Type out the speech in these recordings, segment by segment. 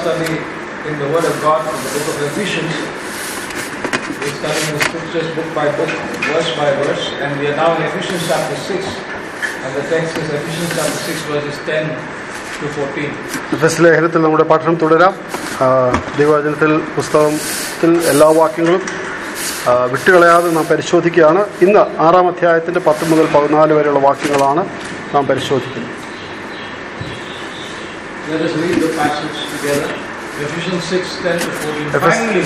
study in the Word of God from the book of Ephesians. We're studying the scriptures book by book, verse by verse, and we are now in Ephesians chapter 6. And the text is Ephesians chapter 6, verses 10 to 14. എഫസ് ലേഖനത്തിൽ നമ്മുടെ പഠനം തുടരാം ആ, ദൈവവചനത്തിൽ പുസ്തകത്തിൽ എല്ലാ വാക്യങ്ങളും ആ, വിട്ടുകളയാതെ നാം പരിശോധിക്കുകയാണ് ഇന്ന് ആറാം അധ്യായത്തിന്റെ പത്ത് മുതൽ പതിനാല് വരെയുള്ള വാക്യങ്ങളാണ് നാം പരിശോധിക്കുന്നത് Let us read the passage together. Ephesians 6 10 to 14. Ephes- Finally,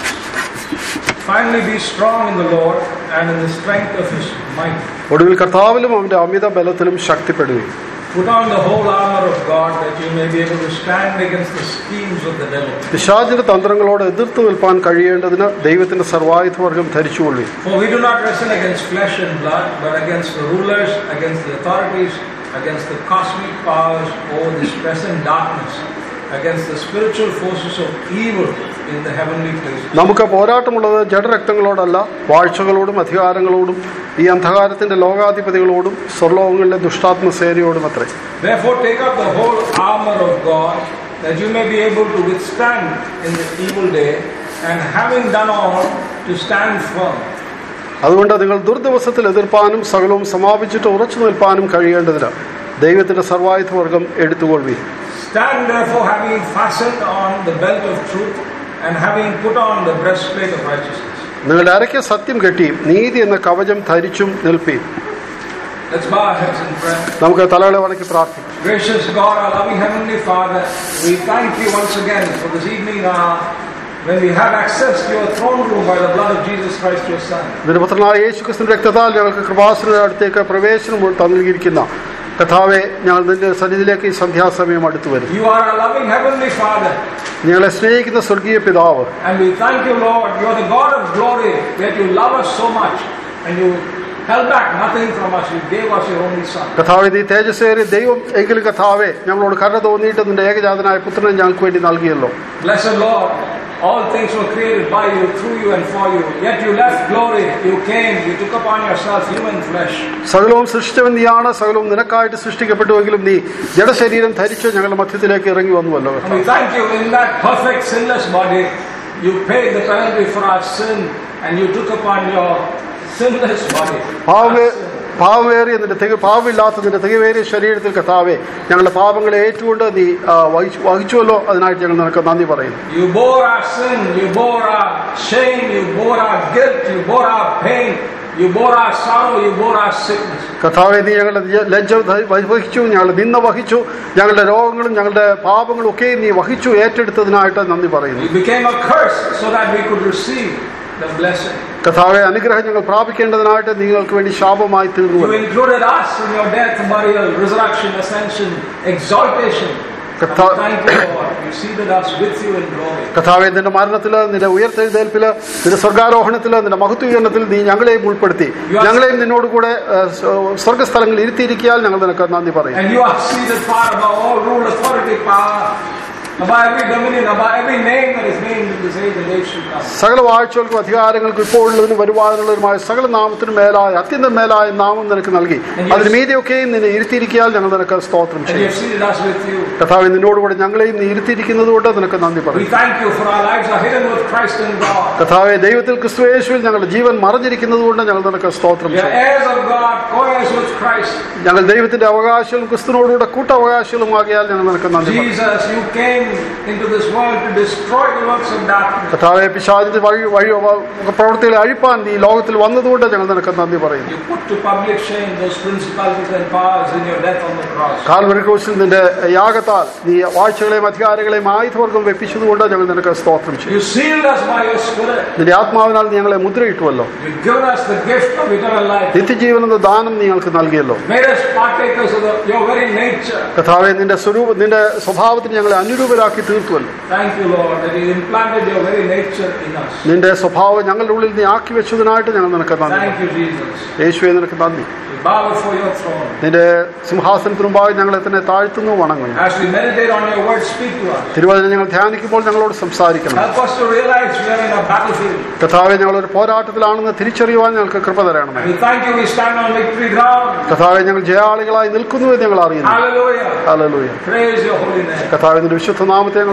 finally be strong in the Lord and in the strength of his might. ഒടുവിൽ കർത്താവിലും അവന്റെ അമിത ബലത്തിലും ശക്തിപ്പെടുകയും Put on the whole armor of God that you may be able to stand against the schemes of the devil. പിശാചിന്റെ തന്ത്രങ്ങളോട് എതിർത്ത് നിൽപ്പാൻ കഴിയേണ്ടതിന് ദൈവത്തിന്റെ സർവായുധവർഗം ധരിച്ചുകൊള്ളുകയും For we do not wrestle against flesh and blood, but against the rulers, against the authorities, against the cosmic powers over this present darkness, against the spiritual forces of evil in the heavenly places. നമുക്ക് പോരാട്ടമുള്ളത് ജഡരക്തങ്ങളോടല്ല വാഴ്ചകളോടും അധികാരങ്ങളോടും ഈ അന്ധകാരത്തിന്റെ ലോകാധിപതികളോടും സ്വർലോകങ്ങളിലെ ദുഷ്ടാത്മ സേനയോടും അത്രേ Therefore, take up the whole armor of God, that you may be able to withstand in the evil day, and having done all, to stand firm. അതുകൊണ്ട് നിങ്ങൾ ദുർദിവസത്തിൽ എതിർപ്പാനും സകലവും സമാപിച്ചിട്ട് ഉറച്ചു നിൽപ്പാനും കഴിയേണ്ടതിന് ദൈവത്തിന്റെ സർവായുധവർഗം എടുത്തുകൊള്ളുകയും Stand therefore, having fastened on the belt of truth, and having put on the breastplate of righteousness. നിങ്ങളുടെ അരയ്ക്ക് സത്യം കെട്ടിയും നീതി എന്ന കവചം ധരിച്ചും നിൽപ്പീൻ Let's bow our heads in prayer. നമുക്ക് തലകളെ വണക്കി പ്രാർത്ഥിക്കാം Gracious God, our loving Heavenly Father, we thank you once again for this evening hour when we have access to your throne room by the blood of Jesus Christ, your Son. ഇതിന്റെ പുത്രനായ യേശു ക്രിസ്തു രക്തത്താൽ ഞങ്ങൾക്ക് കൃപാസനയുടെ അടുത്തേക്ക് പ്രവേശനം തന്നിരിക്കുന്ന കഥാവെ ഞങ്ങൾ നിന്റെ സന്നിധിയിലേക്ക് ഈ സന്ധ്യാസമയം അടുത്തു വരും You are our loving Heavenly Father, ഞങ്ങളെ സ്നേഹിക്കുന്ന സ്വർഗീയ പിതാവ് and we thank you, Lord. You are the God of glory, yet you love us so much, and you held back nothing from us. You gave us your only Son. കഥാവെ നീ തേജസ്സേറിയ ദൈവം എങ്കിലും കഥാവെ ഞങ്ങളോട് കരുണ തോന്നിയിട്ട് നിന്റെ ഏകജാതനായ പുത്രനെ ഞങ്ങൾക്ക് വേണ്ടി നൽകിയല്ലോ Blessed Lord, all things were created by you, through you, and for you. Yet you left glory. You came. You took upon yourself human flesh. സകലവും സൃഷ്ടിച്ചവൻ നീയാണ് സകലവും നിനക്കായിട്ട് സൃഷ്ടിക്കപ്പെട്ടുവെങ്കിലും നീ ജഡശരീരം ധരിച്ച് ഞങ്ങളുടെ മധ്യത്തിലേക്ക് ഇറങ്ങി വന്നുവല്ലോ And we thank you in that perfect sinless body. You paid the penalty for our sin, and you took upon your sinless body. പാവമേ പാവമേറിയ നിന്റെ തിക പാവമില്ലാത്ത നിന്റെ തികവേറിയ ശരീരത്തിൽ കഥാവെ ഞങ്ങളുടെ പാപങ്ങളെ ഏറ്റുകൊണ്ട് നീ ആ, വഹിച്ചു വഹിച്ചുവല്ലോ അതിനായിട്ട് ഞങ്ങൾ നിനക്ക് നന്ദി പറയുന്നു You bore our sin, you bore our shame, you bore our guilt, you bore our pain, you bore our sorrow, you bore our sickness. കഥാവെ നീ ഞങ്ങളുടെ ലജ്ജ- ലജ്ജ ധ- വഹിച്ചു ഞങ്ങളുടെ നിന്ന വഹിച്ചു ഞങ്ങളുടെ രോഗങ്ങളും ഞങ്ങളുടെ പാപങ്ങളും ഒക്കെ നീ വഹിച്ചു ഏറ്റെടുത്തതിനായിട്ട് നന്ദി പറയുന്നു You became a curse so that we could receive the blessing. കഥാവെ അനുഗ്രഹം ഞങ്ങൾ പ്രാപിക്കേണ്ടതിനായിട്ട് നിങ്ങൾക്ക് വേണ്ടി ശാപമായി തീർന്നു You included us in your death, burial, resurrection, ascension, exaltation. And we Katha- thank you, Lord. You seated us with you in glory. കഥാവെ നിന്റെ മരണത്തില് നിന്റെ ഉയർത്തെഴുന്നേൽപ്പില് നിന്റെ സ്വർഗാരോഹണത്തില് നിന്റെ മഹത്വീകരണത്തിൽ നീ ഞങ്ങളെയും ഉൾപ്പെടുത്തി ഞങ്ങളെയും നിന്നോട് കൂടെ ഏഹ്, സ്വ- സ്വർഗ്ഗസ്ഥലങ്ങളിൽ ഇരുത്തിയിരിക്കാൻ ഞങ്ങൾ നിനക്ക് നന്ദി പറയും And you are seated far above all rule, authority, power, above every dominion, above every name that is named in this age and age to come. സകല വാഴ്ചകൾക്കും അധികാരങ്ങൾക്കും ഇപ്പോഴുള്ളതിനും വരുവാനുള്ളതിനുമായ സകല നാമത്തിനും മേലായ അത്യന്തം മേലായ നാമം നിനക്ക് നൽകി അതിന് മീതിയൊക്കെയും നിന്നെ ഇരുത്തിയിരിക്കാൻ ഞങ്ങൾ നിനക്ക് സ്തോത്രം And you ചെയ്യും have seated us with you. കഥാവെ നിന്നോടുകൂടെ ഞങ്ങളെയും നീ ഇരുത്തിയിരിക്കുന്നത് കൊണ്ട് നിനക്ക് നന്ദി We പറയും thank you for our lives are hidden with Christ in God. കഥാവെ ദൈവത്തിൽ ക്രിസ്തുയേശുവിൽ ഞങ്ങളുടെ ജീവൻ മറഞ്ഞിരിക്കുന്നത് കൊണ്ട് ഞങ്ങൾ നിനക്ക് സ്തോത്രം We are ചെയ്യും heirs of God, co-heirs with Christ. ഞങ്ങൾ ദൈവത്തിന്റെ അവകാശവും ക്രിസ്തുവിനോടുകൂടെ കൂട്ടവകാശങ്ങളുമാകിയാൽ ഞങ്ങൾ നിനക്ക് നന്ദി പറയും Jesus, you came into this world to destroy the works of darkness. കഥാവെ പിശാചിന്റെ വഴി വഴി പ്രവൃത്തികളെ അഴിപ്പാൻ നീ ലോകത്തിൽ വന്നതുകൊണ്ട് ഞങ്ങൾ നിനക്ക് നന്ദി പറയുന്നു You put to public shame those principalities and powers in your death on the cross. Calvary ക്രൂശിൽ നിന്റെ യാഗത്താൽ നീ വാഴ്ചകളെയും അധികാരങ്ങളെയും ആയുധവർഗം വെപ്പിച്ചതുകൊണ്ട് ഞങ്ങൾ നിനക്ക് സ്തോത്രം ചെയ്യും You sealed us by your Spirit. നിന്റെ ആത്മാവിനാൽ നീ ഞങ്ങളെ മുദ്രയിട്ടുവല്ലോ You've given us the gift of eternal life. നിത്യജീവൻ എന്ന ദാനം നീ ഞങ്ങൾക്ക് നൽകിയല്ലോ Made us partakers of the, your very nature. കഥാവെ നിന്റെ സ്വരൂപ നിന്റെ സ്വഭാവത്തിന് ഞങ്ങളെ അനുരൂപരാക്കി തീർത്തുവല്ലോ Thank you, Lord, that you implanted your very nature in us. നിന്റെ സ്വഭാവം ഞങ്ങളുടെ ഉള്ളിൽ നീ ആക്കി വെച്ചതിനായിട്ട് ഞങ്ങൾ നിനക്ക് നന്ദി Thank you, Jesus. യേശുവെ നിനക്ക് നന്ദി We bow before your throne. നിന്റെ സിംഹാസനത്തിന് മുമ്പായി ഞങ്ങളെ തന്നെ താഴ്ത്തുന്നു വണങ്ങുന്നു As we meditate on your word, speak to us. തിരുവചനം ഞങ്ങൾ ധ്യാനിക്കുമ്പോൾ ഞങ്ങളോട് സംസാരിക്കണം Help us to realize we are in a battlefield. കഥാവെ ഞങ്ങളൊരു പോരാട്ടത്തിലാണെന്ന് തിരിച്ചറിയുവാൻ ഞങ്ങൾക്ക് കൃപ തരണമേ We thank you, we stand on victory ground. കഥാവെ ഞങ്ങൾ ജയാളികളായി നിൽക്കുന്നു എന്ന് ഞങ്ങൾ അറിയുന്നു Hallelujah. Hallelujah Praise your holy name. കഥാവിന്റെ വിശുദ്ധ നാമത്തെ ഞങ്ങൾ മഹത്വപ്പെടുത്തും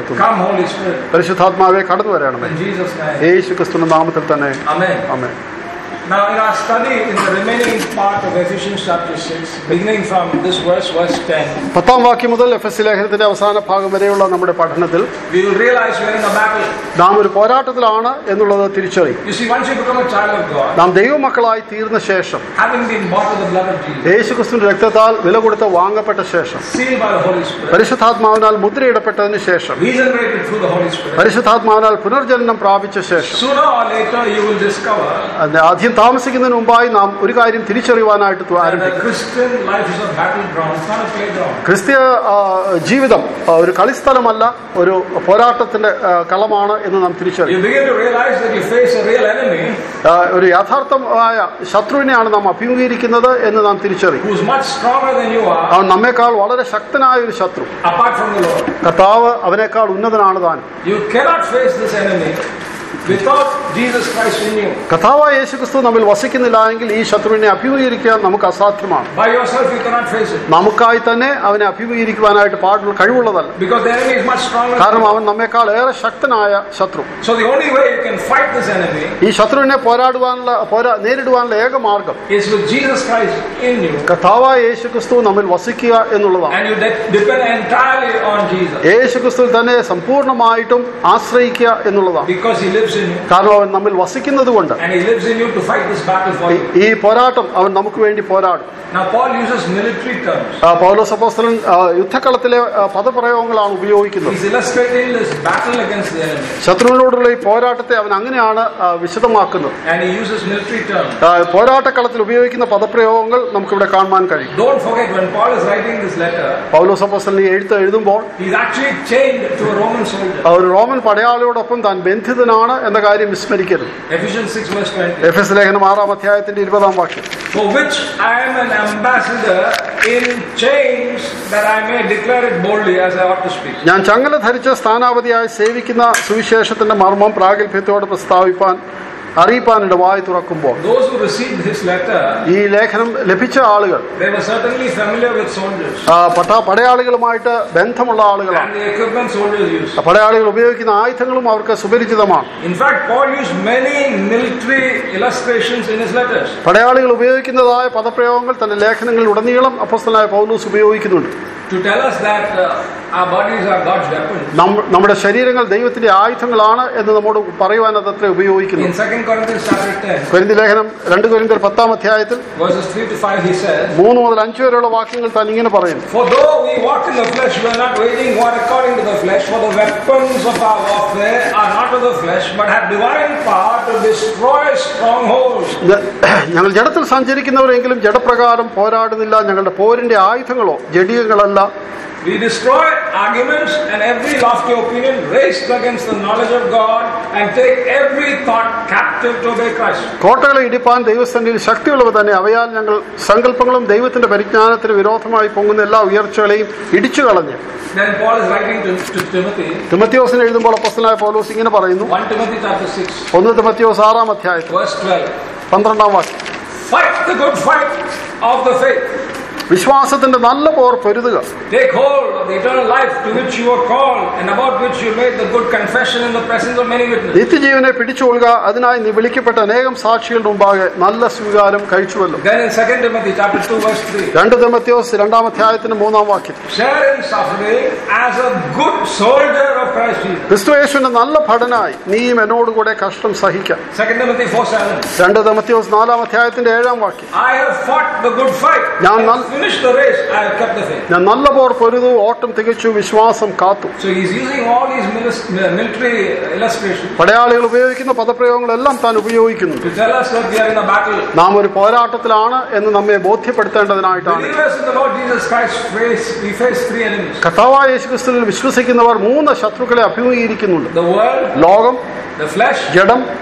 ഓർമ്മപ്പെടുത്തുന്നു Come, Holy Spirit. പരിശുദ്ധാത്മാവെ കടന്നു വരണമേ In Jesus' name. യേശു ക്രിസ്തുവിന്റെ നാമത്തിൽ തന്നെ Amen. അമ്മേ Now, in our study in the remaining part of Ephesians chapter 6, beginning from this verse, verse 10, പത്താം വാക്യം മുതൽ എഫ് എസ് ലേഖനത്തിന്റെ അവസാന ഭാഗം വരെയുള്ള നമ്മുടെ പഠനത്തിൽ we will realize we're in a battle. നാം ഒരു പോരാട്ടത്തിലാണ് eന്നുള്ളത് തിരിച്ചറിയും You see, once you become a child of God, നാം ദൈവമക്കളായി തീർന്ന ശേഷം having been bought with the blood of Jesus, യേശുക്രിസ്തുവിന്റെ രക്തത്താൽ വില കൊടുത്ത് വാങ്ങപ്പെട്ട ശേഷം sealed by the Holy Spirit, പരിശുദ്ധാത്മാവിനാൽ മുദ്രയിടപ്പെട്ടതിന് ശേഷം regenerated through the Holy Spirit, പരിശുദ്ധാത്മാവിനാൽ പുനർജനനം പ്രാപിച്ച ശേഷം sooner or later you will discover അതിന് ആദ്യം താമസിക്കുന്നതിന് മുമ്പായി നാം ഒരു കാര്യം തിരിച്ചറിയുവാനായിട്ട് that ആരംഭിക്കും the Christian life is a battleground, it's not a playground. ക്രിസ്തീയ ആ, ജീവിതം ആ, ഒരു കളിസ്ഥലമല്ല ഒരു പോരാട്ടത്തിന്റെ ആ, കളമാണ് എന്ന് നാം തിരിച്ചറിയും You begin to realize that you face a real enemy ആ, ഒരു യാഥാർത്ഥമായ ശത്രുവിനെയാണ് നാം അഭിമുഖീകരിക്കുന്നത് എന്ന് നാം തിരിച്ചറിയും who's much stronger than you are, അവൻ നമ്മെക്കാൾ വളരെ ശക്തനായ ഒരു ശത്രു apart from the Lord. കർത്താവ് അവനേക്കാൾ ഉന്നതനാണ് താൻ You cannot face this enemy without Jesus Christ in you. കർത്താവായ യേശുക്രിസ്തു നമ്മിൽ വസിക്കുന്നില്ല എങ്കിൽ ഈ ശത്രുവിനെ അഭിമുഖീകരിക്കാൻ നമുക്ക് അസാധ്യമാണ് By yourself, you cannot face it. നമുക്കായി തന്നെ അവനെ അഭിമുഖീകരിക്കുവാനായിട്ട് പാടുള്ള കഴിവുള്ളതല്ല Because the enemy is much stronger. കാരണം അവൻ നമ്മെക്കാൾ ഏറെ ശക്തനായ ശത്രു So the only way you can fight this enemy ഈ ശത്രുവിനെ പോരാടുവാനുള്ള പോരാ നേരിടുവാനുള്ള ഏക മാർഗം is with Jesus Christ in you. കർത്താവായ യേശുക്രിസ്തു നമ്മിൽ വസിക്കുക എന്നുള്ളതാണ് And you de- depend entirely on Jesus. യേശുക്രിസ്തുവിൽ തന്നെ സമ്പൂർണ്ണമായിട്ടും ആശ്രയിക്കുക എന്നുള്ളതാണ് Because he lives in you. കാരണം അവൻ നമ്മിൽ വസിക്കുന്നത് കൊണ്ട് And he lives in you to fight this battle for you. ഈ പോരാട്ടം അവൻ നമുക്ക് വേണ്ടി പോരാടും Now, Paul uses military terms. ആ, പൗലോസ് അപ്പോസ്തലൻ ആ, യുദ്ധക്കളത്തിലെ ആ, പദപ്രയോഗങ്ങളാണ് ഉപയോഗിക്കുന്നത് He's illustrating this battle against the enemy. ശത്രുവിനോടുള്ള ഈ പോരാട്ടത്തെ അവൻ അങ്ങനെയാണ് ആ, വിശദമാക്കുന്നത് And he uses military terms. ആ, പോരാട്ടക്കളത്തിൽ ഉപയോഗിക്കുന്ന പദപ്രയോഗങ്ങൾ നമുക്കിവിടെ കാണുവാൻ കഴിയും Don't forget, when Paul is writing this letter, പൗലോസ് അപ്പോസ്തലൻ ഈ എഴുത്ത് എഴുതുമ്പോൾ he's actually chained to a Roman soldier. ആ, ഒരു റോമൻ പടയാളിയോടൊപ്പം താൻ ബന്ധിതനാണ് എന്ന കാര്യം വിസ്മരിക്കരുത് Ephesians 6, verse 20. എഫ് എസ് ലേഖനം ആറാം അധ്യായത്തിന്റെ ഇരുപതാം വാക്യം For which I am an ambassador in chains, that I may declare it boldly as I ought to speak. ഞാൻ ചങ്ങല ധരിച്ച സ്ഥാനാപതിയായി സേവിക്കുന്ന സുവിശേഷത്തിന്റെ മർമ്മം പ്രാഗൽഭ്യത്തോടെ പ്രസ്താവിപ്പാൻ അറിയിപ്പാൻ എന്റെ വായി തുറക്കുമ്പോൾ Those who received his letter, ഈ ലേഖനം ലഭിച്ച ആളുകൾ they were certainly familiar with soldiers ആ, പട്ട പടയാളികളുമായിട്ട് ബന്ധമുള്ള ആളുകളാണ് and the equipment soldiers use. ആ പടയാളികൾ ഉപയോഗിക്കുന്ന ആയുധങ്ങളും അവർക്ക് സുപരിചിതമാണ് In fact, Paul used many military illustrations in his letters. പടയാളികൾ ഉപയോഗിക്കുന്നതായ പദപ്രയോഗങ്ങൾ തന്റെ ലേഖനങ്ങളിൽ ഉടനീളം അപ്പോസ്തലനായ പൗലൂസ് ഉപയോഗിക്കുന്നുണ്ട് to tell us that uh, our bodies are God's weapons. നമ്മ- നമ്മുടെ ശരീരങ്ങൾ ദൈവത്തിന്റെ ആയുധങ്ങളാണ് എന്ന് നമ്മോട് പറയുവാൻ അതത്ര ഉപയോഗിക്കുന്നു In 2 Corinthians chapter 10, കൊരിന്തി ലേഖനം രണ്ട് കൊരിന്തർ പത്താം അധ്യായത്തിൽ verses 3 to 5, he says, മൂന്ന് മുതൽ അഞ്ച് വരെയുള്ള വാക്യങ്ങൾ താൻ ഇങ്ങനെ പറയുന്നു For though we walk in the flesh, we are not waging war according to the flesh, for the weapons of our warfare are not of the flesh, but have divine power to destroy strongholds. ഇത് ഞങ്ങൾ ജഡത്തിൽ സഞ്ചരിക്കുന്നവരെങ്കിലും ജഡപ്രകാരം പോരാടുന്നില്ല ഞങ്ങളുടെ പോരിന്റെ ആയുധങ്ങളോ ജഡീയങ്ങളല്ല We destroy arguments and every lofty opinion raised against the knowledge of God and take every thought captive to obey Christ. കോട്ടകളെ ഇടിപ്പാൻ ദൈവസന്നിധിയിൽ ശക്തിയുള്ളവ തന്നെ അവയാൽ ഞങ്ങൾ സങ്കല്പങ്ങളും ദൈവത്തിന്റെ പരിജ്ഞാനത്തിന് വിരോധമായി പൊങ്ങുന്ന എല്ലാ ഉയർച്ചകളെയും ഇടിച്ചു കളഞ്ഞ് Then Paul is writing to, to Timothy, തിമത്യോസിന് എഴുതുമ്പോൾ അപ്പസ്തനായ പൗലോസ് ഇങ്ങനെ പറയുന്നു 1 Timothy chapter 6, ഒന്ന് തിമത്യോസ് ആറാം അധ്യായത്തിൽ verse 12. പന്ത്രണ്ടാം വാക്യം Fight the good fight of the faith. വിശ്വാസത്തിന്റെ നല്ല പോർ പൊരുതുക Take hold of the eternal life to which you were called and about which you made the good confession in the presence of many witnesses. നിത്യജീവനെ പിടിച്ചുകൊള്ളുക അതിനായി നീ വിളിക്കപ്പെട്ട അനേകം സാക്ഷികളുടെ മുമ്പാകെ നല്ല സ്വീകാരം കഴിച്ചുവല്ലോ Then in 2 Timothy chapter 2 verse 3, രണ്ട് തിമത്യോസ് രണ്ടാം അധ്യായത്തിന്റെ മൂന്നാം വാക്യം share in suffering as a good soldier of Christ Jesus. ക്രിസ്തുയേശുവിന്റെ നല്ല ഭടനായി നീയും എന്നോടുകൂടെ കഷ്ടം സഹിക്കാം 2 Timothy 4 7, രണ്ട് തിമത്യോസ് നാലാം അധ്യായത്തിന്റെ ഏഴാം വാക്യം I have fought the good fight. Now, I none- have finished the race. I have kept the faith. ഞാൻ നല്ല പോർ പൊരുതു ഓട്ടം തികച്ചു വിശ്വാസം കാത്തു So he's using all these milis- military illustrations പടയാളികൾ ഉപയോഗിക്കുന്ന പദപ്രയോഗങ്ങളെല്ലാം താൻ ഉപയോഗിക്കുന്നു to tell us that we are in a battle. നാം ഒരു പോരാട്ടത്തിലാണ് എന്ന് നമ്മെ ബോധ്യപ്പെടുത്തേണ്ടതിനായിട്ടാണ് Believers in the Lord Jesus Christ face, we face three enemies. കർത്താവായ യേശുക്രിസ്തുവിൽ വിശ്വസിക്കുന്നവർ മൂന്ന് ശത്രുക്കളെ അഭിമുഖീകരിക്കുന്നുണ്ട് The world, ലോകം the flesh, ജഡം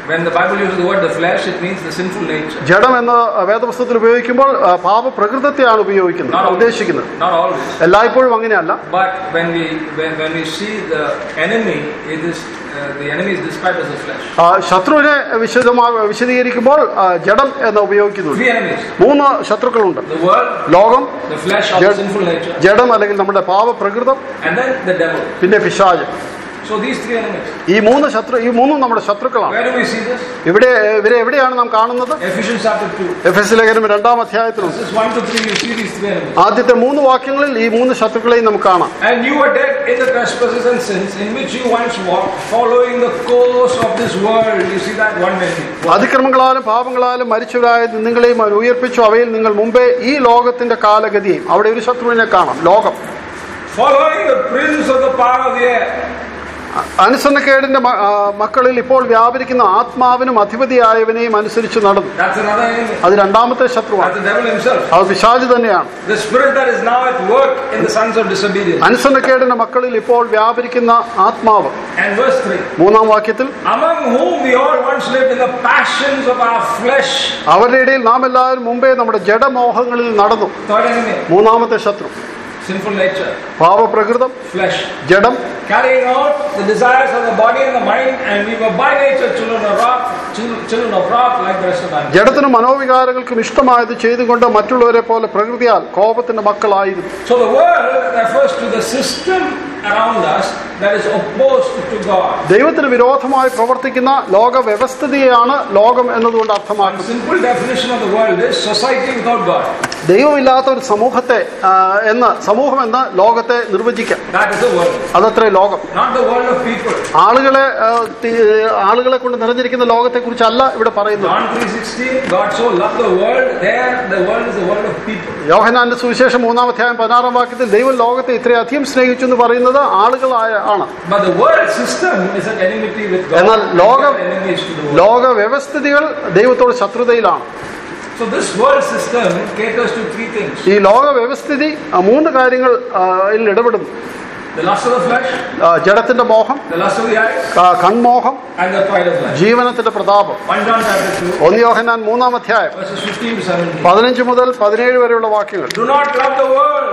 When the Bible uses the word the flesh, it means the sinful nature. ജഡം എന്ന് വേദപുസ്തകത്തിൽ ഉപയോഗിക്കുമ്പോൾ ആ, പാപപ്രകൃതത്തെയാണ് ഉപയോഗിക്കുന്നത് Not always. ഉദ്ദേശിക്കുന്നത് Not always. എല്ലായ്പ്പോഴും അങ്ങനെയല്ല But when we when, when we see the enemy, it is uh, the enemy is described as the flesh. ആ, ശത്രുവിനെ വിശദമാ വിശദീകരിക്കുമ്പോൾ ആ, ജഡം എന്ന് ഉപയോഗിക്കുന്നുണ്ട് Three enemies: മൂന്ന് ശത്രുക്കളുണ്ട് the world, ലോകം the flesh, or the Jed- sinful nature, ജഡം അല്ലെങ്കിൽ നമ്മുടെ പാപപ്രകൃതം and then the devil. പിന്നെ പിശാജ് So these three enemies. ഈ മൂന്ന് ശത്രു ഈ മൂന്നും നമ്മുടെ ശത്രുക്കളാണ് Where do we see this? ഇവിടെ ഇവരെ എവിടെയാണ് നാം കാണുന്നത് Ephesians chapter two. എഫ് എസ് ലേഖനം രണ്ടാം അധ്യായത്തിലുണ്ട് Verses one to three, you see these three enemies. ആദ്യത്തെ മൂന്ന് വാക്യങ്ങളിൽ ഈ മൂന്ന് ശത്രുക്കളെയും നമുക്ക് കാണാം And you were dead in the trespasses and sins in which you once walked, following the course of this world. You see that one enemy. അതിക്രമങ്ങളാലും പാപങ്ങളാലും മരിച്ചവരായ നിങ്ങളെയും അവൻ ഉയർപ്പിച്ചു അവയിൽ നിങ്ങൾ മുമ്പേ ഈ ലോകത്തിന്റെ കാലഗതിയും അവിടെ ഒരു ശത്രുവിനെ കാണാം ലോകം Following the prince of the power of the air. അനുസരണക്കേടിന്റെ മ- ആ, മക്കളിൽ ഇപ്പോൾ വ്യാപരിക്കുന്ന ആത്മാവിനും അധിപതിയായവനെയും അനുസരിച്ച് നടന്നു That's another enemy. അത് രണ്ടാമത്തെ ശത്രുവാണ് That's the devil himself. അത് പിശാജ് തന്നെയാണ് The spirit that is now at work in the sons of disobedience. അനുസരണക്കേടിന്റെ മക്കളിൽ ഇപ്പോൾ വ്യാപരിക്കുന്ന ആത്മാവ് And verse 3 മൂന്നാം വാക്യത്തിൽ Among whom we all once lived in the passions of our flesh. അവരുടെ ഇടയിൽ നാം എല്ലാവരും മുമ്പേ നമ്മുടെ ജഡമോഹങ്ങളിൽ നടന്നു Third enemy, മൂന്നാമത്തെ ശത്രു sinful nature, പാപപ്രകൃതം flesh. ജഡം Carrying out the desires of the body and the mind, and we were by nature children of wrath, chil- children of wrath like the rest of mankind. ജഡത്തിനും മനോവികാരങ്ങൾക്കും ഇഷ്ടമായത് ചെയ്തുകൊണ്ട് മറ്റുള്ളവരെ പോലെ പ്രകൃതിയാൽ കോപത്തിന്റെ മക്കളായിരുന്നു So the world refers to the system around us that is opposed to God. ദൈവത്തിന് വിരോധമായി പ്രവർത്തിക്കുന്ന ലോക വ്യവസ്ഥിതിയാണ് ലോകം എന്നതുകൊണ്ട് One അർത്ഥമാക്കുന്നത് simple definition of the world is society without God. ദൈവമില്ലാത്ത ഒരു സമൂഹത്തെ ആ, എന്ന് സമൂഹം എന്ന് ലോകത്തെ നിർവചിക്കാം That is the world. അതത്രേ ലോകം Not the world of people. ആളുകളെ ആ, തി- ആളുകളെ കൊണ്ട് നിറഞ്ഞിരിക്കുന്ന ലോകത്തെ കുറിച്ചല്ല ഇവിടെ പറയുന്നത് John 3.16, God so loved the world. There, the world is the world of people. യോഹനാന്റെ സുവിശേഷം മൂന്നാം അധ്യായം പതിനാറാം വാക്യത്തിൽ ദൈവം ലോകത്തെ ഇത്രയധികം സ്നേഹിച്ചു എന്ന് പറയുന്നത് ആളുകളായ ആണ് But the world system is an enmity with God. എന്നാൽ And ലോക- we are enemies to the world. ലോക വ്യവസ്ഥിതികൾ ദൈവത്തോട് ശത്രുതയിലാണ് So this world system caters to three things. ഈ ലോക വ്യവസ്ഥിതി ആ, മൂന്ന് കാര്യങ്ങൾ ആ, ൽ ഇടപെടുന്നു The lust of the flesh, ആ, ജഡത്തിന്റെ മോഹം the lust of the eyes, ആ, കൺമോഹം and the pride of life. ജീവനത്തിന്റെ പ്രതാപം 1 John chapter 2, ഒന്ന് യോഹന്നാൻ മൂന്നാം അധ്യായം verses 15 to 17. പതിനഞ്ച് മുതൽ പതിനേഴ് വരെയുള്ള വാക്യങ്ങൾ Do not love the world.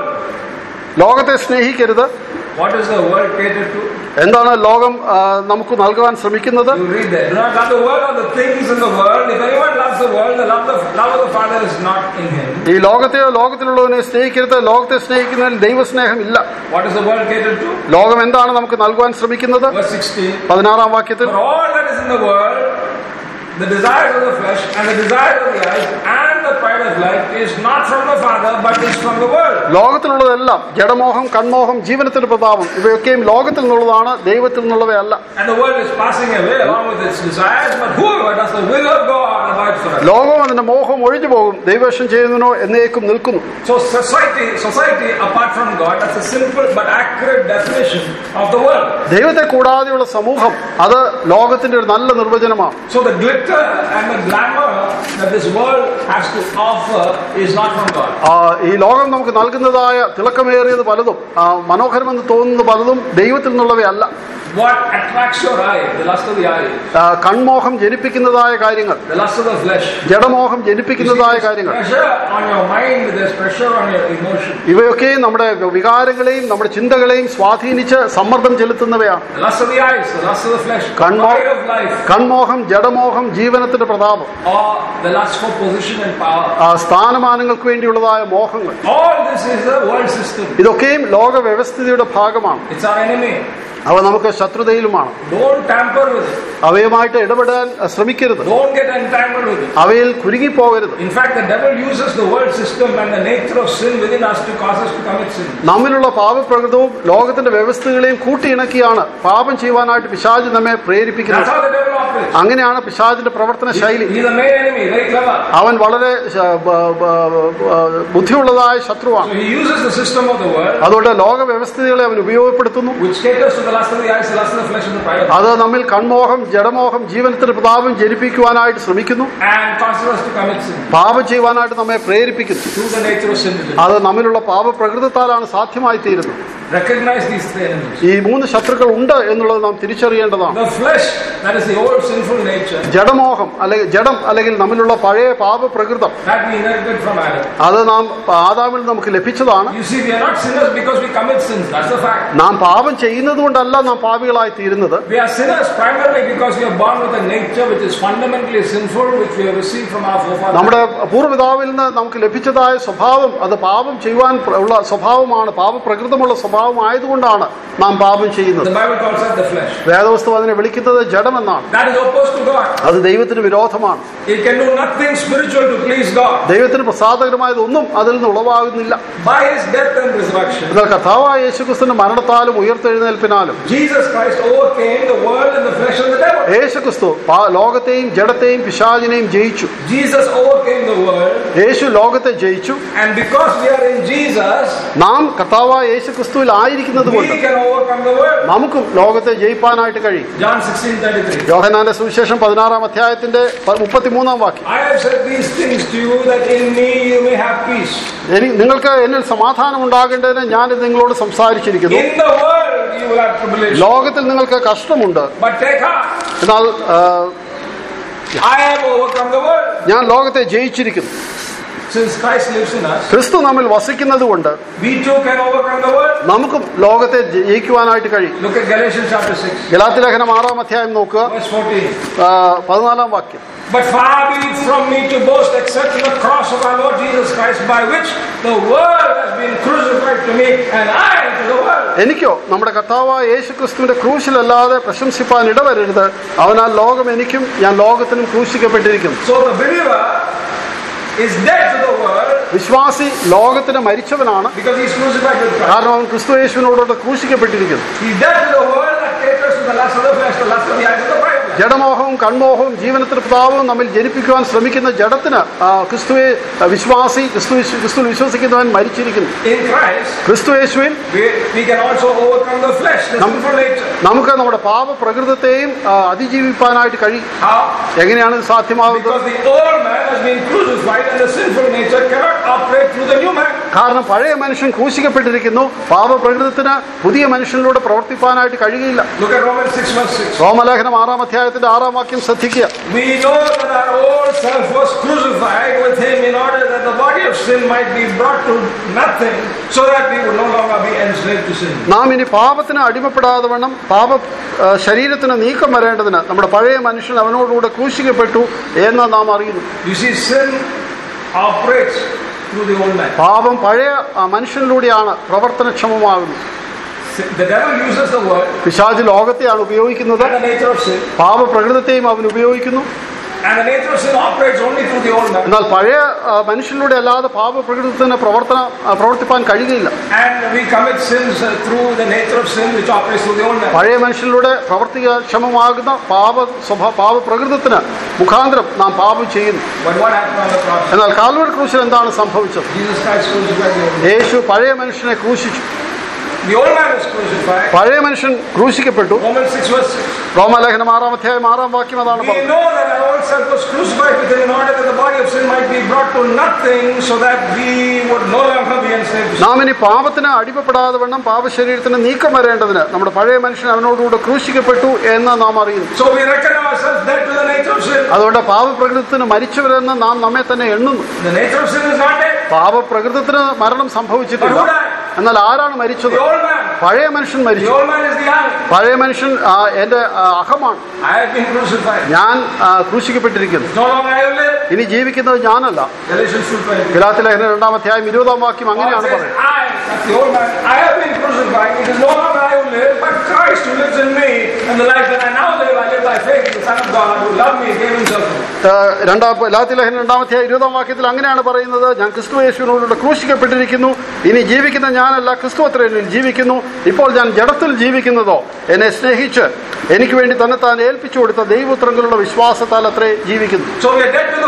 ലോകത്തെ സ്നേഹിക്കരുത് What is the world catered to? എന്താണ് ലോകം ആ, നമുക്ക് നൽകുവാൻ ശ്രമിക്കുന്നത് You read there. Do not love the world or the things in the world. If anyone loves the world, the love, the love of the Father is not in him. ഈ ലോകത്തെയോ ലോകത്തിലുള്ളവനെ സ്നേഹിക്കരുത് ലോകത്തെ സ്നേഹിക്കുന്നതിൽ ദൈവസ്നേഹം ഇല്ല What is the world catered to? ലോകം എന്താണ് നമുക്ക് നൽകുവാൻ ശ്രമിക്കുന്നത് Verse 16. പതിനാറാം വാക്യത്തിൽ For all that is in the world, the desires of the flesh and the desires of the eyes and the pride of life is not from the Father, but is from the world. ലോകത്തിലുള്ളതെല്ലാം ജഡമോഹം കൺമോഹം ജീവനത്തിന്റെ പ്രതാപം ഇവയൊക്കെയും ലോകത്തിൽ നിന്നുള്ളതാണ് ദൈവത്തിൽ നിന്നുള്ളവയല്ല And the world is passing away along with its desires, but whoever does the will of God abides forever. ലോകവും അതിന്റെ മോഹവും ഒഴിഞ്ഞു പോകും ദൈവേഷം ചെയ്യുന്നതിനോ എന്നേക്കും നിൽക്കുന്നു So society, society apart from God, that's a simple but accurate definition of the world. ദൈവത്തെ കൂടാതെയുള്ള സമൂഹം അത് ലോകത്തിന്റെ ഒരു നല്ല നിർവചനമാണ് So the glitter and the glamour that this world has to offer is not from God. ആ, ഈ ലോകം നമുക്ക് നൽകുന്നതായ തിളക്കമേറിയത് പലതും ആ, മനോഹരമെന്ന് തോന്നുന്നത് പലതും ദൈവത്തിൽ നിന്നുള്ളവയല്ല What attracts your eye? The lust of the eye, ആ, കൺമോഹം ജനിപ്പിക്കുന്നതായ കാര്യങ്ങൾ the lust of the flesh. ജഡമോഹം ജനിപ്പിക്കുന്നതായ കാര്യങ്ങൾ Pressure on your mind, there's pressure on your emotion. ഇവയൊക്കെയും നമ്മുടെ വികാരങ്ങളെയും നമ്മുടെ ചിന്തകളെയും സ്വാധീനിച്ച് സമ്മർദ്ദം ചെലുത്തുന്നവയാണ് The lust of the eyes, the lust of the flesh, the Kanmo- pride of life, കൺമോഹം ജഡമോഹം ജീവനത്തിന്റെ പ്രതാപം or the lust for position and power. ആ, സ്ഥാനമാനങ്ങൾക്ക് വേണ്ടിയുള്ളതായ മോഹങ്ങൾ All this is the world system. ഇതൊക്കെയും ലോക വ്യവസ്ഥിതിയുടെ ഭാഗമാണ് It's our enemy. അവ നമുക്ക് ശത്രുതയിലുമാണ് Don't tamper with it. അവയുമായിട്ട് ഇടപെടാൻ ശ്രമിക്കരുത് Don't get entangled with it. അവയിൽ കുരുങ്ങിപ്പോകരുത് In fact, the devil uses the world system and the nature of sin within us to cause us to commit sin. നമ്മിലുള്ള പാപപ്രകൃതവും ലോകത്തിന്റെ വ്യവസ്ഥകളെയും കൂട്ടിയിണക്കിയാണ് പാപം ചെയ്യുവാനായിട്ട് പിശാജ് നമ്മെ That's പ്രേരിപ്പിക്കുന്നത് how the devil operates. അങ്ങനെയാണ് പിശാജിന്റെ പ്രവർത്തന ശൈലി He's the main enemy, very clever. അവൻ വളരെ ശ- ബ- ബ- ബ- ബുദ്ധിയുള്ളതായ So ശത്രുവാണ് he uses the system of the world, അതുകൊണ്ട് ലോക വ്യവസ്ഥിതികളെ അവൻ ഉപയോഗപ്പെടുത്തുന്നു which caters to the lust of the eyes, the lust of the flesh, and the pride of life, അത് നമ്മിൽ കൺമോഹം ജഡമോഹം ജീവനത്തിന്റെ പ്രതാപം ജനിപ്പിക്കുവാനായിട്ട് ശ്രമിക്കുന്നു and causes us to commit sin പാപം ചെയ്യുവാനായിട്ട് നമ്മെ പ്രേരിപ്പിക്കുന്നു through the nature of sin. within us. അത് നമ്മിലുള്ള പാപപ്രകൃതത്താലാണ് സാധ്യമായി തീരുന്നത് Recognize these three enemies. ഈ മൂന്ന് ശത്രുക്കൾ ഉണ്ട് എന്നുള്ളത് നാം തിരിച്ചറിയേണ്ടതാണ് The flesh, that is the old sinful nature ജഡമോഹം അല്ലെങ്കിൽ ജഡം അല്ലെങ്കിൽ നമ്മിലുള്ള പഴയ പാപപ്രകൃതം that we inherited from Adam. അത് നാം ആദാമിൽ നമുക്ക് ലഭിച്ചതാണ് You see, we are not sinners because we commit sins. That's a fact. നാം പാപം ചെയ്യുന്നത് കൊണ്ടല്ല നാം പാപികളായി തീരുന്നത് We are sinners primarily because we are born with a nature which is fundamentally sinful, which we have received from our forefathers. നമ്മുടെ പൂർവ്വപിതാവിൽ നിന്ന് നമുക്ക് ലഭിച്ചതായ സ്വഭാവം അത് പാപം ചെയ്യുവാൻ പ്ര- ഉള്ള സ്വഭാവമാണ് പാപപ്രകൃതമുള്ള സ്വഭാവമായതുകൊണ്ടാണ് നാം പാപം ചെയ്യുന്നത് The Bible calls that the flesh. വേദവസ്തു അതിനെ വിളിക്കുന്നത് ജഡമെന്നാണ് That is opposed to God. അത് ദൈവത്തിന് വിരോധമാണ് It can do nothing spiritual to please God. ദൈവത്തിന് പ്രസാദകരമായതൊന്നും അതിൽ നിന്ന് ഉളവാകുന്നില്ല By his death and resurrection, എന്നാൽ കർത്താവായ യേശുക്രിസ്തുവിന്റെ മരണത്താലും ഉയർത്തെഴുന്നേൽപ്പിനാലും Jesus Christ overcame the world and the flesh and the devil. യേശുക്രിസ്തു പാ- ലോകത്തെയും ജഡത്തെയും പിശാചിനെയും ജയിച്ചു Jesus overcame the world, യേശു ലോകത്തെ ജയിച്ചു and because we are in Jesus, നാം കർത്താവായ യേശുക്രിസ്തുവിൽ ആയിരിക്കുന്നത് we കൊണ്ട് can overcome the world. നമുക്കും ലോകത്തെ ജയിപ്പാനായിട്ട് കഴിയും John 16 33. യോഹനാന്റെ സുവിശേഷം പതിനാറാം അധ്യായത്തിന്റെ പ- മുപ്പത്തിമൂന്നാം വാക്യം I have said these things to you that in me you may have peace. എനി നിങ്ങൾക്ക് എന്നിൽ സമാധാനം ഉണ്ടാകേണ്ടതിന് ഞാൻ ഇത് നിങ്ങളോട് സംസാരിച്ചിരിക്കുന്നു In the world you will have tribulation. ലോകത്തിൽ നിങ്ങൾക്ക് കഷ്ടമുണ്ട് But take heart, എന്നാൽ ആ, I have overcome the world. ഞാൻ ലോകത്തെ ജയിച്ചിരിക്കുന്നു Since Christ lives in us, ക്രിസ്തു നമ്മിൽ വസിക്കുന്നത് കൊണ്ട് we too can overcome the world. നമുക്കും ലോകത്തെ ജയിക്കുവാനായിട്ട് കഴിയും Look at Galatians chapter 6, ഗലാത്തി ലേഖനം ആറാം അധ്യായം നോക്കുക verse 14. ആ, പതിനാലാം വാക്യം But far be it from me to boast except in the cross of our Lord Jesus Christ, by which the world has been crucified to me, and I to the world. എനിക്കോ നമ്മുടെ കർത്താവായ യേശു ക്രിസ്തുവിന്റെ ക്രൂശിലല്ലാതെ പ്രശംസിപ്പാൻ ഇടവരരുത് അവനാൽ ലോകം എനിക്കും ഞാൻ ലോകത്തിനും ക്രൂശിക്കപ്പെട്ടിരിക്കുന്നു So the believer is dead to the world വിശ്വാസി ലോകത്തിന് മരിച്ചവനാണ് because he's crucified with Christ. കാരണം അവൻ ക്രിസ്തു യേശുവിനോടുകൂടെ ക്രൂശിക്കപ്പെട്ടിരിക്കുന്നു He's dead to the world that caters to the lust of the flesh, the lust of the eyes, and the pride of life. ജഡമോഹവും കൺമോഹവും ജീവനത്തിന് പ്രതാപവും നമ്മിൽ ജനിപ്പിക്കുവാൻ ശ്രമിക്കുന്ന ജഡത്തിന് ആ, ക്രിസ്തുവെ ആ, വിശ്വാസി ക്രിസ്തു വിശ്വ- ക്രിസ്തുവിൽ വിശ്വസിക്കുന്നവൻ മരിച്ചിരിക്കുന്നു In Christ, ക്രിസ്തു യേശുവിൽ we, we can also overcome the flesh, the sinful nature. നമുക്ക് നമ്മുടെ പാപപ്രകൃതത്തെയും ആ, അതിജീവിപ്പാനായിട്ട് കഴിയും How? എങ്ങനെയാണ് ഇത് സാധ്യമാകുന്നത് Because the old man has been crucified and the sinful nature cannot operate through the new man. കാരണം പഴയ മനുഷ്യൻ ക്രൂശിക്കപ്പെട്ടിരിക്കുന്നു പാപപ്രകൃതത്തിന് പുതിയ മനുഷ്യനിലൂടെ പ്രവർത്തിപ്പാനായിട്ട് കഴിയുകയില്ല Look at Romans 6 verse 6. റോമലേഖനം ആറാം അധ്യായത്തിന്റെ ആറാം വാക്യം ശ്രദ്ധിക്കുക We know that our old self was crucified with him in order that the body of sin might be brought to nothing, so that we would no longer be enslaved to sin. നാം ഇനി പാപത്തിന് അടിമപ്പെടാതെ വണ്ണം പാപ ആ, ശരീരത്തിന് നീക്കം വരേണ്ടതിന് നമ്മുടെ പഴയ മനുഷ്യൻ അവനോടുകൂടെ ക്രൂശിക്കപ്പെട്ടു എന്ന് നാം അറിയുന്നു You see, sin operates through the old man. പാപം പഴയ ആ, മനുഷ്യനിലൂടെയാണ് പ്രവർത്തനക്ഷമമാകുന്നത് Sin- The devil uses the word പിശാജ് ലോകത്തെയാണ് ഉപയോഗിക്കുന്നത് and the nature of sin, പാപപ്രകൃതത്തെയും അവൻ ഉപയോഗിക്കുന്നു and the nature of sin operates only through the old man. എന്നാൽ പഴയ ആ, മനുഷ്യനിലൂടെ അല്ലാതെ പാപപ്രകൃതത്തിന് പ്രവർത്തന ആ, പ്രവർത്തിപ്പാൻ കഴിയുകയില്ല And we commit sins uh, through the nature of sin which operates through the old man. പഴയ മനുഷ്യനിലൂടെ പ്രവർത്തിക്ഷമമാകുന്ന പാപ സ്വഭാ പാപപ്രകൃതത്തിന് മുഖാന്തരം നാം പാപം ചെയ്യുന്നു But what happened on the cross? എന്നാൽ കാൽവരി ക്രൂശിൽ എന്താണ് സംഭവിച്ചത് Jesus Christ crucified the old man. യേശു പഴയ മനുഷ്യനെ ക്രൂശിച്ചു The old man was crucified. പഴയ മനുഷ്യൻ ക്രൂശിക്കപ്പെട്ടു Romans 6 verse 6. റോമാലേഖനം ആറാം അധ്യായം ആറാം വാക്യം അതാണ് We പറഞ്ഞത് know that our old self was crucified with him in order that the body of sin might be brought to nothing so that we would no longer be enslaved to sin. നാം ഇനി പാപത്തിന് അടിമപ്പെടാതെ വണ്ണം പാപശരീരത്തിന് നീക്കം വരേണ്ടതിന് നമ്മുടെ പഴയ മനുഷ്യൻ അവനോടുകൂടെ ക്രൂശിക്കപ്പെട്ടു എന്ന് നാം അറിയുന്നു So we reckon ourselves dead to the nature of sin. അതുകൊണ്ട് പാപപ്രകൃതത്തിന് മരിച്ചവരെന്ന് നാം നമ്മെ തന്നെ എണ്ണുന്നു The nature of sin is not dead. പാപപ്രകൃതത്തിന് മരണം സംഭവിച്ചിട്ടില്ല But who died? എന്നാൽ ആരാണ് മരിച്ചത് The old man. പഴയ മനുഷ്യൻ The മരിച്ചു old man is the I. പഴയ മനുഷ്യൻ ആ, എന്റെ ആ, അഹമാണ് I have been crucified. ഞാൻ ആ, ക്രൂശിക്കപ്പെട്ടിരിക്കുന്നു No longer I will live. ഇനി ജീവിക്കുന്നത് ഞാനല്ല Galatians 2.20. ഗലാത്തിലേഖന രണ്ടാം അധ്യായം ഇരുപതാം വാക്യം God അങ്ങനെയാണ് says, പറയുന്നത് I, that's the old man, I have been crucified. It is no longer I who live, but Christ who lives in me. And the life that I now live, I live by faith in the Son of God who loved me and gave himself for me. ഏഹ് രണ്ടാം ഗലാത്തിലേഖന രണ്ടാം അധ്യായം ഇരുപതാം വാക്യത്തിൽ അങ്ങനെയാണ് പറയുന്നത് ഞാൻ ക്രിസ്തു യേശുവിനോടുകൂടെ ക്രൂശിക്കപ്പെട്ടിരിക്കുന്നു ഇനി ജീവിക്കുന്ന ഞാനല്ല ക്രിസ്തു അത്ര എന്നിൽ ജീവിക്കുന്നു ഇപ്പോൾ ഞാൻ ജഡത്തിൽ ജീവിക്കുന്നതോ എന്നെ സ്നേഹിച്ച് എനിക്ക് വേണ്ടി തന്നെ താൻ ഏൽപ്പിച്ചു കൊടുത്ത ദൈവത്രങ്ങളുള്ള വിശ്വാസത്താൽ അത്രേ ജീവിക്കുന്നു So we are dead to the world.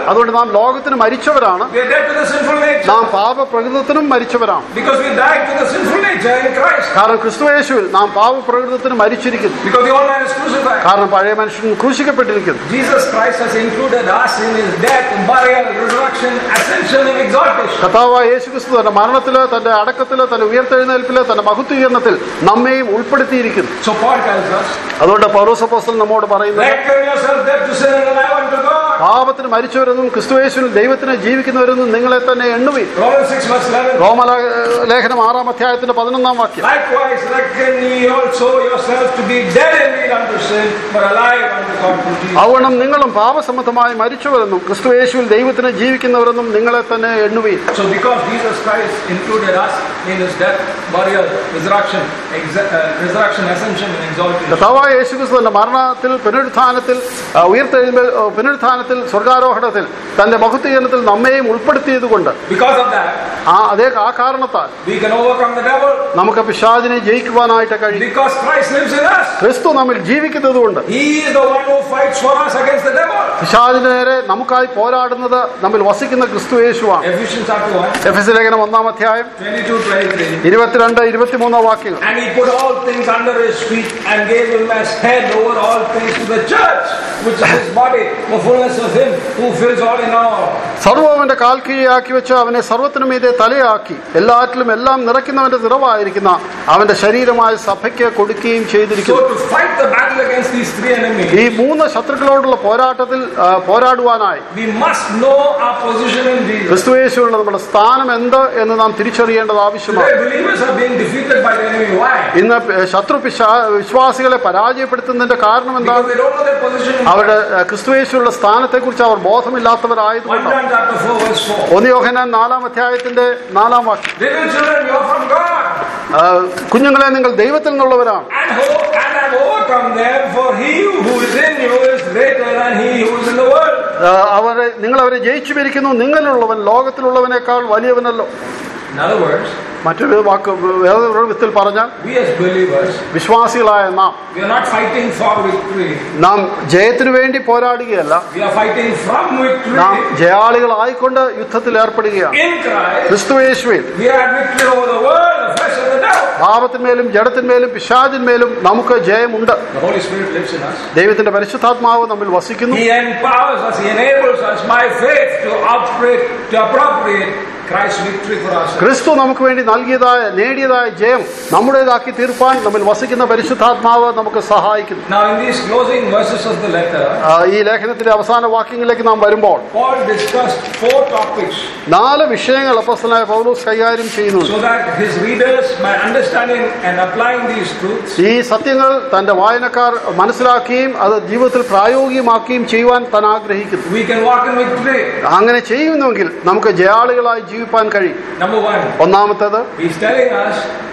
അതുകൊണ്ട് നാം ലോകത്തിന് മരിച്ചവരാണ് We are dead to the sinful nature. നാം പാപപ്രകൃതത്തിനും മരിച്ചവരാണ് Because we died to the sinful nature in Christ. കാരണം ക്രിസ്തുയേശുവിൽ നാം പാപപ്രകൃതത്തിന് മരിച്ചിരിക്കുന്നു Because the old man is crucified. കാരണം പഴയ മനുഷ്യൻ ക്രൂശിക്കപ്പെട്ടിരിക്കുന്നു Jesus Christ has included us in his death, burial, resurrection, ascension, and exaltation. കർത്താവായ യേശുക്രിസ്തു തന്റെ മരണത്തില് തന്റെ അടക്കത്തില് തന്റെ ഉയർത്തെഴുന്നേൽപ്പില് തന്റെ മഹത്വീകരണത്തിൽ നമ്മെയും ഉൾപ്പെടുത്തിയിരിക്കുന്നു So Paul tells us, അതുകൊണ്ട് പൗരോസപ്പോസ്റ്റൽ നമ്മോട് പറയുന്നത് reckon yourself dead to sin and alive unto God. പാപത്തിന് മരിച്ചവരെന്നും ക്രിസ്തുയേശുവിൽ ദൈവത്തിന് ജീവിക്കുന്നവരെന്നും നിങ്ങളെ തന്നെ എണ്ണുവീൻ Romans 6 verse 11. റോമലേഖനം ആറാം അധ്യായത്തിന്റെ പതിനൊന്നാം വാക്യം Likewise, reckon ye also yourselves to be dead indeed unto sin, but alive unto God through Jesus. അവണ്ണം നിങ്ങളും പാപസംബന്ധമായി മരിച്ചവരെന്നും ക്രിസ്തുയേശുവിൽ ദൈവത്തിന് ജീവിക്കുന്നവരെന്നും നിങ്ങളെ തന്നെ എണ്ണുവീൻ So because Jesus Christ included us in his death, burial, resurrection, exa- uh, resurrection, ascension, and exaltation. കർത്താവായ യേശുക്രിസ്തു തന്റെ മരണത്തിൽ പുനരുത്ഥാനത്തിൽ ആ, ഉയർത്തെഴുന്നേൽ ആ, പുനരുത്ഥാനത്തിൽ സ്വർഗാരോഹണത്തിൽ തന്റെ മഹത്വീകരണത്തിൽ നമ്മെയും ഉൾപ്പെടുത്തിയതുകൊണ്ട് Because of that, ആ അതേ ആ കാരണത്താൽ we can overcome the devil. നമുക്ക് പിശാചിനെ ജയിക്കുവാനായിട്ട് കഴിയും Because Christ lives in us. ക്രിസ്തു നമ്മിൽ ജീവിക്കുന്നതുകൊണ്ട് He is the one who fights for us against the devil. പിശാചിന് നേരെ നമുക്കായി പോരാടുന്നത് നമ്മിൽ വസിക്കുന്ന ക്രിസ്തു യേശുവാണ് Ephesians chapter 1, എഫ് എസ് ലേഖനം ഒന്നാം അധ്യായം 22, 23. ഇരുപത്തിരണ്ട് ഇരുപത്തിമൂന്നാം വാക്യങ്ങൾ And he put all things under his feet and gave him as head over all things to the church, which is his body, the fullness of him who fills all in all. സർവ്വവന്റെ കാൽ കീഴിയാക്കി വെച്ച് അവനെ സർവത്തിനു മീതെ തലയാക്കി എല്ലാറ്റിലും എല്ലാം നിറയ്ക്കുന്നവന്റെ നിറവായിരിക്കുന്ന അവന്റെ ശരീരമായ സഭയ്ക്ക് കൊടുക്കുകയും So ചെയ്തിരിക്കുന്നു to fight the battle against these three enemies, ഈ മൂന്ന് ശത്രുക്കളോടുള്ള പോരാട്ടത്തിൽ ആ, പോരാടുവാനായി we must know our position in Jesus. ക്രിസ്തുയേശുവിലുള്ള നമ്മുടെ സ്ഥാനം എന്ത് എന്ന് നാം തിരിച്ചറിയേണ്ടത് ആവശ്യമാണ് Today believers are being defeated by the enemy. Why? ഇന്ന് ശത്രു പിശാ വിശ്വാസികളെ പരാജയപ്പെടുത്തുന്നതിന്റെ കാരണം Because എന്താണ് they don't know their position in അവരുടെ Christ. ആ, ക്രിസ്തുയേശുവിലുള്ള സ്ഥാനത്തെക്കുറിച്ച് അവർ 1 ബോധമില്ലാത്തവരായതുകൊണ്ടാണ് John chapter 4 verse 4. ഒന്ന് യോഹനാൻ നാലാം അധ്യായത്തിന്റെ നാലാം വാക്യം Little children, you are from God. ആ, കുഞ്ഞുങ്ങളെ നിങ്ങൾ ദൈവത്തിൽ നിന്നുള്ളവരാണ് And, ho- and have overcome them, for he who is in you is greater than he who is in the world. ആ, അവരെ നിങ്ങൾ അവരെ ജയിച്ചു പിരിക്കുന്നു നിങ്ങളിലുള്ളവൻ ലോകത്തിലുള്ളവനേക്കാൾ വലിയവനല്ലോ In other words, മറ്റൊരു വാക്ക് വേറൊരു വിധത്തിൽ പറഞ്ഞാൽ we as believers, വിശ്വാസികളായ നാം we are not fighting for victory. നാം ജയത്തിനു വേണ്ടി പോരാടുകയല്ല We are fighting from നാം victory. ജയാളികളായിക്കൊണ്ട് യുദ്ധത്തിൽ ഏർപ്പെടുകയാണ് In Christ, ക്രിസ്തുയേശുവിൽ we have victory over the world, the flesh, and the devil. പാപത്തിന്മേലും ജഡത്തിന്മേലും പിശാചിന്മേലും നമുക്ക് ജയമുണ്ട് The Holy Spirit lives in us. ദൈവത്തിന്റെ പരിശുദ്ധാത്മാവ് നമ്മിൽ വസിക്കുന്നു He empowers us, He enables us by faith to operate, to appropriate Christ's victory for us. ക്രിസ്തു നമുക്ക് വേണ്ടി നൽകിയതായ നേടിയതായ ജയം നമ്മുടേതാക്കി തീർപ്പാൻ നമ്മിൽ വസിക്കുന്ന പരിശുദ്ധാത്മാവ് നമുക്ക് സഹായിക്കുന്നു Now, in these closing verses of the letter, ആ, ഈ ലേഖനത്തിന്റെ അവസാന വാക്യങ്ങളിലേക്ക് നാം വരുമ്പോൾ Paul discussed four topics നാല് വിഷയങ്ങൾ അപ്പസ്തനായ പൗലോസ് കൈകാര്യം ചെയ്യുന്നുണ്ട് so that his readers, by understanding and applying these truths, ഈ സത്യങ്ങൾ തന്റെ വായനക്കാർ മനസ്സിലാക്കുകയും അത് ജീവിതത്തിൽ പ്രായോഗികമാക്കുകയും ചെയ്യുവാൻ താൻ ആഗ്രഹിക്കുന്നു we can walk in victory. അങ്ങനെ ചെയ്യുന്നുവെങ്കിൽ നമുക്ക് ജയാളികളായി ജീവിപ്പാൻ കഴിയും Number one, ഒന്നാമത്തേത് he's telling us,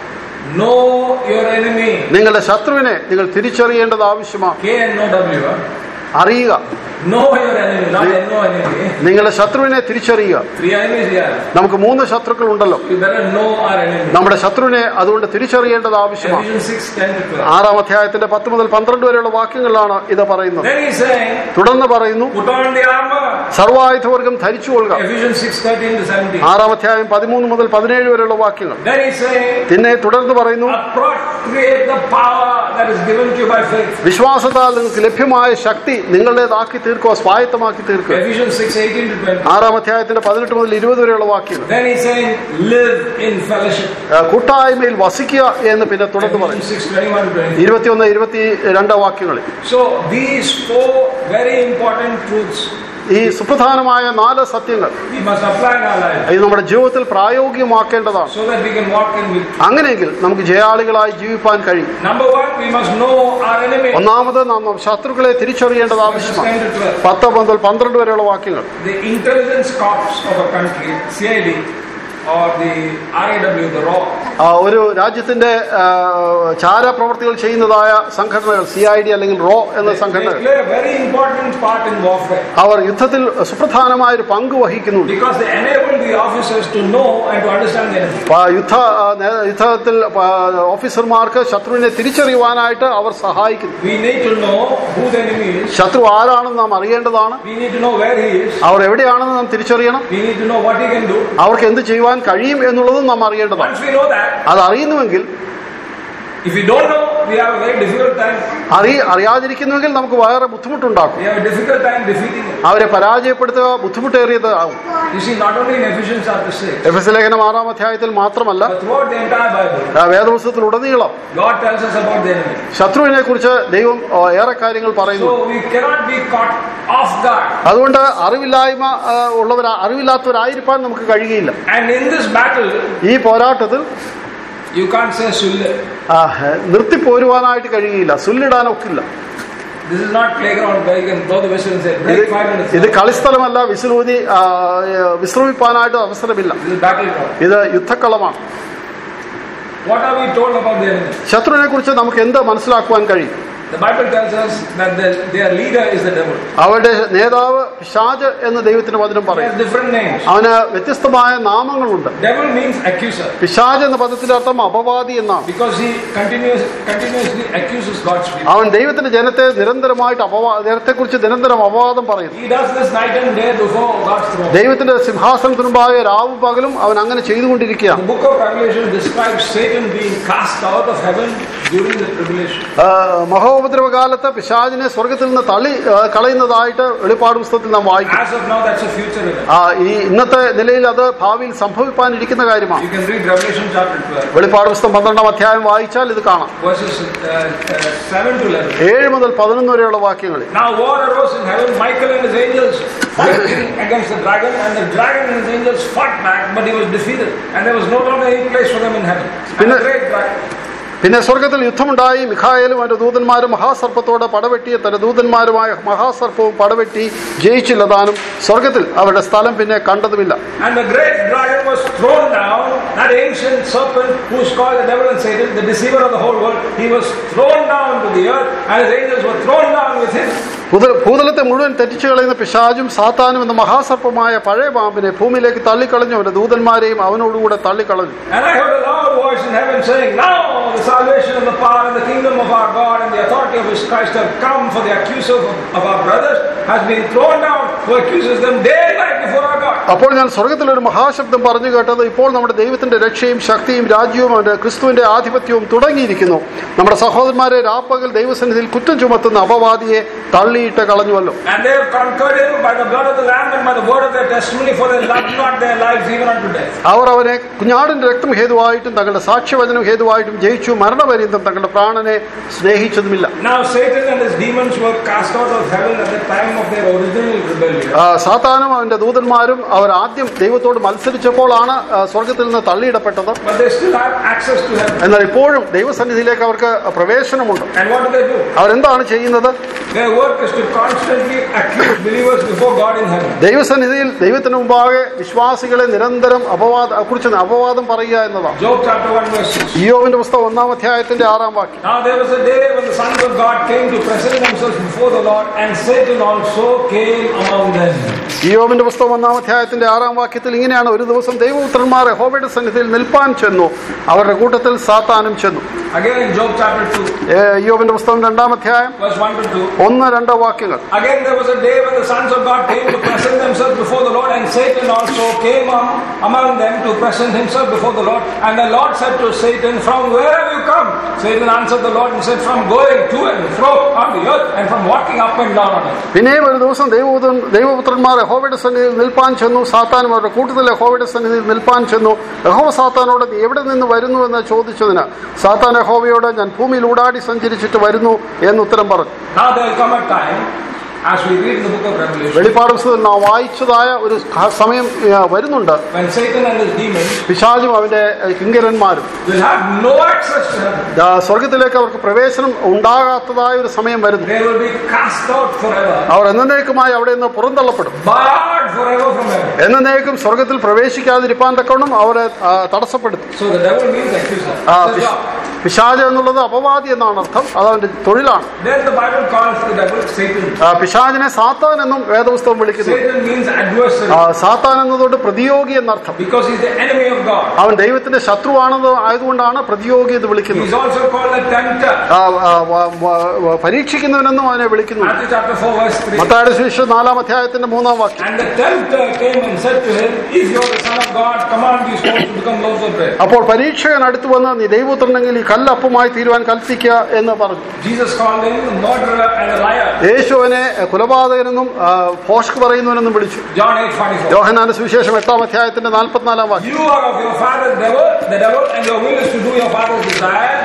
know your enemy. നിങ്ങളുടെ ശത്രുവിനെ നിങ്ങൾ തിരിച്ചറിയേണ്ടത് ആവശ്യമാണ് K N O W. huh? അറിയുക Know your enemy, not no enemy. നിങ്ങളുടെ ശത്രുവിനെ തിരിച്ചറിയുക Three enemies here. നമുക്ക് മൂന്ന് ശത്രുക്കൾ ഉണ്ടല്ലോ We better know our enemy. നമ്മുടെ ശത്രുവിനെ അതുകൊണ്ട് തിരിച്ചറിയേണ്ടത് ആവശ്യമാണ് Ephesians 6 10 to 12. ആറാം അധ്യായത്തിന്റെ പത്ത് മുതൽ പന്ത്രണ്ട് വരെയുള്ള വാക്യങ്ങളിലാണ് ഇത് പറയുന്നത് Then he's saying, തുടർന്ന് പറയുന്നു put on the armor. സർവായുധവർഗം ധരിച്ചുകൊള്ളുക Ephesians 6 13 to 17. ആറാം അധ്യായം പതിമൂന്ന് മുതൽ പതിനേഴ് വരെയുള്ള വാക്യങ്ങൾ Then he's saying, പിന്നെ തുടർന്ന് പറയുന്നു appropriate the power that is given to you by faith. വിശ്വാസത്താൽ നിങ്ങൾക്ക് ലഭ്യമായ ശക്തി നിങ്ങളുടേതാക്കി തീർക്കുക സ്വായത്തമാക്കി തീർക്കുക Ephesians 6 18 to 20. ആറാം അധ്യായത്തിന്റെ പതിനെട്ട് മുതൽ ഇരുപത് വരെയുള്ള വാക്യങ്ങൾ Then he's saying, live in fellowship. ആ, കൂട്ടായ്മയിൽ വസിക്കുക എന്ന് പിന്നെ തുടർന്ന് പറയും Ephesians 6 21 to 20. ഇരുപത്തിയൊന്ന് ഇരുപത്തി രണ്ട് വാക്യങ്ങളിൽ So these four very important truths ഈ സുപ്രധാനമായ നാല് സത്യങ്ങൾ we must apply in our lives ഇത് നമ്മുടെ ജീവിതത്തിൽ പ്രായോഗികമാക്കേണ്ടതാണ് so that we can walk in victory. അങ്ങനെയെങ്കിൽ നമുക്ക് ജയാളികളായി ജീവിപ്പാൻ കഴിയും Number one, we must know our enemy. ഒന്നാമത് നാം ശത്രുക്കളെ തിരിച്ചറിയേണ്ടത് Verses ആവശ്യമാണ് 10 to 12. പത്ത് മുതൽ പന്ത്രണ്ട് വരെയുള്ള വാക്യങ്ങൾ The intelligence corps of a country, CID, or the RAW, the RAW. ആ, ഒരു രാജ്യത്തിന്റെ ആ, ചാരപ്രവർത്തികൾ ചെയ്യുന്നതായ സംഘടനകൾ സി ഐ ഡി അല്ലെങ്കിൽ റോ എന്ന They സംഘടനകൾ play a very important part in warfare അവർ യുദ്ധത്തിൽ സുപ്രധാനമായ ഒരു പങ്ക് വഹിക്കുന്നുണ്ട് because they enable the officers to know and to understand the enemy. ആ, യുദ്ധ ആ, നേ- യുദ്ധത്തിൽ ആ, ഓഫീസർമാർക്ക് ശത്രുവിനെ തിരിച്ചറിയുവാനായിട്ട് അവർ സഹായിക്കുന്നു We need to know who the enemy is. ശത്രു ആരാണെന്ന് നാം അറിയേണ്ടതാണ് We need to know where he is. അവർ എവിടെയാണെന്ന് നാം തിരിച്ചറിയണം We need to know what he can do. അവർക്ക് എന്ത് ചെയ്യുവാൻ കഴിയും എന്നുള്ളതും നാം അറിയേണ്ടതാണ് Once we know that, അത് അറിയുന്നുവെങ്കിൽ if we don't know, we have a very difficult time. അറി അറിയാതിരിക്കുന്നുവെങ്കിൽ നമുക്ക് വേറെ ബുദ്ധിമുട്ടുണ്ടാകും We have a difficult time defeating him. അവരെ പരാജയപ്പെടുത്തുക ബുദ്ധിമുട്ടേറിയത് ആവും You see, not only in Ephesians chapter 6, എഫ് എസ് ലേഖനം ആറാം അധ്യായത്തിൽ മാത്രമല്ല but throughout the entire Bible, ആ, വേദപുസ്തകത്തിലുടനീളം God tells us about the enemy. ശത്രുവിനെ കുറിച്ച് ദൈവം ആ, ഏറെ കാര്യങ്ങൾ പറയുന്നു So we cannot be caught off guard. അതുകൊണ്ട് അറിവില്ലായ്മ ആ, ഉള്ളവരാ അറിവില്ലാത്തവരായിരിക്കാൻ നമുക്ക് കഴിയുകയില്ല And in this battle, ഈ പോരാട്ടത്തിൽ you can't say Sulle. ആ, നിർത്തിപ്പോരുവാനായിട്ട് കഴിയുകയില്ല സുല്ലിടാനൊക്കില്ല This is not playground where you can blow the whistle and say, ഇത് break five minutes. ഇത് കളിസ്ഥലമല്ല വിസിലൂതി ആ, വിശ്രമിപ്പാനായിട്ട് അവസരമില്ല This is battleground. ഇത് യുദ്ധക്കളമാണ് What are we told about the enemy? ശത്രുവിനെ കുറിച്ച് നമുക്ക് എന്ത് മനസ്സിലാക്കുവാൻ കഴിയും The Bible tells us that the, their leader is the devil. അവരുടെ നേതാവ് ഷാജ് എന്ന് ദൈവത്തിന് വചനം He പറയും has different names. അവന് വ്യത്യസ്തമായ നാമങ്ങളുണ്ട് Devil means accuser പിശാജ് എന്ന പദത്തിന്റെ അർത്ഥം അപവാദി എന്നാണ് because he continuous, continuously accuses God's people. അവൻ ദൈവത്തിന്റെ ജനത്തെ നിരന്തരമായിട്ട് അപവാ ജനത്തെക്കുറിച്ച് നിരന്തരം അപവാദം പറയുന്നു He does this night and day before God's throne. ദൈവത്തിന്റെ സിംഹാസനത്തിനുമ്പായ രാവും പകലും അവൻ അങ്ങനെ The ചെയ്തുകൊണ്ടിരിക്കുകയാണ് book of Revelation describes Satan being cast out of heaven during the tribulation. ആ, മഹോപദ്രവകാലത്ത് പിശാജിനെ സ്വർഗത്തിൽ നിന്ന് തള്ളി ആ, കളയുന്നതായിട്ട് വെളിപ്പാട് പുസ്തകത്തിൽ നാം വായിക്കും As of now, that's a future event. ആ, ഈ ഇന്നത്തെ നിലയിൽ അത് ഭാവിയിൽ സംഭവിപ്പാനിരിക്കുന്ന കാര്യമാണ് You can read Revelation chapter 12, വെളിപ്പാട് പുസ്തകം പന്ത്രണ്ടാം അധ്യായം വായിച്ചാൽ ഇത് കാണാം verses uh, uh, 7 to 11. ഏഴ് മുതൽ പതിനൊന്ന് വരെയുള്ള വാക്യങ്ങളിൽ Now war arose in heaven. Michael and his angels fighting against the dragon, and the dragon and his angels fought back, but he was defeated, and there was no longer any place for them in heaven. And the great dragon, പിന്നെ സ്വർഗത്തിൽ യുദ്ധമുണ്ടായി മിഖായേലും അവന്റെ ദൂതന്മാരും മഹാസർപ്പത്തോട് പടവെട്ടി തന്റെ ദൂതന്മാരുമായ മഹാസർപ്പവും പടവെട്ടി ജയിച്ചില്ല താനും സ്വർഗത്തിൽ അവരുടെ സ്ഥലം പിന്നെ കണ്ടതുമില്ല and the great dragon was thrown down. That ancient serpent, who is called the devil and Satan, the deceiver of the whole world, he was thrown down to the earth, and his angels were thrown down with him. ഭൂത- ഭൂതലത്തെ മുഴുവൻ തെറ്റിച്ചു കളയുന്ന പിശാചും സാത്താനും എന്ന മഹാസർപ്പമായ പഴയ പാമ്പിനെ ഭൂമിയിലേക്ക് തള്ളിക്കളഞ്ഞു അവന്റെ ദൂതന്മാരെയും അവനോടുകൂടെ തള്ളിക്കളഞ്ഞു And I heard a loud voice in heaven saying, Now the salvation and the power and the kingdom of our God and the authority of his Christ have come, for the accuser of, of our brothers has been thrown down, who accuses them day and night before our God. അപ്പോൾ ഞാൻ സ്വർഗത്തിലൊരു മഹാശബ്ദം പറഞ്ഞു കേട്ടത് ഇപ്പോൾ നമ്മുടെ ദൈവത്തിന്റെ രക്ഷയും ശക്തിയും രാജ്യവും അവന്റെ ക്രിസ്തുവിന്റെ ആധിപത്യവും തുടങ്ങിയിരിക്കുന്നു നമ്മുടെ സഹോദരന്മാരെ രാപ്പകൽ ദൈവസന്നിധിയിൽ കുറ്റം ചുമത്തുന്ന അപവാദിയെ തള്ളിയിട്ട് കളഞ്ഞുവല്ലോ And they have conquered him by the blood of the Lamb and by the word of their testimony, for they loved not their lives even unto death. അവർ അവനെ കുഞ്ഞാടിന്റെ രക്തം ഹേതുവായിട്ടും തങ്ങളുടെ സാക്ഷ്യവചനം ഹേതുവായിട്ടും ജയിച്ചു മരണപര്യന്തം തങ്ങളുടെ പ്രാണനെ സ്നേഹിച്ചതുമില്ല Now Satan and his demons were cast out of heaven at the time of their original rebellion. ആ, സാത്താനും അവന്റെ ദൂതന്മാരും അവർ ആദ്യം ദൈവത്തോട് മത്സരിച്ചപ്പോഴാണ് ആ, സ്വർഗത്തിൽ നിന്ന് തള്ളിയിടപ്പെട്ടത് But they still have access to heaven. എന്നാൽ ഇപ്പോഴും ദൈവസന്നിധിയിലേക്ക് അവർക്ക് പ്രവേശനമുണ്ട് And what do they do? അവരെന്താണ് ചെയ്യുന്നത് Their work is to constantly accuse believers before God in heaven. ദൈവസന്നിധിയിൽ ദൈവത്തിന് മുമ്പാകെ വിശ്വാസികളെ നിരന്തരം അപവാദ കുറിച്ച് അപവാദം പറയുക എന്നതാണ് Job chapter 1 verse 6. ഇയോവിന്റെ പുസ്തകം ഒന്നാം അധ്യായത്തിന്റെ ആറാം വാക്യം Now there was a day when the sons of God came to present themselves before the Lord, and Satan also came among them. ഇയോവിന്റെ പുസ്തകം ഒന്നാം അധ്യായത്തിന്റെ ആറാം വാക്യത്തിൽ ഇങ്ങനെയാണ് ഒരു ദിവസം ദൈവപുത്രന്മാർ യഹോവയുടെ സന്നിധിയിൽ നിൽപ്പാൻ ചെന്നു അവരുടെ കൂട്ടത്തിൽ സാത്താനും ചെന്നു Again in Job chapter 2, ഏ, ഇയ്യോബിന്റെ പുസ്തകം രണ്ടാം അധ്യായം verse 1 to 2. ഒന്ന് രണ്ട് വാക്യങ്ങൾ Again there was a day when the sons of God came to present themselves before the Lord, and Satan also came am- among them to present himself before the Lord. And the Lord said to Satan, From where have you come? Satan answered the Lord and said, From going to and fro on the earth, and from walking up and down on it. പിന്നെയും ഒരു ദിവസം ദൈവപുത്രൻ ദൈവപുത്രന്മാർ യഹോവയുടെ സന്നിധിയിൽ നിൽപ്പാൻ ചെന്നു സാത്താനും അവരുടെ കൂട്ടത്തിൽ യഹോവയുടെ സന്നിധിയിൽ നിൽപ്പാൻ ചെന്നു യഹോവ സാത്താനോട് നീ എവിടെ നിന്ന് വരുന്നു എന്ന് ചോദിച്ചതിന് സാത്താൻ യഹോവയോട് ഞാൻ ഭൂമിയിൽ ഊടാടി സഞ്ചരിച്ചിട്ട് വരുന്നു എന്ന് ഉത്തരം പറഞ്ഞു Now there will come a time as we read in the book of Revelation, വെളിപ്പാട് പുസ്തകത്തിൽ നാം വായിച്ചതായ ഒരു ക- സമയം ആ, വരുന്നുണ്ട് when Satan and his demons പിശാചും അവന്റെ ആ, കിങ്കരന്മാരും will have no access to heaven. ആ, സ്വർഗത്തിലേക്ക് അവർക്ക് പ്രവേശനം ഉണ്ടാകാത്തതായ ഒരു സമയം വരുന്നു They will be cast out forever, അവർ എന്നേക്കുമായി അവിടെ നിന്ന് പുറന്തള്ളപ്പെടും barred forever from heaven. എന്നേക്കും സ്വർഗത്തിൽ പ്രവേശിക്കാതിരിപ്പാൻ തക്കവണ്ണം അവരെ ആ, തടസ്സപ്പെടുത്തും So the devil means accuser. ആ, It's a പിശ്- job. പിശാച് എന്നുള്ളത് അപവാദി എന്നാണ് അർത്ഥം അത് അവന്റെ തൊഴിലാണ് Then the Bible calls the devil Satan. ആ, പിശാചിനെ സാത്താൻ എന്നും വേദപുസ്തകം വിളിക്കുന്നു Satan means adversary ആ, സാത്താൻ എന്നതുകൊണ്ട് പ്രതിയോഗി എന്നർത്ഥം because he's the enemy of God. അവൻ ദൈവത്തിന്റെ ശത്രുവാണെന്ന് ആയതുകൊണ്ടാണ് പ്രതിയോഗി എന്ന് വിളിക്കുന്നത് He's also called a tempter. ആ, ആ, വ- വ- വ- പരീക്ഷിക്കുന്നവനെന്നും അവനെ വിളിക്കുന്നു Matthew chapter 4, verse 3. മത്തായുടെ സുവിശേഷം നാലാം അധ്യായത്തിന്റെ മൂന്നാം വാക്യം And the tempter came and said to him, If you are the Son of God, command these stones to become loaves of bread. അപ്പോൾ പരീക്ഷകൻ അടുത്ത് വന്ന് നീ ദൈവത്തിനുണ്ടെങ്കിൽ ഈ കല്ലപ്പമായി തീരുവാൻ കൽപ്പിക്കുക എന്ന് പറഞ്ഞു Jesus called him a murderer and a liar. യേശുവിനെ കൊലപാതകനെന്നും ആ, ഭോഷ്ക് പറയുന്നവനെന്നും വിളിച്ചു John 8, 44. യോഹനാന്റെ സുവിശേഷം എട്ടാം അധ്യായത്തിന്റെ നാൽപ്പത്തിനാലാം വാക്യം You are of your father the devil, the devil, and your will is to do your father's desire.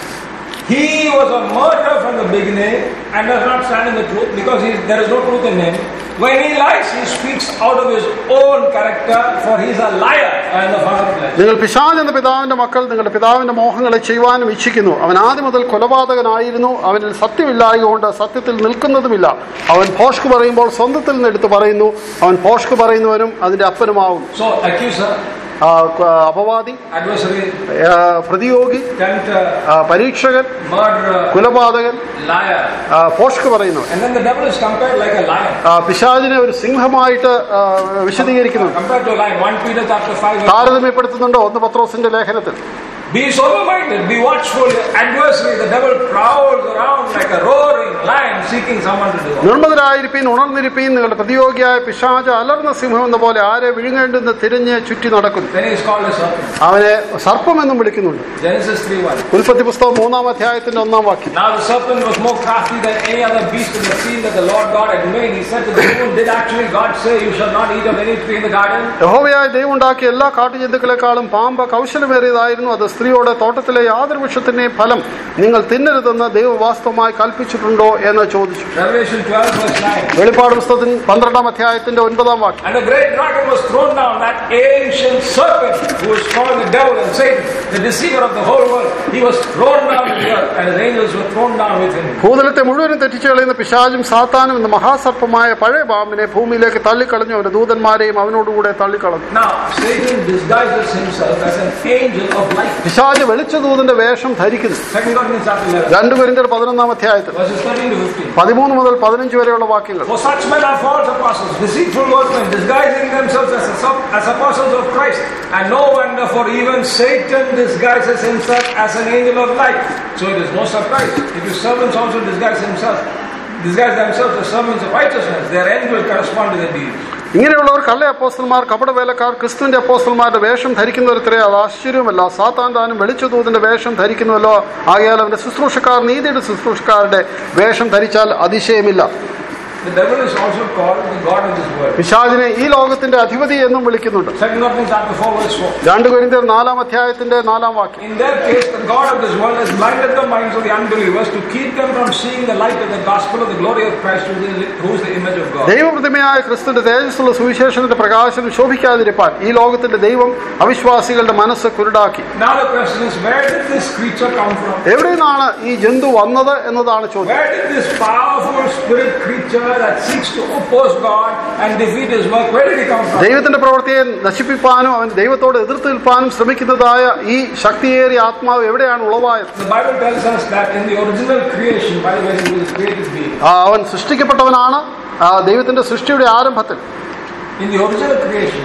He was a murderer from the beginning and does not stand in the truth because he, there is no truth in him. When he lies, he speaks out of his own character, for he is a liar and the father of lies. നിങ്ങൾ പിശാജ് എന്ന പിതാവിന്റെ മക്കൾ നിങ്ങളുടെ പിതാവിന്റെ മോഹങ്ങളെ ചെയ്യുവാനും ഇച്ഛിക്കുന്നു അവൻ ആദ്യം മുതൽ കൊലപാതകനായിരുന്നു അവനിൽ സത്യമില്ലായകൊണ്ട് സത്യത്തിൽ നിൽക്കുന്നതുമില്ല അവൻ ഭോഷ്ക് പറയുമ്പോൾ സ്വന്തത്തിൽ നിന്ന് എടുത്ത് പറയുന്നു അവൻ ഭോഷ്ക് പറയുന്നവനും അതിന്റെ അപ്പനുമാവും So, accuser, ആ, ക- അപവാദി adversary, ആ, പ്രതിയോഗി tempter, ആ, പരീക്ഷകൻ murderer, കുലപാതകൻ liar. ആ, ഭോഷ്ക് പറയുന്നവൻ And then the devil is compared like a lion. ആ, പിശാചിനെ ഒരു സിംഹമായിട്ട് ആ, വിശദീകരിക്കുന്നുണ്ട് Compared to a lion. 1 Peter chapter 5 verse താരതമ്യപ്പെടുത്തുന്നുണ്ട് ഒന്ന് പത്രോസിന്റെ ലേഖനത്തിൽ Be sober minded, be watchful. Your adversary, the devil, prowls around like a roaring lion seeking someone to devour. നിർമ്മതരായിരിപ്പീൻ ഉണർന്നിരിപ്പീൻ നിങ്ങളുടെ പ്രതിയോഗിയായ പിശാച അലർന്ന സിംഹം എന്ന പോലെ ആരെ വിഴുങ്ങേണ്ടെന്ന് തിരിഞ്ഞ് ചുറ്റി നടക്കുന്നു Then he is called a serpent. അവനെ സർപ്പമെന്നും വിളിക്കുന്നുണ്ട് Genesis 3 1. ഉൽപ്പത്തി പുസ്തകം മൂന്നാം അധ്യായത്തിന്റെ ഒന്നാം വാക്യം Now the serpent was more crafty than any other beast in the field that the Lord God had made. He said to the woman, Did actually God say, You shall not eat of any tree in the garden? യഹോവയായ ദൈവം ഉണ്ടാക്കിയ എല്ലാ കാട്ടുജന്തുക്കളെക്കാളും പാമ്പ് കൗശലമേറിയതായിരുന്നു അത് സ്ത്രീയോട് തോട്ടത്തിലെ യാതൊരു വൃക്ഷത്തിന്റെയും ഫലം നിങ്ങൾ തിന്നരുതെന്ന് ദൈവം വാസ്തവമായി കൽപ്പിച്ചിട്ടുണ്ടോ എന്ന് ചോദിച്ചു Revelation 12 verse 9. വെളിപ്പാട് പുസ്തകത്തിൽ പന്ത്രണ്ടാം അധ്യായത്തിന്റെ ഒൻപതാം വാക്യം And the great dragon was thrown down, that ancient serpent who is called the devil and Satan, the deceiver of the whole world. He was thrown down to the earth, and his angels were thrown down with him. ഭൂതലത്തെ മുഴുവനും തെറ്റിച്ചു കളയുന്ന പിശാചും സാത്താനും എന്ന മഹാസർപ്പമായ പഴയ പാമ്പിനെ ഭൂമിയിലേക്ക് തള്ളിക്കളഞ്ഞു അവന്റെ ദൂതന്മാരെയും അവനോടുകൂടെ തള്ളിക്കളഞ്ഞു Now, Satan disguises himself as an angel of light. പിശാജ് വെളിച്ചദൂതന്റെ വേഷം ധരിക്കുന്നു Second Corinthians chapter 11, രണ്ടു പേരിന്റെ പതിനൊന്നാം അധ്യായത്തിൽ verses 13 to 15. പതിമൂന്ന് മുതൽ പതിനഞ്ച് വരെയുള്ള വാക്യങ്ങൾ For such men are false apostles, deceitful workmen, disguising themselves as, as apostles of Christ. And no wonder, for even Satan disguises himself as an angel of light. So it is no surprise if his servants also disguise himself, disguise themselves as servants of righteousness. Their end will correspond to their deeds. ഇങ്ങനെയുള്ളവർ കള്ള അപ്പോസ്റ്റൽമാർ കപടവേലക്കാർ ക്രിസ്തുവിന്റെ അപ്പോസ്റ്റൽമാരുടെ വേഷം ധരിക്കുന്നവരത്രേ അത് ആശ്ചര്യവുമല്ല സാത്താൻ താനും വെളിച്ചദൂതന്റെ വേഷം ധരിക്കുന്നുവല്ലോ ആകയാൽ അവന്റെ ശുശ്രൂഷക്കാർ നീതിയുടെ ശുശ്രൂഷക്കാരുടെ വേഷം ധരിച്ചാൽ അതിശയമില്ല The devil is also called the God of this world. പിശാചിനെ ഈ ലോകത്തിന്റെ അധിപതി എന്നും വിളിക്കുന്നുണ്ട് Second Corinthians chapter 4 verse 4. രണ്ടു കൊരിന്ത്യർ നാലാം അധ്യായത്തിന്റെ നാലാം വാക്യം In their case, the God of this world has blinded the minds of the unbelievers to keep them from seeing the light of the gospel of the glory of Christ, who is the- who is the image of God. ദൈവപ്രതിമയായ ക്രിസ്തുവിന്റെ തേജസ്സുള്ള സുവിശേഷത്തിന്റെ പ്രകാശനം ശോഭിക്കാതിരിപ്പാൻ ഈ ലോകത്തിന്റെ ദൈവം അവിശ്വാസികളുടെ മനസ്സ് കുരുടാക്കി Now the question is, where did this creature come from? എവിടെ നിന്നാണ് ഈ ജന്തു വന്നത് എന്നതാണ് ചോദ്യം Where did this powerful spirit creature that seeks to oppose God and defeat His work, where did he come from? ദൈവത്തിന്റെ പ്രവൃത്തിയെ നശിപ്പിപ്പാനും അവൻ ദൈവത്തോട് എതിർത്ത് നിൽപ്പാനും ശ്രമിക്കുന്നതായ ഈ ശക്തിയേറിയ ആത്മാവ് എവിടെയാണ് ഉളവായത് The Bible tells us that in the original creation, by the way, he was a created being. ആ, അവൻ സൃഷ്ടിക്കപ്പെട്ടവനാണ് ആ, ദൈവത്തിന്റെ സൃഷ്ടിയുടെ ആരംഭത്തിൽ In the original creation,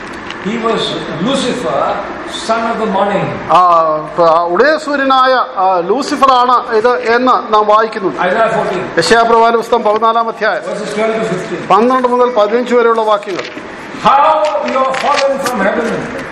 he was Lucifer, son of the morning. ആ, പ- ഉദയസൂര്യനായ ആ, ലൂസിഫറാണ് ഇത് എന്ന് നാം വായിക്കുന്നു Isaiah 14, യശയാപ്രവാന പുസ്തകം പതിനാലാം അധ്യായം verses 12 to 15. പന്ത്രണ്ട് മുതൽ പതിനഞ്ച് വരെയുള്ള വാക്യങ്ങൾ How you are fallen from heaven,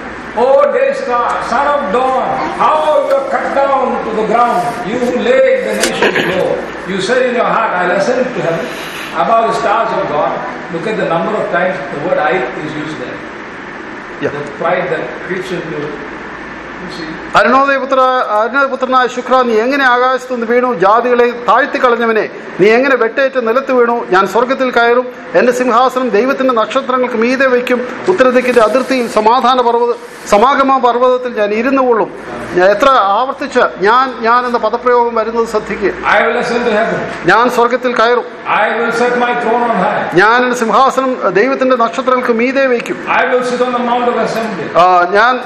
O day star, son of dawn, how you are cut down to the ground, you who laid the nations low. You said in your heart, I'll ascend to heaven above the stars of God. Look at the number of times the word I is used there. Yeah. The pride that creeps into You see? അരുണോദയപുത്ര അരുണോദയപുത്രനായ ശുക്ര നീ എങ്ങനെ ആകാശത്തു നിന്ന് വീണു ജാതികളെ താഴ്ത്തി കളഞ്ഞവനെ നീ എങ്ങനെ വെട്ടേറ്റ് നിലത്ത് വീണു ഞാൻ സ്വർഗത്തിൽ കയറും എന്റെ സിംഹാസനം ദൈവത്തിന്റെ നക്ഷത്രങ്ങൾക്ക് മീതെ വയ്ക്കും ഉത്തരദിക്കിന്റെ അതിർത്തിയിൽ സമാധാന പർവ്വത സമാഗമ പർവ്വതത്തിൽ ഞാൻ ഇരുന്നു കൊള്ളും ഞാൻ എത്ര ആവർത്തിച്ച് ഞാൻ ഞാൻ എന്ന പദപ്രയോഗം വരുന്നത് ശ്രദ്ധിക്കുക I will ascend to heaven. ഞാൻ സ്വർഗത്തിൽ കയറും I will set my throne on high. ഞാൻ എന്റെ സിംഹാസനം ദൈവത്തിന്റെ നക്ഷത്രങ്ങൾക്ക് മീതെ വയ്ക്കും I will sit on the mount of assembly. ആ, ഞാൻ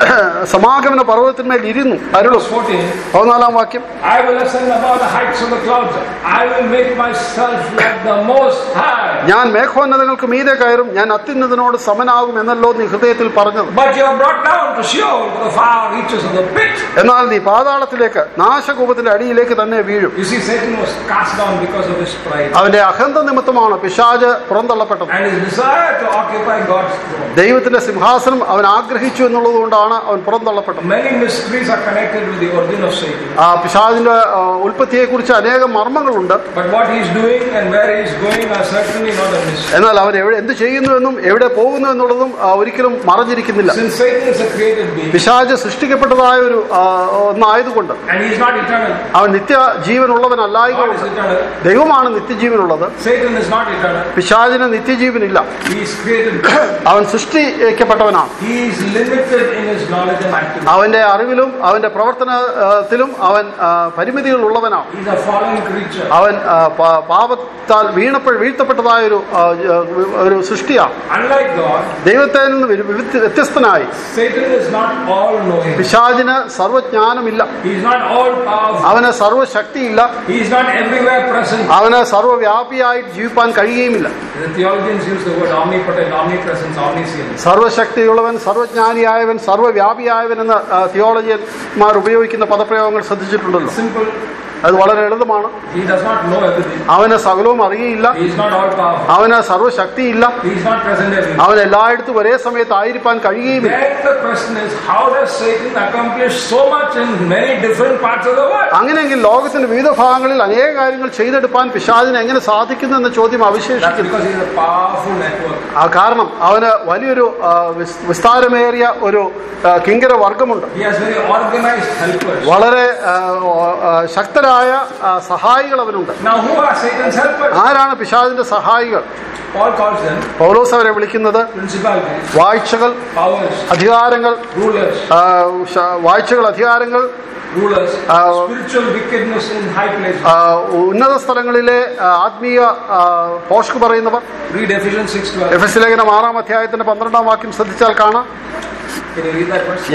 സമാഗമന പർവ്വതത്തിന്മേൽ ഇരുന്നു അരുളും Verse 14. പതിനാലാം വാക്യം I will ascend above the heights of the clouds. I will make myself like the Most High. ഞാൻ മേഘോന്നതങ്ങൾക്ക് മീതെ കയറും ഞാൻ അത്യുന്നതനോട് സമനാകും എന്നല്ലോ നീ ഹൃദയത്തിൽ പറഞ്ഞത് But you are brought down to Sheol, to the far reaches of the pit. എന്നാൽ നീ പാതാളത്തിലേക്ക് നാശകൂപത്തിന്റെ അടിയിലേക്ക് തന്നെ വീഴും You see, Satan was cast down because of his pride അവന്റെ അഹന്ത നിമിത്തമാണ് പിശാജ് പുറന്തള്ളപ്പെട്ടത് and his desire to occupy God's throne. ദൈവത്തിന്റെ സിംഹാസനം അവൻ ആഗ്രഹിച്ചു എന്നുള്ളത് കൊണ്ടാണ് അവൻ പുറന്തള്ളപ്പെട്ടത് Many mysteries are connected with the origin of Satan. ആ പിശാജിന്റെ ഉൽപ്പത്തിയെ കുറിച്ച് അനേകം മർമ്മങ്ങളുണ്ട് But what he is doing and where he is going are certainly not a mystery. എന്നാൽ അവൻ എവിടെ എന്ത് ചെയ്യുന്നുവെന്നും എവിടെ പോകുന്നു എന്നുള്ളതും ആ, ഒരിക്കലും മറഞ്ഞിരിക്കുന്നില്ല Since Satan is a created being പിശാജ് സൃഷ്ടിക്കപ്പെട്ടതായ ഒരു ആ, ഒന്നായതുകൊണ്ട് and he is not eternal, അവൻ നിത്യ ജീവനുള്ളവനല്ലായക God is eternal. ദൈവമാണ് നിത്യജീവനുള്ളത് Satan is not eternal. പിശാചിന് നിത്യജീവനില്ല He is created. അവൻ സൃഷ്ടിക്കപ്പെട്ടവനാണ് He is limited in his knowledge and activity. അവന്റെ അറിവിലും അവന്റെ പ്രവർത്തനത്തിലും അവൻ ആ, പരിമിതികൾ ഉള്ളവനാണ് He is a fallen creature. അവൻ ആ, പ- പാപത്താൽ വീണപ്പോൾ വീഴ്ത്തപ്പെട്ടതായ ഒരു ആ, ഒരു സൃഷ്ടിയാണ് Unlike God, ദൈവത്തിൽ നിന്ന് വ്യ- വ്യ- വ്യത്യസ്തനായി Satan is not all knowing. പിശാചിന് സർവജ്ഞാനമില്ല He is not all powerful. അവന് സർവശക്തിയില്ല He is not everywhere present. അവന് സർവവ്യാപിയായി ജീവിപ്പാൻ കഴിയുകയില്ല The theologians use the word omnipotent, omnipresence, omniscience. സർവശക്തിയുള്ളവൻ സർവജ്ഞാനിയായവൻ സർവവ്യാപിയായവൻ എന്ന് ആ, തിയോളജിയന്മാർ ഉപയോഗിക്കുന്ന പദപ്രയോഗങ്ങൾ ശ്രദ്ധിച്ചിട്ടുണ്ടല്ലോ Simple. അത് വളരെ ലളിതമാണ് He does not know everything. അവന് സകലവും അറിയില്ല He is not all powerful. അവന് സർവശക്തിയില്ല He is not present everywhere. അവൻ എല്ലായിടത്തും ഒരേ സമയത്ത് ആയിരിക്കാൻ കഴിയുകയുമില്ല Then the question is, how does Satan accomplish so much in many different parts of the world? അങ്ങനെയെങ്കിൽ ലോകത്തിന്റെ വിവിധ ഭാഗങ്ങളിൽ അനേക കാര്യങ്ങൾ ചെയ്തെടുപ്പാൻ പിശാദിന് എങ്ങനെ സാധിക്കുന്നു എന്ന ചോദ്യം That's അവശേഷിക്കുന്നു because he is a powerful network. ആ കാരണം അവന് വലിയൊരു ആ, വിസ്- വിസ്താരമേറിയ ഒരു ആ, കിങ്കര വർഗമുണ്ട് He has very organized helpers. വളരെ ആ, ആ, ശക്തരായ ആ, സഹായികൾ അവനുണ്ട് Now, who are Satan's helpers? ആരാണ് പിശാദിന്റെ സഹായികൾ Paul calls them പൗലോസ് അവരെ വിളിക്കുന്നത് principalities, വാഴ്ചകൾ powers, അധികാരങ്ങൾ rulers, ആ, ശ- വാഴ്ചകൾ അധികാരങ്ങൾ rulers, Uh, spiritual wickedness in high places. ആ, ഉന്നത സ്ഥലങ്ങളിലെ ആ, ആത്മീയ ആ, പോഷ്ക് പറയുന്നവർ Read Ephesians 6.12. എഫ് എസ് ലേഖനം ആറാം അധ്യായത്തിന്റെ പന്ത്രണ്ടാം വാക്യം ശ്രദ്ധിച്ചാൽ കാണാം Can you read that verse?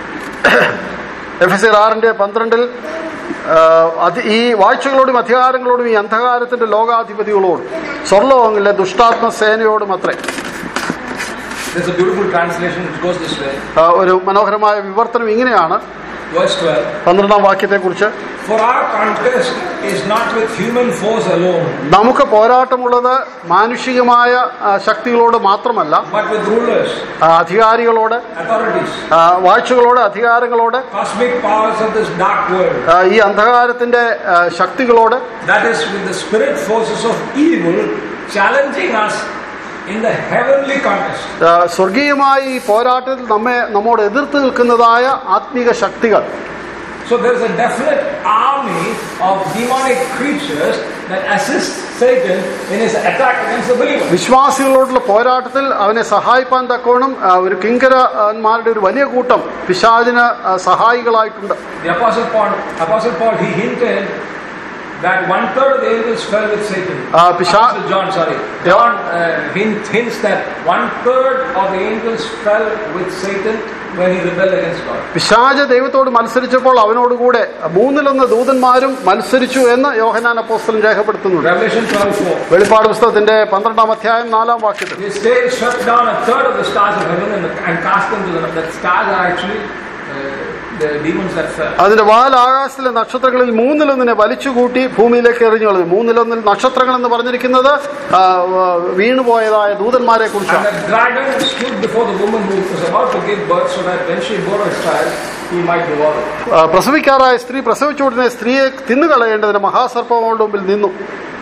എഫ് എസ് ആറിന്റെ പന്ത്രണ്ടിൽ ആ, അധി- ഈ വാഴ്ചകളോടും അധികാരങ്ങളോടും ഈ അന്ധകാരത്തിന്റെ ലോകാധിപതികളോടും സ്വർലോകങ്ങളിലെ ദുഷ്ടാത്മ സേനയോടും അത്രേ There's a beautiful translation which goes this way. ആ, ഒരു മനോഹരമായ വിവർത്തനം ഇങ്ങനെയാണ് Verse 12. പന്ത്രണ്ടാം വാക്യത്തെക്കുറിച്ച് For our contest is not with human foes alone, നമുക്ക് പോരാട്ടമുള്ളത് മാനുഷികമായ ആ, ശക്തികളോട് മാത്രമല്ല but with rulers, ആ, അധികാരികളോട് authorities, ആ, വാഴ്ചകളോട് അധികാരങ്ങളോട് cosmic powers of this dark world. ആ, ഈ അന്ധകാരത്തിന്റെ ആ, ശക്തികളോട് That is with the spirit forces of evil challenging us in the heavenly contest. ആ, സ്വർഗീയമായ ഈ പോരാട്ടത്തിൽ നമ്മെ നമ്മോട് എതിർത്ത് നിൽക്കുന്നതായ ആത്മീക ശക്തികൾ So there is a definite army of demonic creatures that assist Satan in his attack against the believer. വിശ്വാസികളോടുള്ള പോരാട്ടത്തിൽ അവനെ സഹായിപ്പാൻ തക്കോണം ആ, ഒരു കിങ്കരന്മാരുടെ ഒരു വലിയ കൂട്ടം പിശാചിന് ആ, സഹായികളായിട്ടുണ്ട് The Apostle Paul, Apostle Paul, he hinted that one third of the angels fell with Satan. Uh, Pisha- Apostle John, sorry. John uh, hint, hints that one third of the angels fell with Satan when he rebelled against God. പിശാജ് ദൈവത്തോട് മത്സരിച്ചപ്പോൾ അവനോടുകൂടെ മൂന്നിലൊന്ന് ദൂതന്മാരും മത്സരിച്ചു എന്ന് യോഹനാൻ അപ്പോസ്തലൻ രേഖപ്പെടുത്തുന്നുണ്ട് Revelation 12 4. വെളിപ്പാട് പുസ്തകത്തിന്റെ പന്ത്രണ്ടാം അധ്യായം നാലാം വാക്യത്തിൽ His tail swept down a third of the stars of heaven and, and cast them to the That stars are actually uh, the demons that fell. അതിന്റെ വാൽ ആകാശത്തിലെ നക്ഷത്രങ്ങളിൽ മൂന്നിലൊന്നിനെ വലിച്ചുകൂട്ടി ഭൂമിയിലേക്ക് എറിഞ്ഞു കളഞ്ഞു മൂന്നിലൊന്നിൽ നക്ഷത്രങ്ങൾ എന്ന് പറഞ്ഞിരിക്കുന്നത് ആ, ആ, വീണുപോയതായ ദൂതന്മാരെ And കുറിച്ചാണ് the dragon stood before the woman who was about to give birth so that when she bore her child, he might devour it. ആ, പ്രസവിക്കാറായ സ്ത്രീ പ്രസവിച്ചുടനെ സ്ത്രീയെ തിന്നുകളയേണ്ടതിന് മഹാസർപ്പങ്ങളുടെ മുമ്പിൽ നിന്നു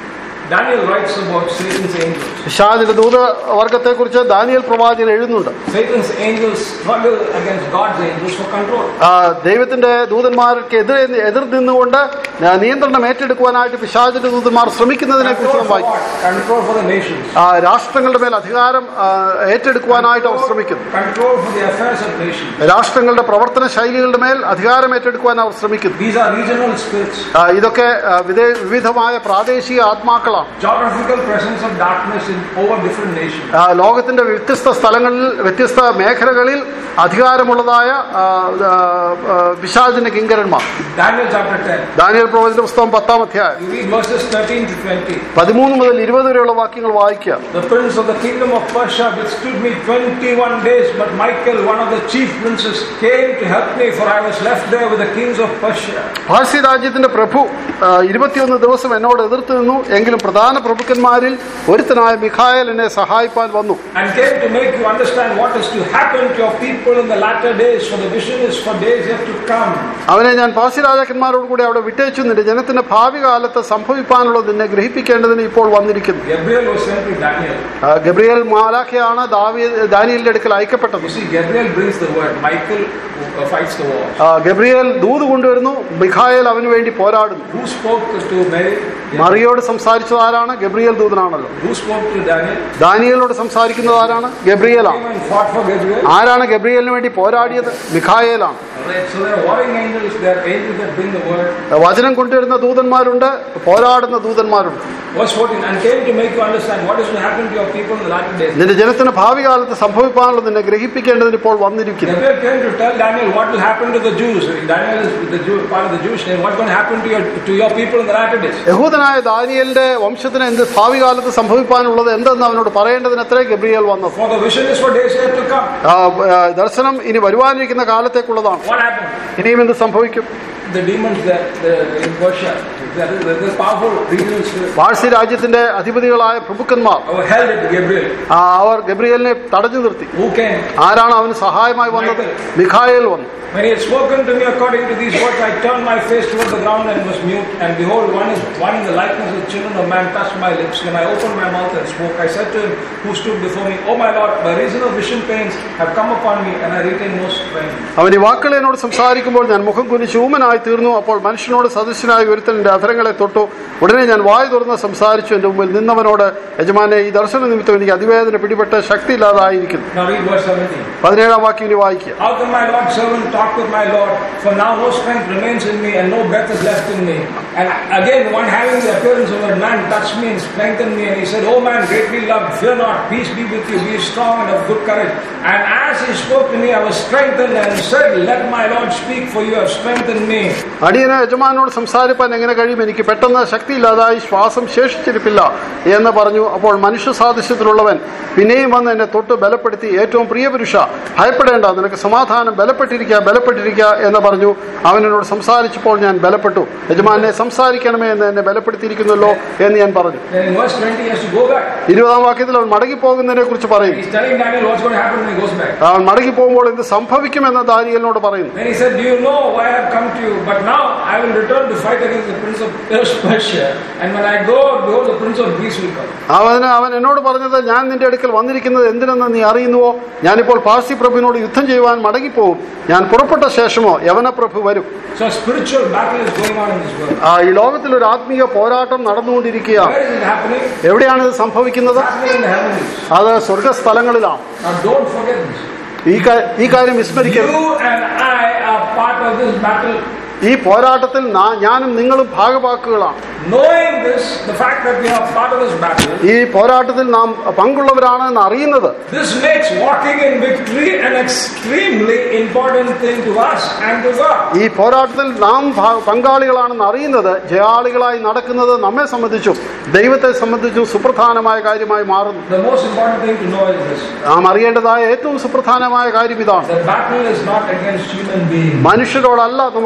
Daniel writes about Satan's angels. പിശാചിന്റെ ദൂത വർഗത്തെക്കുറിച്ച് ദാനിയൽ പ്രവാചകൻ എഴുതുന്നുണ്ട് Satan's angels struggle against God's angels for control. ആ, ദൈവത്തിന്റെ ദൂതന്മാർക്ക് എതിരെ എതിർ നിന്നുകൊണ്ട് ആ, നിയന്ത്രണം ഏറ്റെടുക്കുവാനായിട്ട് പിശാചിന്റെ ദൂതന്മാർ ശ്രമിക്കുന്നതിനെ കുറിച്ച് Control നാം for വായിക്കും what? Control for the nations. ആ, രാഷ്ട്രങ്ങളുടെ മേൽ അധികാരം ആ, ഏറ്റെടുക്കുവാനായിട്ട് അവർ ശ്രമിക്കുന്നു Control for the affairs of nations. രാഷ്ട്രങ്ങളുടെ പ്രവർത്തന ശൈലികളുടെ മേൽ അധികാരം ഏറ്റെടുക്കുവാൻ അവർ ശ്രമിക്കുന്നു These are regional spirits. ആ, ഇതൊക്കെ ആ, വിദേ- വിവിധമായ പ്രാദേശിക ആത്മാക്കളാണ് Geographical presence of darkness in over different nations. ആ, ലോകത്തിന്റെ വ്യത്യസ്ത സ്ഥലങ്ങളിൽ വ്യത്യസ്ത മേഖലകളിൽ അധികാരമുള്ളതായ ആ, ആ, ആ, പിശാചിന്റെ കിങ്കരന്മാർ Daniel chapter 10. ദാനിയൽ പ്രവചന പുസ്തകം പത്താം അധ്യായം You read verses 13 to 20. പതിമൂന്ന് മുതൽ ഇരുപത് വരെയുള്ള വാക്യങ്ങൾ വായിക്കുക The prince of the kingdom of Persia withstood me 21 days, but Michael, one of the chief princes, came to help me, for I was left there with the kings of Persia. Parsi രാജ്യത്തിന്റെ പ്രഭു ആ, ഇരുപത്തിയൊന്ന് ദിവസം എന്നോട് എതിർത്ത് നിന്നു എങ്കിലും പ്രധാന പ്രഭുക്കന്മാരിൽ ഒരുത്തനായ മിഖായൽ എന്നെ സഹായിപ്പാൻ വന്നു And came to make you understand what is to happen to your people in the latter days, for the vision is for days yet to come. അവനെ ഞാൻ പാർസി രാജാക്കന്മാരോട് കൂടി അവിടെ വിട്ടേച്ചു നിന്റെ ജനത്തിന്റെ ഭാവി കാലത്ത് സംഭവിപ്പാനുള്ളത് നിന്നെ ഗ്രഹിപ്പിക്കേണ്ടതിന് ഇപ്പോൾ വന്നിരിക്കുന്നു Gabriel was sent to Daniel. ആ, ഗബ്രിയേൽ മാലാഖയാണ് ദാവി ദാനിയലിന്റെ അടുക്കൽ അയക്കപ്പെട്ടത് You see, Gabriel brings the word. Michael uh, fights the war. ആ, ഗബ്രിയേൽ ദൂത് കൊണ്ടുവരുന്നു മിഖായേൽ അവന് വേണ്ടി പോരാടുന്നു Who spoke to Mary? മറിയോട് സംസാരിച്ചത് ആരാണ് ഗബ്രിയേൽ ദൂതനാണല്ലോ Who spoke to Daniel? ദാനിയേലോട് സംസാരിക്കുന്നത് ആരാണ് ഗബ്രിയേലാണ് Came and fought for Gabriel. ആരാണ് ഗബ്രിയേലിന് വേണ്ടി പോരാടിയത് മിഖായേലാണ് Alright, so there are warring angels, there are angels that bring the word. വചനം കൊണ്ടുവരുന്ന ദൂതന്മാരുണ്ട് പോരാടുന്ന ദൂതന്മാരുണ്ട് Verse 14, and came to make you understand what is to happen to your people in the latter days. നിന്റെ ജനത്തിന് ഭാവി കാലത്ത് സംഭവിപ്പാനുള്ളത് നിന്നെ ഗ്രഹിപ്പിക്കേണ്ടതിന് ഇപ്പോൾ വന്നിരിക്കുന്നു Gabriel came to tell Daniel what will happen to the Jews. Daniel is the Jew, part of the Jewish name. What's going to happen to your to your people in the latter days? യഹൂദനായ ദാനിയലിന്റെ വംശത്തിന് എന്ത് ഭാവി കാലത്ത് സംഭവിപ്പാനുള്ളത് എന്തെന്ന് അവനോട് പറയേണ്ടതിന് എത്രേ Gabriel വന്നത് For the vision is for days yet to come. ആ, ആ, ദർശനം ഇനി വരുവാനിരിക്കുന്ന കാലത്തേക്കുള്ളതാണ് What happened? ഇനിയും എന്ത് സംഭവിക്കും The demons that the, in Persia, that is, that is powerful regional spirits, Parsi രാജ്യത്തിന്റെ അധിപതികളായ പ്രഭുക്കന്മാർ were held at Gabriel. ആ, അവർ ഗബ്രിയേലിനെ തടഞ്ഞു നിർത്തി Who came? ആരാണ് അവന് സഹായമായി വന്നത് മിഖായേൽ വന്നു When he had spoken to me according to these words, I turned my face toward the ground and was mute. And behold, one is one in the likeness of the children of man touched my lips. Then I opened my mouth and spoke. I said to him who stood before me, O my Lord, by reason of vision pains have come upon me, and I retain no strength. അവൻ ഈ വാക്കുകൾ എന്നോട് സംസാരിക്കുമ്പോൾ ഞാൻ മുഖം കുനിച്ച് ഊമനായി തീർന്നു അപ്പോൾ മനുഷ്യനോട് സദസ്യനായ ഒരുത്തൻ എന്റെ അധരങ്ങളെ തൊട്ടു ഉടനെ ഞാൻ വായു തുറന്ന് സംസാരിച്ചു എന്റെ മുമ്പിൽ നിന്നവനോട് യജമാനെ ഈ ദർശന നിമിത്തം എനിക്ക് അതിവേദന പിടിപെട്ട് ശക്തിയില്ലാതായിരിക്കുന്നു Now read verse 17. പതിനേഴാം വാക്യം ഇനി വായിക്കുക How can my Lord's servant talk with my Lord? For now no strength remains in me, and no breath is left in me. And again, one having the appearance of a man touched me and strengthened me, and he said, O man, greatly loved, fear not, peace be with you, be strong and of good courage. And as he spoke to me, I was strengthened and said, Let my Lord speak, for you have strengthened me. അടിയന് യജമാനോട് സംസാരിപ്പാൻ എങ്ങനെ കഴിയും എനിക്ക് പെട്ടെന്ന് ശക്തിയില്ലാതായി ശ്വാസം ശേഷിച്ചിരിപ്പില്ല എന്ന് പറഞ്ഞു അപ്പോൾ മനുഷ്യ സാദൃശ്യത്തിലുള്ളവൻ പിന്നെയും വന്ന് എന്നെ തൊട്ട് ബലപ്പെടുത്തി ഏറ്റവും പ്രിയപുരുഷ ഭയപ്പെടേണ്ട നിനക്ക് സമാധാനം ബലപ്പെട്ടിരിക്കുക ബലപ്പെട്ടിരിക്കുക എന്ന് പറഞ്ഞു അവൻ എന്നോട് സംസാരിച്ചപ്പോൾ ഞാൻ ബലപ്പെട്ടു യജമാനെ സംസാരിക്കണമേ എന്ന് എന്നെ ബലപ്പെടുത്തിയിരിക്കുന്നല്ലോ എന്ന് ഞാൻ പറഞ്ഞു Then in verse 20, he has to go back. ഇരുപതാം വാക്യത്തിൽ അവൻ മടങ്ങിപ്പോകുന്നതിനെ കുറിച്ച് പറയും He's telling Daniel what's going to happen when he goes back. അവൻ മടങ്ങിപ്പോകുമ്പോൾ എന്ത് സംഭവിക്കുമെന്ന് ദാനിയലിനോട് പറയുന്നു Then he said, Do you know why I have come to you? But now I will return to fight against the prince of Persia. And when I go, behold, the prince of Greece will come. അവന് അവൻ എന്നോട് പറഞ്ഞത് ഞാൻ നിന്റെ അടുക്കൽ വന്നിരിക്കുന്നത് എന്തിനെന്ന് നീ അറിയുന്നുവോ ഞാനിപ്പോൾ പാർസി പ്രഭുവിനോട് യുദ്ധം ചെയ്യുവാൻ മടങ്ങിപ്പോവും ഞാൻ പുറപ്പെട്ട ശേഷമോ യവന പ്രഭു വരും So a spiritual battle is going on in this world. ആ, ഈ ലോകത്തിൽ ഒരു ആത്മീയ പോരാട്ടം നടന്നുകൊണ്ടിരിക്കുകയാണ് Where is it happening? എവിടെയാണ് ഇത് സംഭവിക്കുന്നത് It's happening in the heavens. അത് സ്വർഗസ്ഥലങ്ങളിലാണ് Now don't forget this. ഈ കാ- ഈ കാര്യം വിസ്മരിക്കരുത് You and I are part of this battle. ഈ പോരാട്ടത്തിൽ നാ- ഞാനും നിങ്ങളും ഭാഗവാക്കുകളാണ് Knowing this, the fact that we are part of this battle, ഈ പോരാട്ടത്തിൽ നാം പങ്കുള്ളവരാണ് എന്ന് അറിയുന്നത് this makes walking in victory an extremely important thing to us and to God. ഈ പോരാട്ടത്തിൽ നാം ഭാ- പങ്കാളികളാണെന്ന് അറിയുന്നത് ജയാളികളായി നടക്കുന്നത് നമ്മെ സംബന്ധിച്ചും ദൈവത്തെ സംബന്ധിച്ചും സുപ്രധാനമായ കാര്യമായി മാറുന്നു The most important thing to know is this. നാം അറിയേണ്ടതായ ഏറ്റവും സുപ്രധാനമായ കാര്യം ഇതാണ് The battle is not against human beings. മനുഷ്യരോടല്ല നമുക്ക് പോരാട്ടം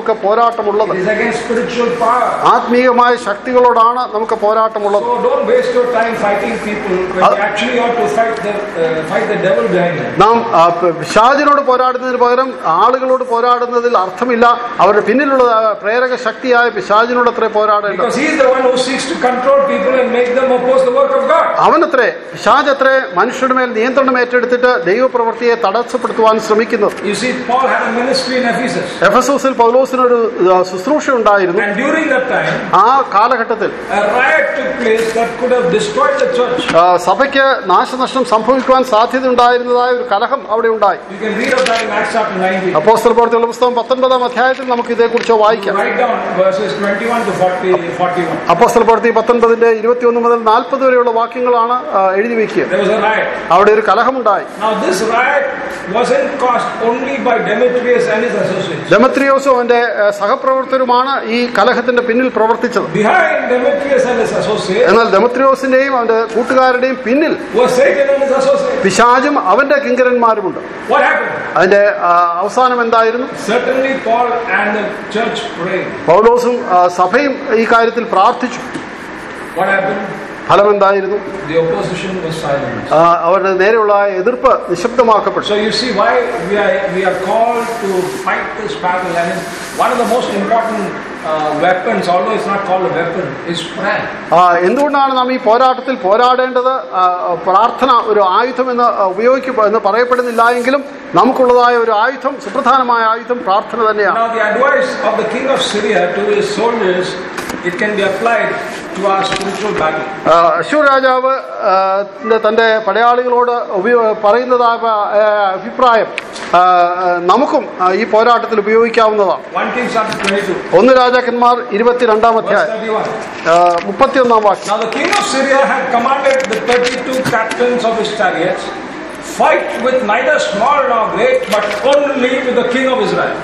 പോരാട്ടമുള്ളത് It is against spiritual power. ആത്മീയമായ ശക്തികളോടാണ് നമുക്ക് പോരാട്ടമുള്ളത് So don't waste your time fighting people when Uh, you actually ought to fight the uh, fight the devil behind them. നാം ആ, പ- പിശാചിനോട് പോരാടുന്നതിന് പകരം ആളുകളോട് പോരാടുന്നതിൽ അർത്ഥമില്ല അവരുടെ പിന്നിലുള്ള ആ, പ്രേരക ശക്തിയായ പിശാചിനോട് അത്രേ പോരാടേണ്ടത് Because he is the one who seeks to control people and make them oppose the work of God. അവനത്രേ പിശാചത്രേ മനുഷ്യരുടെ മേൽ നിയന്ത്രണം ഏറ്റെടുത്തിട്ട് ദൈവപ്രവൃത്തിയെ തടസ്സപ്പെടുത്തുവാൻ ശ്രമിക്കുന്നത് You see, Paul had a ministry in Ephesus. എഫസോസിൽ പൗലോസിനൊരു ആ, ശുശ്രൂഷ ഉണ്ടായിരുന്നു And during that time, ആ കാലഘട്ടത്തിൽ a riot took place that could have destroyed the church. ആ, സഭയ്ക്ക് നാശനഷ്ടം സംഭവിക്കുവാൻ സാധ്യത ഉണ്ടായിരുന്നതായ ഒരു കലഹം അവിടെ ഉണ്ടായി You can read of that in Acts chapter 19. അപ്പോസ്തല പ്രവർത്തിയുള്ള പുസ്തകം പത്തൊൻപതാം അധ്യായത്തിൽ നമുക്ക് ഇതേക്കുറിച്ച് വായിക്കാം Write down verses 21 to 40, 41. അപ്പോസ്തല പ്രവർത്തി പത്തൊൻപതിന്റെ ഇരുപത്തിയൊന്ന് മുതൽ നാൽപ്പത് വരെയുള്ള വാക്യങ്ങളാണ് ആ, എഴുതി വെക്കുക There was a riot. അവിടെ ഒരു കലഹമുണ്ടായി Now, this riot wasn't caused only by Demetrius and his associates. ഡെമത്രിയോസും അവന്റെ ആ, സഹപ്രവർത്തകരുമാണ് ഈ കലഹത്തിന്റെ പിന്നിൽ പ്രവർത്തിച്ചത് Behind Demetrius and his associates എന്നാൽ ഡെമത്രിയോസിന്റെയും അവന്റെ കൂട്ടുകാരുടെയും പിന്നിൽ was Satan and his associates. പിശാചും അവന്റെ കിങ്കരന്മാരുമുണ്ട് What happened? അതിന്റെ ആ, അവസാനം എന്തായിരുന്നു Certainly, Paul and the church prayed. പൗലോസും ആ, സഭയും ഈ കാര്യത്തിൽ പ്രാർത്ഥിച്ചു What happened? ഫലം എന്തായിരുന്നു The opposition was silenced. ആ, അവരുടെ നേരെയുള്ള ആ എതിർപ്പ് നിശബ്ദമാക്കപ്പെട്ടു So you see why we are we are called to fight this battle, and it's one of the most important uh, weapons, although it's not called a weapon, is prayer. ആ, എന്തുകൊണ്ടാണ് നാം ഈ പോരാട്ടത്തിൽ പോരാടേണ്ടത് ആ, പ്രാർത്ഥന ഒരു ആയുധം എന്ന് ഉപയോഗിക്കും എന്ന് പറയപ്പെടുന്നില്ല എങ്കിലും നമുക്കുള്ളതായ ഒരു ആയുധം സുപ്രധാനമായ ആയുധം പ്രാർത്ഥന തന്നെയാണ് Now the advice of the king of Syria to his soldiers, it can be applied to our spiritual battle. ആ, അശൂർ രാജാവ് ആ, ന്റെ തന്റെ പടയാളികളോട് ഉപയോ പറയുന്നതായ ആ, അഭിപ്രായം ആ, ആ, നമുക്കും ആ, ഈ പോരാട്ടത്തിൽ ഉപയോഗിക്കാവുന്നതാണ് 1 Kings chapter 22, ഒന്ന് രാജാക്കന്മാർ ഇരുപത്തിരണ്ടാം verse അധ്യായം 31. ആ, മുപ്പത്തിയൊന്നാം വാക്യം Now the king of Syria had commanded the 32 captains of his chariots, fight with neither small nor great, but only with the king of Israel.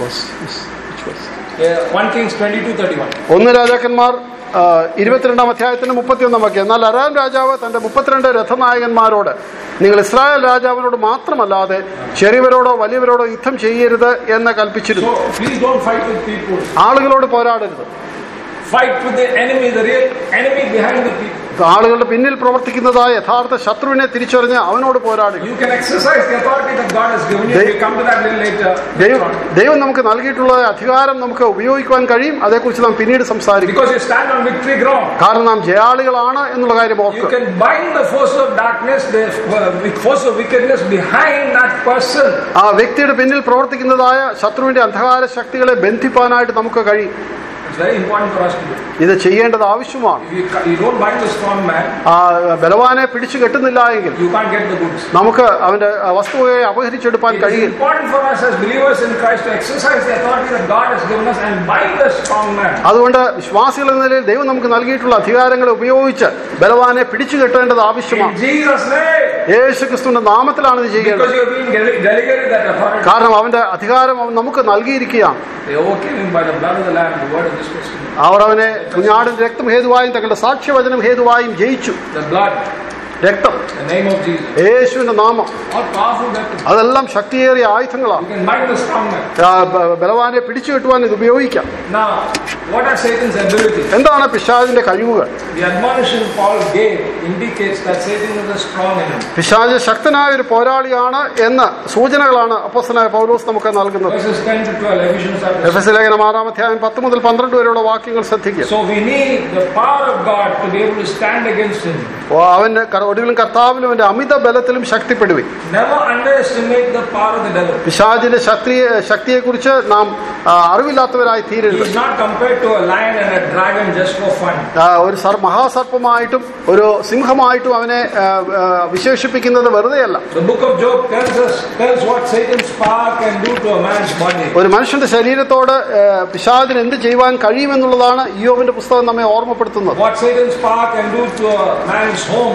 Yeah, 1 Kings 22, 31. ഒന്ന് രാജാക്കന്മാർ ആ, ഇരുപത്തിരണ്ടാം അധ്യായത്തിന് മുപ്പത്തിയൊന്നാം വാക്യം എന്നാൽ അരാം രാജാവ് തന്റെ മുപ്പത്തിരണ്ട് രഥനായകന്മാരോട് നിങ്ങൾ ഇസ്രായേൽ രാജാവിനോട് മാത്രമല്ലാതെ ചെറിയവരോടോ വലിയവരോടോ യുദ്ധം ചെയ്യരുത് എന്ന് കൽപ്പിച്ചിരുന്നു So please don't fight with people. ആളുകളോട് പോരാടരുത് Fight with the enemy, the real enemy behind the people. ആളുകളുടെ പിന്നിൽ പ്രവർത്തിക്കുന്നതായ യഥാർത്ഥ ശത്രുവിനെ തിരിച്ചറിഞ്ഞ് അവനോട് പോരാടുക You can exercise the authority that God has given you. They- We'll come to that little later. ദൈവം ദൈവം നമുക്ക് നൽകിയിട്ടുള്ള അധികാരം നമുക്ക് ഉപയോഗിക്കുവാൻ കഴിയും അതേക്കുറിച്ച് നാം പിന്നീട് സംസാരിക്കും Because you stand on victory ground. കാരണം നാം ജയാളികളാണ് എന്നുള്ള കാര്യം You ഓർക്കുക can bind the force of darkness, the uh, force of wickedness behind that person. ആ വ്യക്തിയുടെ പിന്നിൽ പ്രവർത്തിക്കുന്നതായ ശത്രുവിന്റെ അന്ധകാര ശക്തികളെ ബന്ധിപ്പാനായിട്ട് നമുക്ക് കഴിയും It's very important for us to do. ഇത് ചെയ്യേണ്ടത് ആവശ്യമാണ് If you, ca- you don't bind the strong man, ആ ബലവാനെ പിടിച്ചു കെട്ടുന്നില്ല എങ്കിൽ you can't get the goods. നമുക്ക് അവന്റെ ആ, വസ്തുവയെ അപഹരിച്ചെടുപ്പാൻ It is കഴിയില്ല important for us as believers in Christ to exercise the authority that God has given us and bind the strong man. അതുകൊണ്ട് വിശ്വാസികൾ എന്ന നിലയിൽ ദൈവം നമുക്ക് നൽകിയിട്ടുള്ള അധികാരങ്ങളെ ഉപയോഗിച്ച് ബലവാനെ പിടിച്ചു കെട്ടേണ്ടത് In ആവശ്യമാണ് Jesus' name. യേശു ക്രിസ്തുവിന്റെ നാമത്തിലാണ് ഇത് ചെയ്യേണ്ടത് Because you have been dele- delegated that authority. കാരണം അവന്റെ അധികാരം അവൻ നമുക്ക് നൽകിയിരിക്കുകയാണ് They overcame him by the blood of the Lamb, the word of this testimony. അവർ അവനെ കുഞ്ഞാടിന്റെ രക്തം ഹേതുവായും തങ്ങളുടെ സാക്ഷ്യവചനം ഹേതുവായും ജയിച്ചു The blood, രക്തം the name of Jesus. യേശുവിന്റെ നാമം All powerful weapons. അതെല്ലാം ശക്തിയേറിയ ആയുധങ്ങളാണ് You can bind the strong man. ആ, ബ- ബലവാനെ പിടിച്ചു കെട്ടുവാൻ ഇത് ഉപയോഗിക്കാം Now, what are Satan's abilities? എന്താണ് പിശാചിന്റെ കഴിവുകൾ The admonition Paul gave indicates that Satan is a strong enemy. പിശാജ് ശക്തനായ ഒരു പോരാളിയാണ് എന്ന സൂചനകളാണ് അപ്പോസ്തലനായ പൗലോസ് നമുക്ക് നൽകുന്നത് Verses 10 to 12, Ephesians chapter എഫ് എസ് ലേഖനം ആറാം അധ്യായം പത്ത് മുതൽ പന്ത്രണ്ട് വരെയുള്ള വാക്യങ്ങൾ ശ്രദ്ധിക്കുക So we need the power of God to be able to stand against him. ഓ, അവന്റെ കർ- ഒടുവിലും കർത്താവിലും അവന്റെ അമിത ബലത്തിലും ശക്തിപ്പെടുവി Never underestimate the power of the devil. പിശാജിന്റെ ശക്തി ശക്തിയെക്കുറിച്ച് നാം ആ, അറിവില്ലാത്തവരായി He തീരരുത് is not compared to a lion and a dragon just for fun. ആ, ഒരു sir മഹാസർപ്പമായിട്ടും ഒരു സിംഹമായിട്ടും അവനെ ആ, ആ, വിശേഷിപ്പിക്കുന്നത് വെറുതെയല്ല The book of Job tells us tells what Satan's power can do to a man's body. ഒരു മനുഷ്യന്റെ ശരീരത്തോട് ആ, പിശാചിന് എന്ത് ചെയ്യുവാൻ കഴിയുമെന്നുള്ളതാണ് യോവിന്റെ പുസ്തകം നമ്മെ ഓർമ്മപ്പെടുത്തുന്നത് What Satan's power can do to a man's home, to his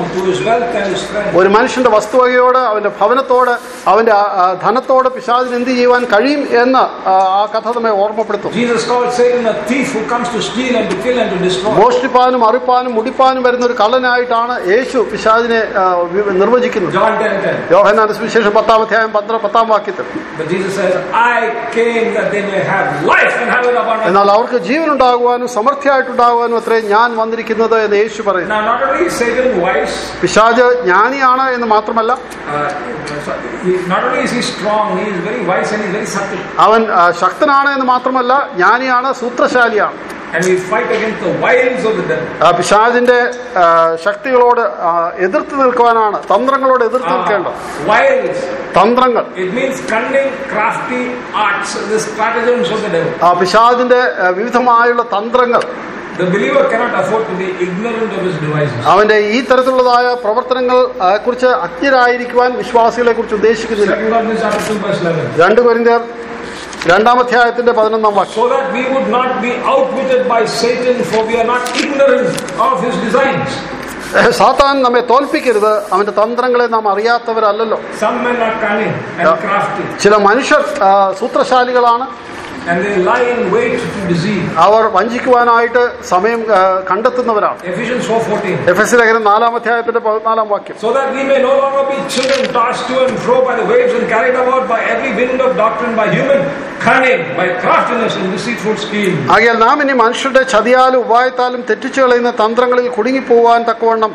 wealth and his strength. ഒരു മനുഷ്യന്റെ വസ്തുവകയോട് അവന്റെ ഭവനത്തോട് അവന്റെ ആ, ആ, ധനത്തോട് പിശാചിന് എന്ത് ചെയ്യുവാൻ കഴിയും എന്ന് ആ, ആ കഥ നമ്മെ ഓർമ്മപ്പെടുത്തും Jesus called Satan a thief who comes to steal and to kill and to destroy. മോഷ്ടിപ്പാനും അറിപ്പാനും മുടിപ്പാനും വരുന്ന ഒരു കള്ളനായിട്ടാണ് യേശു പിശാചിനെ ആ, വി- നിർവചിക്കുന്നത് John 10 10. യോഹന്നാന്റെ സുവിശേഷം പത്താം അധ്യായം പന്ത്ര പത്താം വാക്യത്തിൽ But Jesus says, I came that they may have life and have it abundantly. എന്നാൽ അവർക്ക് ജീവനുണ്ടാകുവാനും സമൃദ്ധിയായിട്ടുണ്ടാകുവാനും അത്രേ ഞാൻ വന്നിരിക്കുന്നത് എന്ന് യേശു പറയുന്നു Now, not only is Satan wise, പിശാജ് ജ്ഞാനിയാണ് എന്ന് മാത്രമല്ല uh, he- not only is he strong, he is very wise and he is very subtle. അവൻ ആ, ശക്തനാണ് എന്ന് മാത്രമല്ല ജ്ഞാനിയാണ് സൂത്രശാലിയാണ് And we fight against the wiles of the devil. ആ, പിശാചിന്റെ ആ, ശക്തികളോട് ആ, എതിർത്ത് നിൽക്കുവാനാണ് തന്ത്രങ്ങളോട് എതിർത്ത് നിൽക്കേണ്ടത് Ah, wiles. തന്ത്രങ്ങൾ It means cunning, crafty arts, the stratagems of the devil. ആ പിശാചിന്റെ ആ, വിവിധമായുള്ള തന്ത്രങ്ങൾ The believer cannot afford to be ignorant of his devices. അവന്റെ ഈ തരത്തിലുള്ളതായ പ്രവർത്തനങ്ങൾ ആ, കുറിച്ച് അജ്ഞരായിരിക്കുവാൻ വിശ്വാസികളെ കുറിച്ച് ഉദ്ദേശിക്കുന്നില്ല Second Corinthians chapter 2 verse 11. രണ്ട് കൊരിന്ത്യർ രണ്ടാം അധ്യായത്തിന്റെ പതിനൊന്നാം വാക്യം So that we would not be outwitted by Satan, for we are not ignorant of his designs. സാത്താൻ നമ്മെ തോൽപ്പിക്കരുത് അവന്റെ തന്ത്രങ്ങളെ നാം അറിയാത്തവരല്ലല്ലോ Some men are cunning and Yeah. crafty, ചില മനുഷ്യർ ആ, സൂത്രശാലികളാണ് and they lie in wait to deceive. അവർ വഞ്ചിക്കുവാനായിട്ട് സമയം ആ, കണ്ടെത്തുന്നവരാണ് Ephesians 4:14. F എസ് ലേഖനം നാലാം അധ്യായത്തിന്റെ പതിനാലാം വാക്യം So that we may no longer be children tossed to and fro by the waves and carried about by every wind of doctrine, by human cunning, by craftiness and deceitful scheme. ആകയാൽ നാം ഇനി മനുഷ്യരുടെ ചതിയാലും ഉപായത്താലും തെറ്റിച്ചു കളയുന്ന തന്ത്രങ്ങളിൽ കുടുങ്ങിപ്പോവാൻ തക്കവണ്ണം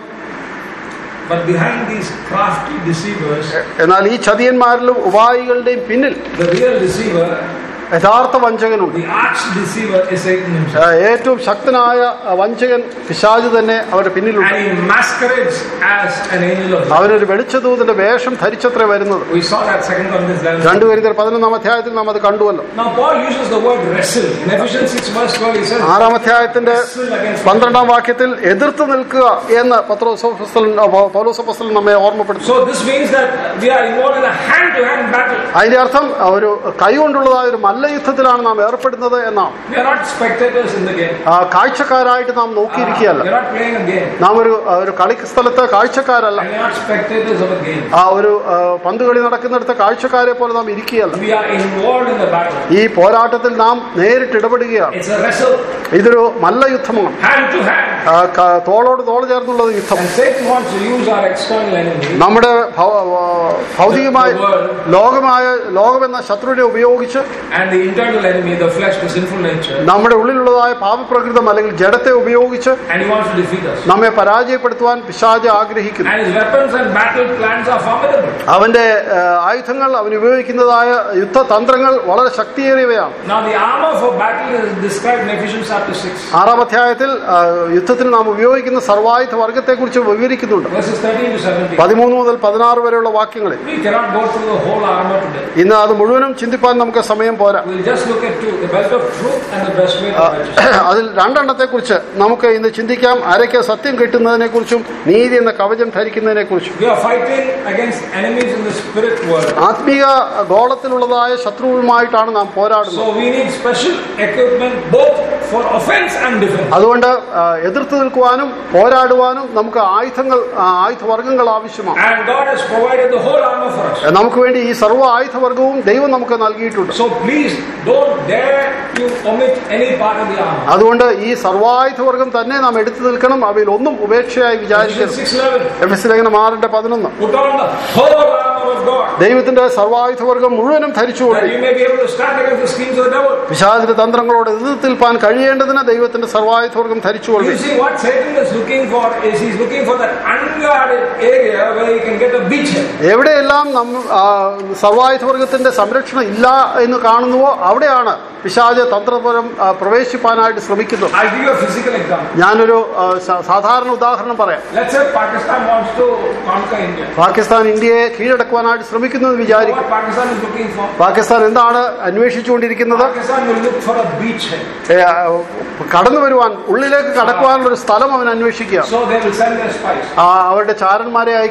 But behind these crafty deceivers, എന്നാൽ ഈ ചതിയന്മാരിലും ഉപായികളുടെയും പിന്നിൽ the real deceiver, യഥാർത്ഥ വഞ്ചകനുണ്ട് the arch deceiver is Satan himself. ആ, ഏറ്റവും ശക്തനായ ആ, വഞ്ചകൻ പിശാജ് തന്നെ അവരുടെ പിന്നിലുണ്ട് And he masquerades as an angel of light. അവനൊരു വെളിച്ചദൂതന്റെ വേഷം ധരിച്ചത്രേ വരുന്നത് We saw that 2 Corinthians 11. രണ്ടു പേരും പതിനൊന്നാം അധ്യായത്തിൽ നാം അത് കണ്ടുവല്ലോ Now Paul uses the word wrestle. In Ephesians 6 verse 12 he says, ആറാം അധ്യായത്തിന്റെ wrestle against പന്ത്രണ്ടാം വാക്യത്തിൽ എതിർത്ത് നിൽക്കുക എന്ന് പത്രോസോഫസ്തലൻ പൗലോസപ്പസ്തലൻ നമ്മെ ഓർമ്മപ്പെടുത്തും So this means that we are involved in a hand-to-hand battle. അതിന്റെ അർത്ഥം ഒരു കൈകൊണ്ടുള്ളതായ ഒരു മല്ലയുദ്ധത്തിലാണ് നാം ഏർപ്പെടുന്നത് എന്നാണ് We are not spectators in the game. ആ, കാഴ്ചക്കാരായിട്ട് നാം നോക്കിയിരിക്കുകയല്ല We are not playing a game. നാം ഒരു ഒരു കളി സ്ഥലത്ത് കാഴ്ചക്കാരല്ല And we are not spectators of a game. ആ ഒരു ആ, പന്ത് കളി നടക്കുന്നിടത്ത് കാഴ്ചക്കാരെ പോലെ നാം ഇരിക്കുകയല്ല We are involved in the battle. ഈ പോരാട്ടത്തിൽ നാം നേരിട്ട് ഇടപെടുകയാണ് It's a wrestle, ഇതൊരു മല്ലയുദ്ധമാണ് hand to hand. ആ, ക- തോളോട് തോൾ ചേർന്നുള്ള യുദ്ധം And Satan wants to use our external enemy, നമ്മുടെ ഭൗ- ആ, ഭൗതികമായ ലോകമായ ലോകമെന്ന ശത്രുവിനെ ഉപയോഗിച്ച് and the internal enemy, the flesh, the sinful nature, നമ്മുടെ ഉള്ളിലുള്ളതായ പാപപ്രകൃതം അല്ലെങ്കിൽ ജഡത്തെ ഉപയോഗിച്ച് and he wants to defeat us. നമ്മെ പരാജയപ്പെടുത്തുവാൻ പിശാജ് ആഗ്രഹിക്കുന്നു And his weapons and battle plans are formidable. അവന്റെ ആ, ആയുധങ്ങൾ അവൻ ഉപയോഗിക്കുന്നതായ യുദ്ധതന്ത്രങ്ങൾ വളരെ ശക്തിയേറിയവയാണ് Now, the armor for battle is described in Ephesians chapter 6, ആറാം അധ്യായത്തിൽ ആ, യുദ്ധത്തിന് നാം ഉപയോഗിക്കുന്ന സർവായുധ വർഗത്തെക്കുറിച്ച് വിവരിക്കുന്നുണ്ട് verses 13 to 17. പതിമൂന്ന് മുതൽ പതിനാറ് വരെയുള്ള വാക്യങ്ങളിൽ We cannot go through the whole armor today. ഇന്ന് അത് മുഴുവനും ചിന്തിപ്പാൻ നമുക്ക് സമയം പോരാ We'll just look at two the belt of truth and the breastplate of righteousness. അതിൽ രണ്ടെണ്ണത്തെക്കുറിച്ച് നമുക്ക് ഇന്ന് ചിന്തിക്കാം ആരൊക്കെ സത്യം കിട്ടുന്നതിനെക്കുറിച്ചും നീതി എന്ന കവചം ധരിക്കുന്നതിനെക്കുറിച്ചും We are fighting against enemies in the spirit world. ആത്മീയ ഗോളത്തിലുള്ളതായ ശത്രുവുമായിട്ടാണ് നാം പോരാടുന്നത് So we need special equipment both for offense and defense. അതുകൊണ്ട് ആ, എതിർത്ത് നിൽക്കുവാനും പോരാടുവാനും നമുക്ക് ആയുധങ്ങൾ ആ, ആയുധവർഗങ്ങൾ ആവശ്യമാണ് And God has provided the whole armor for us. നമുക്ക് വേണ്ടി ഈ സർവ്വ ആയുധവർഗവും ദൈവം നമുക്ക് നൽകിയിട്ടുണ്ട് So please don't dare to omit any part of the armor. അതുകൊണ്ട് ഈ സർവായുധവർഗം തന്നെ നാം എടുത്തു നിൽക്കണം അവയിൽ ഒന്നും ഉപേക്ഷയായി Ephesians വിചാരിക്കരുത് 6:11. എഫ് എസ് ലേഖനം ആറിന്റെ പതിനൊന്ന് Put on the whole armor of God ദൈവത്തിന്റെ സർവായുധവർഗം മുഴുവനും ധരിച്ചുകൊണ്ട് that you may be able to stand against the schemes of the devil. പിശാചിന്റെ തന്ത്രങ്ങളോട് എതിർത്ത് നിൽപ്പാൻ കഴിയേണ്ടതിന് ദൈവത്തിന്റെ സർവായുധവർഗം ധരിച്ചുകൊള്ളുക You see, what Satan is looking for is he's looking for that unguarded area where he can get a beachhead. എവിടെയെല്ലാം നമ്മ ആ, സർവായുധവർഗത്തിന്റെ സംരക്ഷണം ഇല്ല എന്ന് കാണുന്നുവോ അവിടെയാണ് പിശാജ് തന്ത്രപരം ആ, പ്രവേശിപ്പാനായിട്ട് ശ്രമിക്കുന്നത് I'll give you a physical example. ഞാനൊരു ആ, സ- സാധാരണ ഉദാഹരണം പറയാം Let's say Pakistan wants to conquer India. Pakistan ഇന്ത്യയെ കീഴടക്കുവാനായിട്ട് ശ്രമിക്കുന്നു എന്ന് So വിചാരിക്കും what Pakistan is looking for? Pakistan എന്താണ് അന്വേഷിച്ചുകൊണ്ടിരിക്കുന്നത് Pakistan will look for a beachhead. ഏ, ആ, കടന്നു വരുവാൻ ഉള്ളിലേക്ക് കടക്കുവാനുള്ള ഒരു സ്ഥലം അവൻ അന്വേഷിക്കുക So they will send their spies. ആ, അവരുടെ ചാരന്മാരെ അയക്കും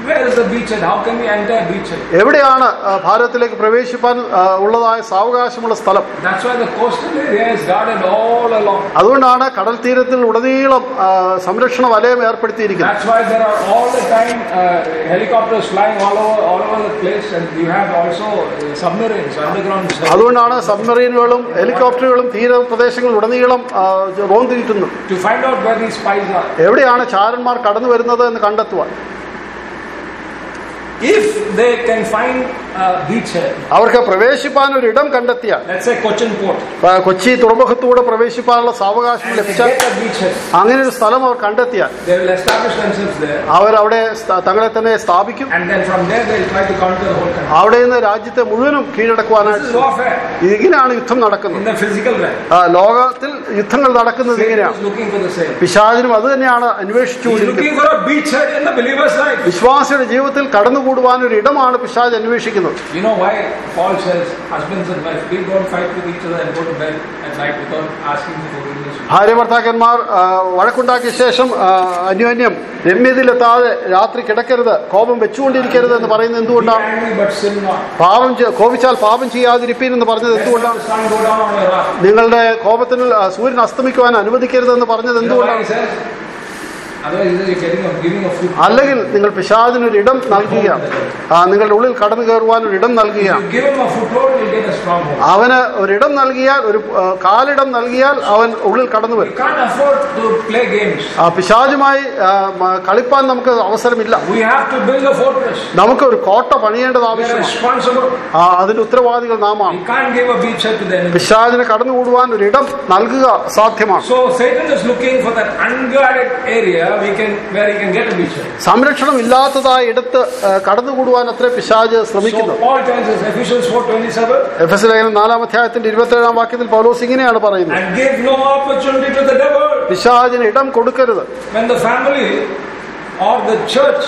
Where is the beachhead? How can we enter beachhead? എവിടെയാണ് ആ, ഭാരതത്തിലേക്ക് പ്രവേശിപ്പാൻ ആ, ഉള്ളതായ സാവകാശമുള്ള സ്ഥലം That's why the coastal area is guarded all along. അതുകൊണ്ടാണ് കടൽ തീരത്തിൽ ഉടനീളം ആ, സംരക്ഷണ വലയം ഏർപ്പെടുത്തിയിരിക്കുന്നത് That's why there are all the time uh, helicopters flying all over all over the place, and you have also uh, submarines, underground. submarines. അതുകൊണ്ടാണ് സബ്മറീനുകളും ഹെലികോപ്റ്ററുകളും തീരപ്രദേശങ്ങളിൽ ഉടനീളം ആ, റോന്തിരിക്കുന്നത് to find out where these spies are. എവിടെയാണ് ചാരന്മാർ കടന്നു വരുന്നത് എന്ന് കണ്ടെത്തുവാൻ If they can find a beachhead, അവർക്ക് പ്രവേശിപ്പാൻ ഒരു ഇടം കണ്ടെത്തിയാൽ let's say Cochin Port, ആ, കൊച്ചി തുറമുഖത്തൂടെ പ്രവേശിപ്പാനുള്ള സാവകാശം and they ലഭിച്ചാൽ get a beachhead, അങ്ങനെ ഒരു സ്ഥലം അവർ കണ്ടെത്തിയാൽ they will establish themselves there, അവരവിടെ സ്ഥ- തങ്ങളെ തന്നെ സ്ഥാപിക്കും and then from there they'll try to conquer the whole country. അവിടെ നിന്ന് രാജ്യത്തെ മുഴുവനും This കീഴടക്കുവാനായിട്ട് is warfare ഇങ്ങനെയാണ് യുദ്ധം in നടക്കുന്നത് the physical realm. ആ, ലോകത്തിൽ യുദ്ധങ്ങൾ നടക്കുന്നത് Satan ഇങ്ങനെയാണ് is looking for the same. പിശാചിനും അത് തന്നെയാണ് He's അന്വേഷിച്ചുകൊണ്ടിരിക്കുന്നത് looking for a beachhead in the believer's life. വിശ്വാസിയുടെ ജീവിതത്തിൽ കടന്നുകൂടുവാൻ ഒരു ഇടമാണ് പിശാജ് അന്വേഷിക്കുന്നത് You know why Paul says husbands and wives, please don't fight with each other and go to bed at night without asking for forgiveness. ഭാര്യ ഭർത്താക്കന്മാർ ആ, വഴക്കുണ്ടാക്കിയ ശേഷം ആ, അന്യോന്യം രമ്യതയിലെത്താതെ രാത്രി കിടക്കരുത് കോപം വെച്ചുകൊണ്ടിരിക്കരുത് എന്ന് പറയുന്നത് Be എന്തുകൊണ്ടാണ് angry but sin not. പാപം ചെ- കോപിച്ചാൽ പാപം ചെയ്യാതിരിപ്പീൻ എന്ന് പറഞ്ഞത് Let not എന്തുകൊണ്ടാണ് the sun go down on your wrath. നിങ്ങളുടെ കോപത്തിൽ ആ, സൂര്യൻ അസ്തമിക്കുവാൻ അനുവദിക്കരുതെന്ന് പറഞ്ഞത് You know why he എന്തുകൊണ്ടാണ് says? Otherwise, he says you're getting a, giving a food. അല്ലെങ്കിൽ നിങ്ങൾ പിശാദിനൊരു ഇടം നൽകുകയാണ് ആ, നിങ്ങളുടെ ഉള്ളിൽ കടന്നു കയറുവാൻ ഒരു ഇടം If നൽകുകയാണ് you give him a foothold, you'll get a stronghold. അവന് ഒരിടം നൽകിയാൽ ഒരു ആ, കാലിടം നൽകിയാൽ അവൻ ഉള്ളിൽ കടന്നു We വരും can't afford to play games. ആ പിശാചുമായി ആ, മ- കളിപ്പാൻ നമുക്ക് അവസരമില്ല We have to build a fortress. നമുക്ക് ഒരു കോട്ട പണിയേണ്ടത് We are ആവശ്യമാണ് responsible. ആ, അതിന്റെ ഉത്തരവാദികൾ നാമാണ് We can't give a beachhead to the enemy. പിശാചിന് കടന്നുകൂടുവാൻ ഒരു ഇടം നൽകുക സാധ്യമാണ് So Satan is looking for that unguarded area we can where he can get a beachhead. സംരക്ഷണം ഇല്ലാത്തതായ ഇടത്ത് ആ, കടന്നുകൂടുവാൻ അത്ര പിശാജ് So ശ്രമിക്കുന്നത് Paul tells us Ephesians 4:27 എഫ് എസ് ലേഖനം നാലാം അധ്യായത്തിന്റെ ഇരുപത്തേഴാം വാക്യത്തിൽ പൗലോസ് ഇങ്ങനെയാണ് പറയുന്നത് and give no opportunity to the devil പിശാചിന് ഇടം കൊടുക്കരുത് when the family or the church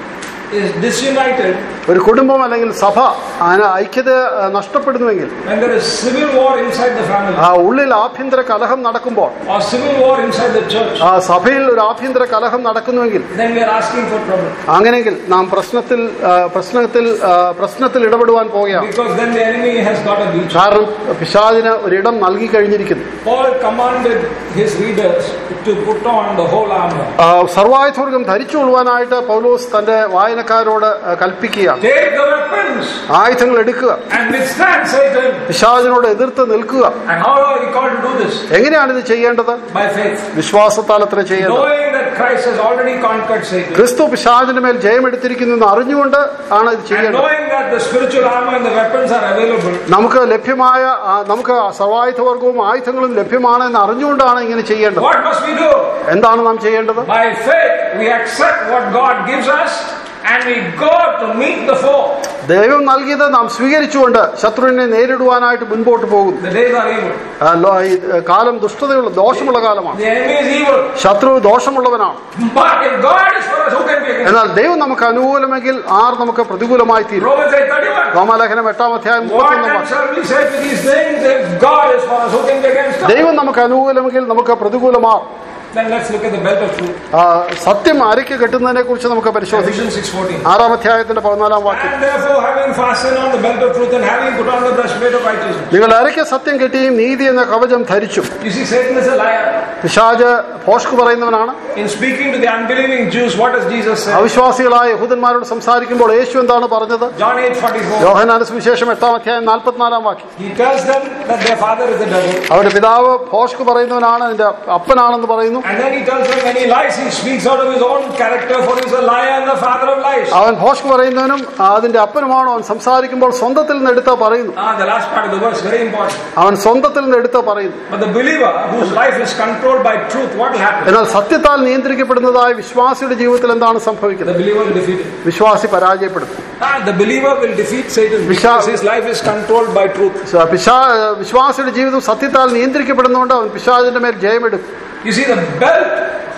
is disunited ഒരു കുടുംബം അല്ലെങ്കിൽ സഭ അതിന് ഐക്യത ആ, നഷ്ടപ്പെടുന്നുവെങ്കിൽ when there is civil war inside the family ആ ഉള്ളിൽ ആഭ്യന്തര കലഹം നടക്കുമ്പോൾ or civil war inside the church ആ സഭയിൽ ഒരു ആഭ്യന്തര കലഹം നടക്കുന്നുവെങ്കിൽ then we are asking for trouble അങ്ങനെയെങ്കിൽ നാം പ്രശ്നത്തിൽ ആ, പ്രശ്നത്തിൽ ആ, പ്രശ്നത്തിൽ ഇടപെടുവാൻ പോവുകയാണ് because then the enemy has got a beachhead. കാരണം പിശാദിന് ഒരിടം നൽകി കഴിഞ്ഞിരിക്കുന്നു Paul commanded his readers to put on the whole armor. ആ, സർവായുധവർഗം ധരിച്ചുകൊള്ളുവാനായിട്ട് പൗലോസ് തന്റെ വായനക്കാരോട് ആ, കൽപ്പിക്കുകയാണ് Take the weapons ആയുധങ്ങൾ എടുക്കുക and withstand Satan. പിശാദിനോട് എതിർത്ത് നിൽക്കുക And how are we called to do this? എങ്ങനെയാണ് ഇത് ചെയ്യേണ്ടത് By faith. വിശ്വാസത്താൽ അത്ര ചെയ്യേണ്ടത് Knowing that Christ has already conquered Satan. ക്രിസ്തു പിശാദിന് മേൽ ജയമെടുത്തിരിക്കുന്നു എന്ന് അറിഞ്ഞുകൊണ്ട് ആണ് ഇത് And ചെയ്യേണ്ടത് knowing that the spiritual armor and the weapons are available. നമുക്ക് ലഭ്യമായ ആ, നമുക്ക് സർവായുധവർഗവും ആയുധങ്ങളും ലഭ്യമാണ് എന്ന് അറിഞ്ഞുകൊണ്ടാണ് ഇങ്ങനെ ചെയ്യേണ്ടത് What must we do? എന്താണ് നാം ചെയ്യേണ്ടത് By faith, we accept what God gives us and we go to meet the foe. ദൈവം നൽകിയത് നാം സ്വീകരിച്ചുകൊണ്ട് ശത്രുവിനെ നേരിടുവാനായിട്ട് മുൻപോട്ട് പോകുന്നു The days are evil. ആ, ലോ- ഈ, ഏ, കാലം ദുഷ്ടതയുള്ള ദോഷമുള്ള കാലമാണ് The enemy is evil. ശത്രു ദോഷമുള്ളവനാണ് But if God is for us, who can be against us? എന്നാൽ ദൈവം നമുക്ക് അനുകൂലമെങ്കിൽ ആർ നമുക്ക് പ്രതികൂലമായി തീരും Romans 8:31. റോമാലേഖനം എട്ടാം അധ്യായം What മുപ്പത്തൊന്നാം then വാക്യം shall we say to these things? If God is for us, who can be against us? ദൈവം നമുക്ക് അനുകൂലമെങ്കിൽ നമുക്ക് പ്രതികൂലമാർ Then let's look at the belt of truth. ആ, സത്യം അരയ്ക്ക് കെട്ടുന്നതിനെ കുറിച്ച് നമുക്ക് പരിശോധിക്കാം Ephesians 6:14. ആറാം അധ്യായത്തിന്റെ പതിനാലാം വാക്യം And therefore, having fastened on the belt of truth and having put on the breastplate of righteousness. നിങ്ങൾ അരയ്ക്ക് സത്യം കെട്ടിയും നീതി എന്ന കവചം ധരിച്ചു You see, Satan is a liar. പിശാജ് ഭോഷ്ക് പറയുന്നവനാണ് In speaking to the unbelieving Jews, what does Jesus say? അവിശ്വാസികളായ യഹൂദന്മാരോട് സംസാരിക്കുമ്പോൾ യേശു എന്താണ് പറഞ്ഞത് John 8:44. യോഹനാന സുവിശേഷം എട്ടാം അധ്യായം നാൽപ്പത്തിനാലാം വാക്യം He tells them that their father is the devil. അവരുടെ പിതാവ് ഭോഷ്ക് പറയുന്നവനാണ് അതിന്റെ അപ്പനാണെന്ന് പറയുന്നു And then he tells them when he lies, he speaks out of his own character, for he's a liar and the father of lies. അവൻ ഭോഷ്ക് പറയുന്നവനും അതിന്റെ അപ്പനുമാണോ അവൻ സംസാരിക്കുമ്പോൾ സ്വന്തത്തിൽ നിന്ന് എടുത്ത് പറയുന്നു Ah, the last part of the verse, very important. അവൻ സ്വന്തത്തിൽ നിന്ന് എടുത്ത് പറയുന്നു But the believer whose life is controlled by truth, what will happen? എന്നാൽ സത്യത്താൽ നിയന്ത്രിക്കപ്പെടുന്നതായ വിശ്വാസിയുടെ ജീവിതത്തിൽ എന്താണ് The സംഭവിക്കുന്നത് believer will defeat him. വിശ്വാസി പരാജയപ്പെടും Ah, the believer will defeat Satan Vishal- because his life is controlled by truth. സ- പിശാ വിശ്വാസിയുടെ ജീവിതം സത്യത്താൽ നിയന്ത്രിക്കപ്പെടുന്നതുകൊണ്ട് അവൻ പിശാചിന്റെ മേൽ ജയമെടുക്കും You see, the belt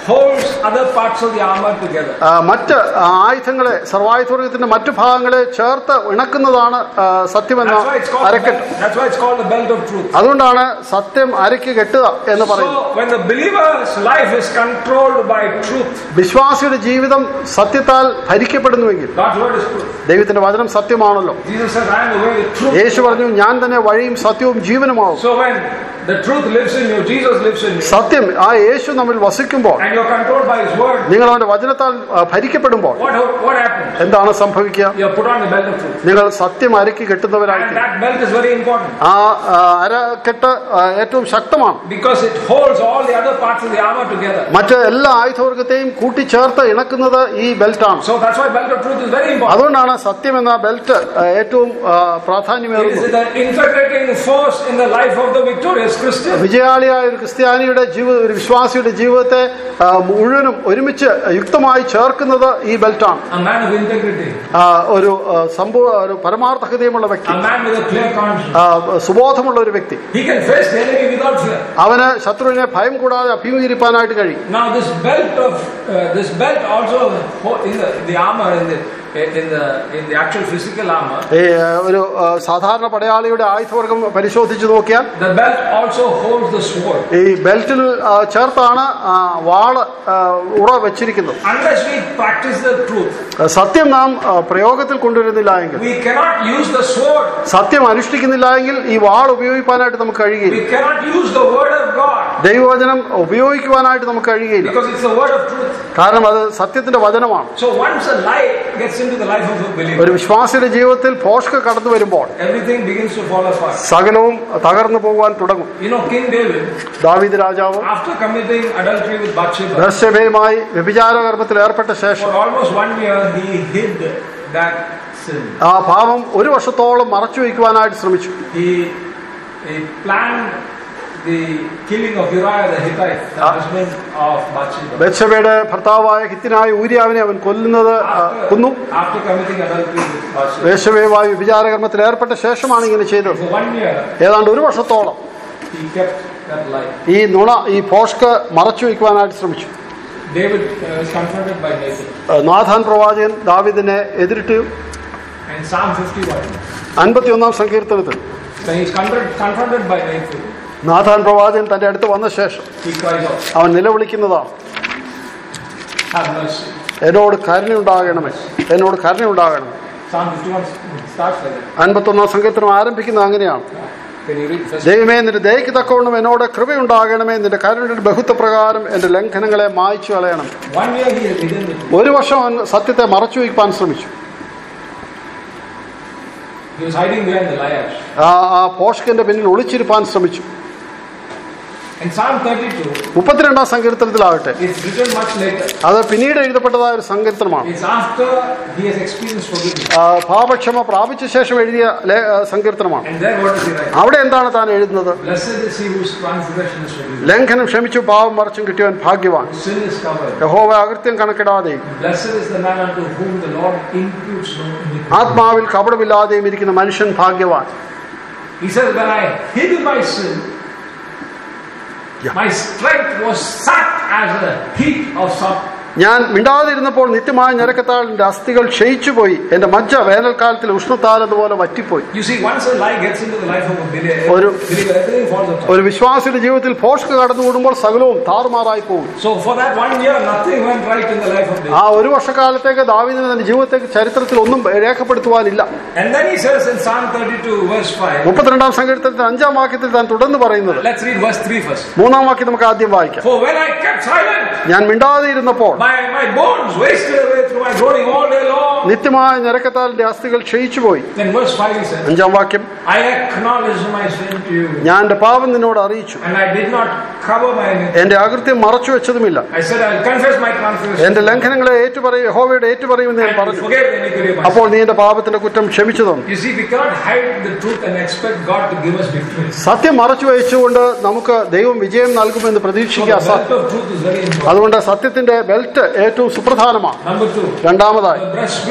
holds other parts of the armor together. ആ, മറ്റ് ആയുധങ്ങളെ സർവായുധവർഗത്തിന്റെ മറ്റു ഭാഗങ്ങളെ ചേർത്ത് ഇണക്കുന്നതാണ് ആ, സത്യമെന്ന That's why it's called. The അരക്കെട്ട് belt, that's why it's called the belt of truth. അതുകൊണ്ടാണ് സത്യം അരയ്ക്ക് കെട്ടുക എന്ന് പറയുന്നത് So when the believer's life is controlled by truth, വിശ്വാസിയുടെ ജീവിതം സത്യത്താൽ ഭരിക്കപ്പെടുന്നുവെങ്കിൽ God's word is truth. ദൈവത്തിന്റെ വചനം സത്യമാണല്ലോ Jesus says, "I am the way, the truth." യേശു പറഞ്ഞു ഞാൻ തന്നെ വഴിയും സത്യവും ജീവനുമാവും So when the truth lives in you, Jesus lives in you, സത്യം ആ യേശു നമ്മിൽ വസിക്കുമ്പോൾ and you're controlled by His word, നിങ്ങൾ അവന്റെ വചനത്താൽ ആ, ഭരിക്കപ്പെടുമ്പോൾ what what happens? എന്താണ് സംഭവിക്കുക You're put on the belt of truth, നിങ്ങൾ സത്യം അരക്കി കെട്ടുന്നവരായി and that belt is very important ആ ആ, അരക്കെട്ട് ആ, ഏറ്റവും ശക്തമാണ് because it holds all the other parts of the armor together. മറ്റ് എല്ലാ ആയുധവർഗത്തെയും കൂട്ടിച്ചേർത്ത് ഇണക്കുന്നത് ഈ ബെൽറ്റാണ് So that's why belt of truth is very important. അതുകൊണ്ടാണ് സത്യം എന്ന ബെൽറ്റ് ആ, ഏറ്റവും ആ, It പ്രാധാന്യമേറുന്നത് is the infiltrating force in the life of the victorious Christian. വിജയാളിയായ ഒരു ക്രിസ്ത്യാനിയുടെ ജീവിത ഒരു വിശ്വാസിയുടെ ജീവിതത്തെ ആ, മുഴുവനും ഒരുമിച്ച് യുക്തമായി ചേർക്കുന്നത് ഈ ബെൽറ്റാണ് A man of integrity, ആ, ഒരു ആ, സംഭവ ഒരു പരമാർത്ഥ ഹൃദയമുള്ള വ്യക്തി a man with a clear conscience. ആ, സുബോധമുള്ള ഒരു വ്യക്തി He can face the enemy without fear. അവന് ശത്രുവിനെ ഭയം കൂടാതെ അഭിമുഖീകരിപ്പാനായിട്ട് കഴിയും Now this belt of uh, this belt also ho- in the, the armor in the in the in the actual physical armor, ഈ ആ, ഒരു ആ, സാധാരണ പടയാളിയുടെ ആയുധവർഗം പരിശോധിച്ച് നോക്കിയാൽ the belt also holds the sword. ഈ ബെൽറ്റിൽ ആ, ചേർത്താണ് ആ, വാള് ആ, ഉറ വെച്ചിരിക്കുന്നത് Unless we practice the truth, സത്യം നാം ആ, പ്രയോഗത്തിൽ കൊണ്ടുവരുന്നില്ല എങ്കിൽ we cannot use the sword. സത്യം അനുഷ്ഠിക്കുന്നില്ല എങ്കിൽ ഈ വാൾ ഉപയോഗിക്കാനായിട്ട് നമുക്ക് കഴിയുകയില്ല We cannot use the word of God ദൈവവചനം ഉപയോഗിക്കുവാനായിട്ട് നമുക്ക് കഴിയുകയില്ല because it's the word of truth. കാരണം അത് സത്യത്തിന്റെ വചനമാണ് So once a lie gets into the life of a believer, ഒരു വിശ്വാസിയുടെ ജീവിതത്തിൽ പോഷക കടന്നു വരുമ്പോൾ everything begins to fall apart. സകലവും തകർന്നു പോകുവാൻ തുടങ്ങും You know, King David, ദാവീദ് രാജാവ് after committing adultery with Bathsheba, ദർശഭയുമായി വ്യഭിചാരകർമ്മത്തിൽ ഏർപ്പെട്ട ശേഷം for almost one year he hid that sin. ആ പാപം ഒരു വർഷത്തോളം മറച്ചു വയ്ക്കുവാനായിട്ട് ശ്രമിച്ചു He, he planned the killing of Uriah the Hittite, the Ah. husband of Bathsheba. ബത്ശബയുടെ ഭർത്താവായ ഹിത്തിനായ ഊര്യാവിനെ അവൻ കൊല്ലുന്നത് ആ, കൊന്നു After, after committing adultery with Bathsheba. വേശ്യയുമായി വ്യഭിചാരകർമ്മത്തിൽ ഏർപ്പെട്ട ശേഷമാണ് ഇങ്ങനെ ചെയ്തത് For one year, ഏതാണ്ട് ഒരു വർഷത്തോളം he kept that lie. ഈ നുണ ഈ പോഷ്ക്ക് മറച്ചു വയ്ക്കുവാനായിട്ട് ശ്രമിച്ചു David uh, was confronted by Nathan. ആ, നാഥാൻ പ്രവാചകൻ ദാവിദിനെ എതിരിട്ട് And Psalm 51, അൻപത്തിയൊന്നാം സങ്കീർത്തനത്തിൽ when he's confront, confronted by Nathan, Nathan പ്രവാചകൻ തന്റെ അടുത്ത് വന്ന ശേഷം he cries out, അവൻ നിലവിളിക്കുന്നതാണ് Have mercy. എന്നോട് കരുണയുണ്ടാകണമേ എന്നോട് കരുണയുണ്ടാകണമേ Psalm 51 starts like that. അൻപത്തൊന്നാം സങ്കീർത്തനം ആരംഭിക്കുന്നത് അങ്ങനെയാണ് Can you read first? ദൈവമേ നിന്റെ ദയക്ക് തക്കവണ്ണം എന്നോട് കൃപയുണ്ടാകണമേ നിന്റെ കരുണയുടെ ബഹുത്വപ്രകാരം എന്റെ ലംഘനങ്ങളെ മായ്ച്ചു കളയണം One year he has hidden the truth. ഒരു വർഷം അവൻ സത്യത്തെ മറച്ചു വയ്ക്കാൻ ശ്രമിച്ചു He was hiding behind the liars. ആ ആ പോഷകന്റെ പിന്നിൽ ഒളിച്ചിരിപ്പാൻ ശ്രമിച്ചു In Psalm 32, മുപ്പത്തിരണ്ടാം സങ്കീർത്തനത്തിലാകട്ടെ it's written much later. അത് പിന്നീട് എഴുതപ്പെട്ടതായ ഒരു സങ്കീർത്തനമാണ് It's after he has experienced forgiveness. ആ, പാപക്ഷമ പ്രാപിച്ച ശേഷം എഴുതിയ ലേ- ആ, സങ്കീർത്തനമാണ് And then what does he write? അവിടെ എന്താണ് താൻ എഴുതുന്നത് Blessed is he whose transgression is forgiven, ലംഘനം ക്ഷമിച്ചു പാപം മറച്ചും കിട്ടിയവൻ ഭാഗ്യവാൻ whose sin is covered. യഹോവ അകൃത്യം കണക്കിടാതെയും Blessed is the man unto whom the Lord imputes no iniquity. ആത്മാവിൽ കപടമില്ലാതെയും ഇരിക്കുന്ന മനുഷ്യൻ ഭാഗ്യവാൻ He says, When I hid my sin, Yeah. my strength was sucked as a heat of summer. ഞാൻ മിണ്ടാതിരുന്നപ്പോൾ നിത്യമായ ഞരക്കത്താൽ എന്റെ അസ്ഥികൾ ക്ഷയിച്ചുപോയി എന്റെ മജ്ജ വേനൽക്കാലത്തിൽ ഉഷ്ണത്താലതുപോലെ വറ്റിപ്പോയി You see, once a lie gets into the life of a believer, Or- believer everything falls apart. ഒരു വിശ്വാസിയുടെ ജീവിതത്തിൽ പോഷക കടന്നുകൂടുമ്പോൾ സകലവും താറുമാറായി പോകും So for that one year, nothing went right in the life of David. ആ ഒരു വർഷക്കാലത്തേക്ക് ദാവീദിന് തന്റെ ജീവിതത്തേക്ക് ചരിത്രത്തിൽ ഒന്നും രേഖപ്പെടുത്തുവാനില്ല And then he says in Psalm 32, verse 5, മുപ്പത്തിരണ്ടാം സങ്കീർത്തനത്തിൽ അഞ്ചാം വാക്യത്തിൽ താൻ തുടർന്ന് പറയുന്നത് let's read verse 3 first. മൂന്നാം വാക്യം നമുക്ക് ആദ്യം വായിക്കാം For when I kept silent, ഞാൻ മിണ്ടാതിരുന്നപ്പോൾ my, my bones wasted away through my groaning all day long. നിത്യമായ ഞരക്കത്താൽ എന്റെ അസ്ഥികൾ ക്ഷയിച്ചുപോയി Then verse 5 he says, അഞ്ചാം വാക്യം I acknowledge my sin to you, ഞാൻ എന്റെ പാപം നിന്നോട് അറിയിച്ചു and I did not cover my iniquity. എന്റെ അകൃത്യം മറച്ചു വെച്ചതുമില്ല I said, I'll confess my transgression എന്റെ ലംഘനങ്ങളെ ഏറ്റുപറയും യഹോവയുടെ ഏറ്റുപറയുമെന്ന് ഞാൻ and പറഞ്ഞു forget the iniquity of my sin. അപ്പോൾ നീ എന്റെ പാപത്തിന്റെ കുറ്റം ക്ഷമിച്ചു തന്നു You see, we cannot hide the truth and expect God to give us victory. സത്യം മറച്ചു വെച്ചുകൊണ്ട് നമുക്ക് ദൈവം വിജയം നൽകുമെന്ന് So the പ്രതീക്ഷിക്കുക belt അസാധ്യം of truth is very important. അതുകൊണ്ട് സത്യത്തിന്റെ ബെൽറ്റ് ഏറ്റവും സുപ്രധാനമാണ് Number two, രണ്ടാമതായി the breastplate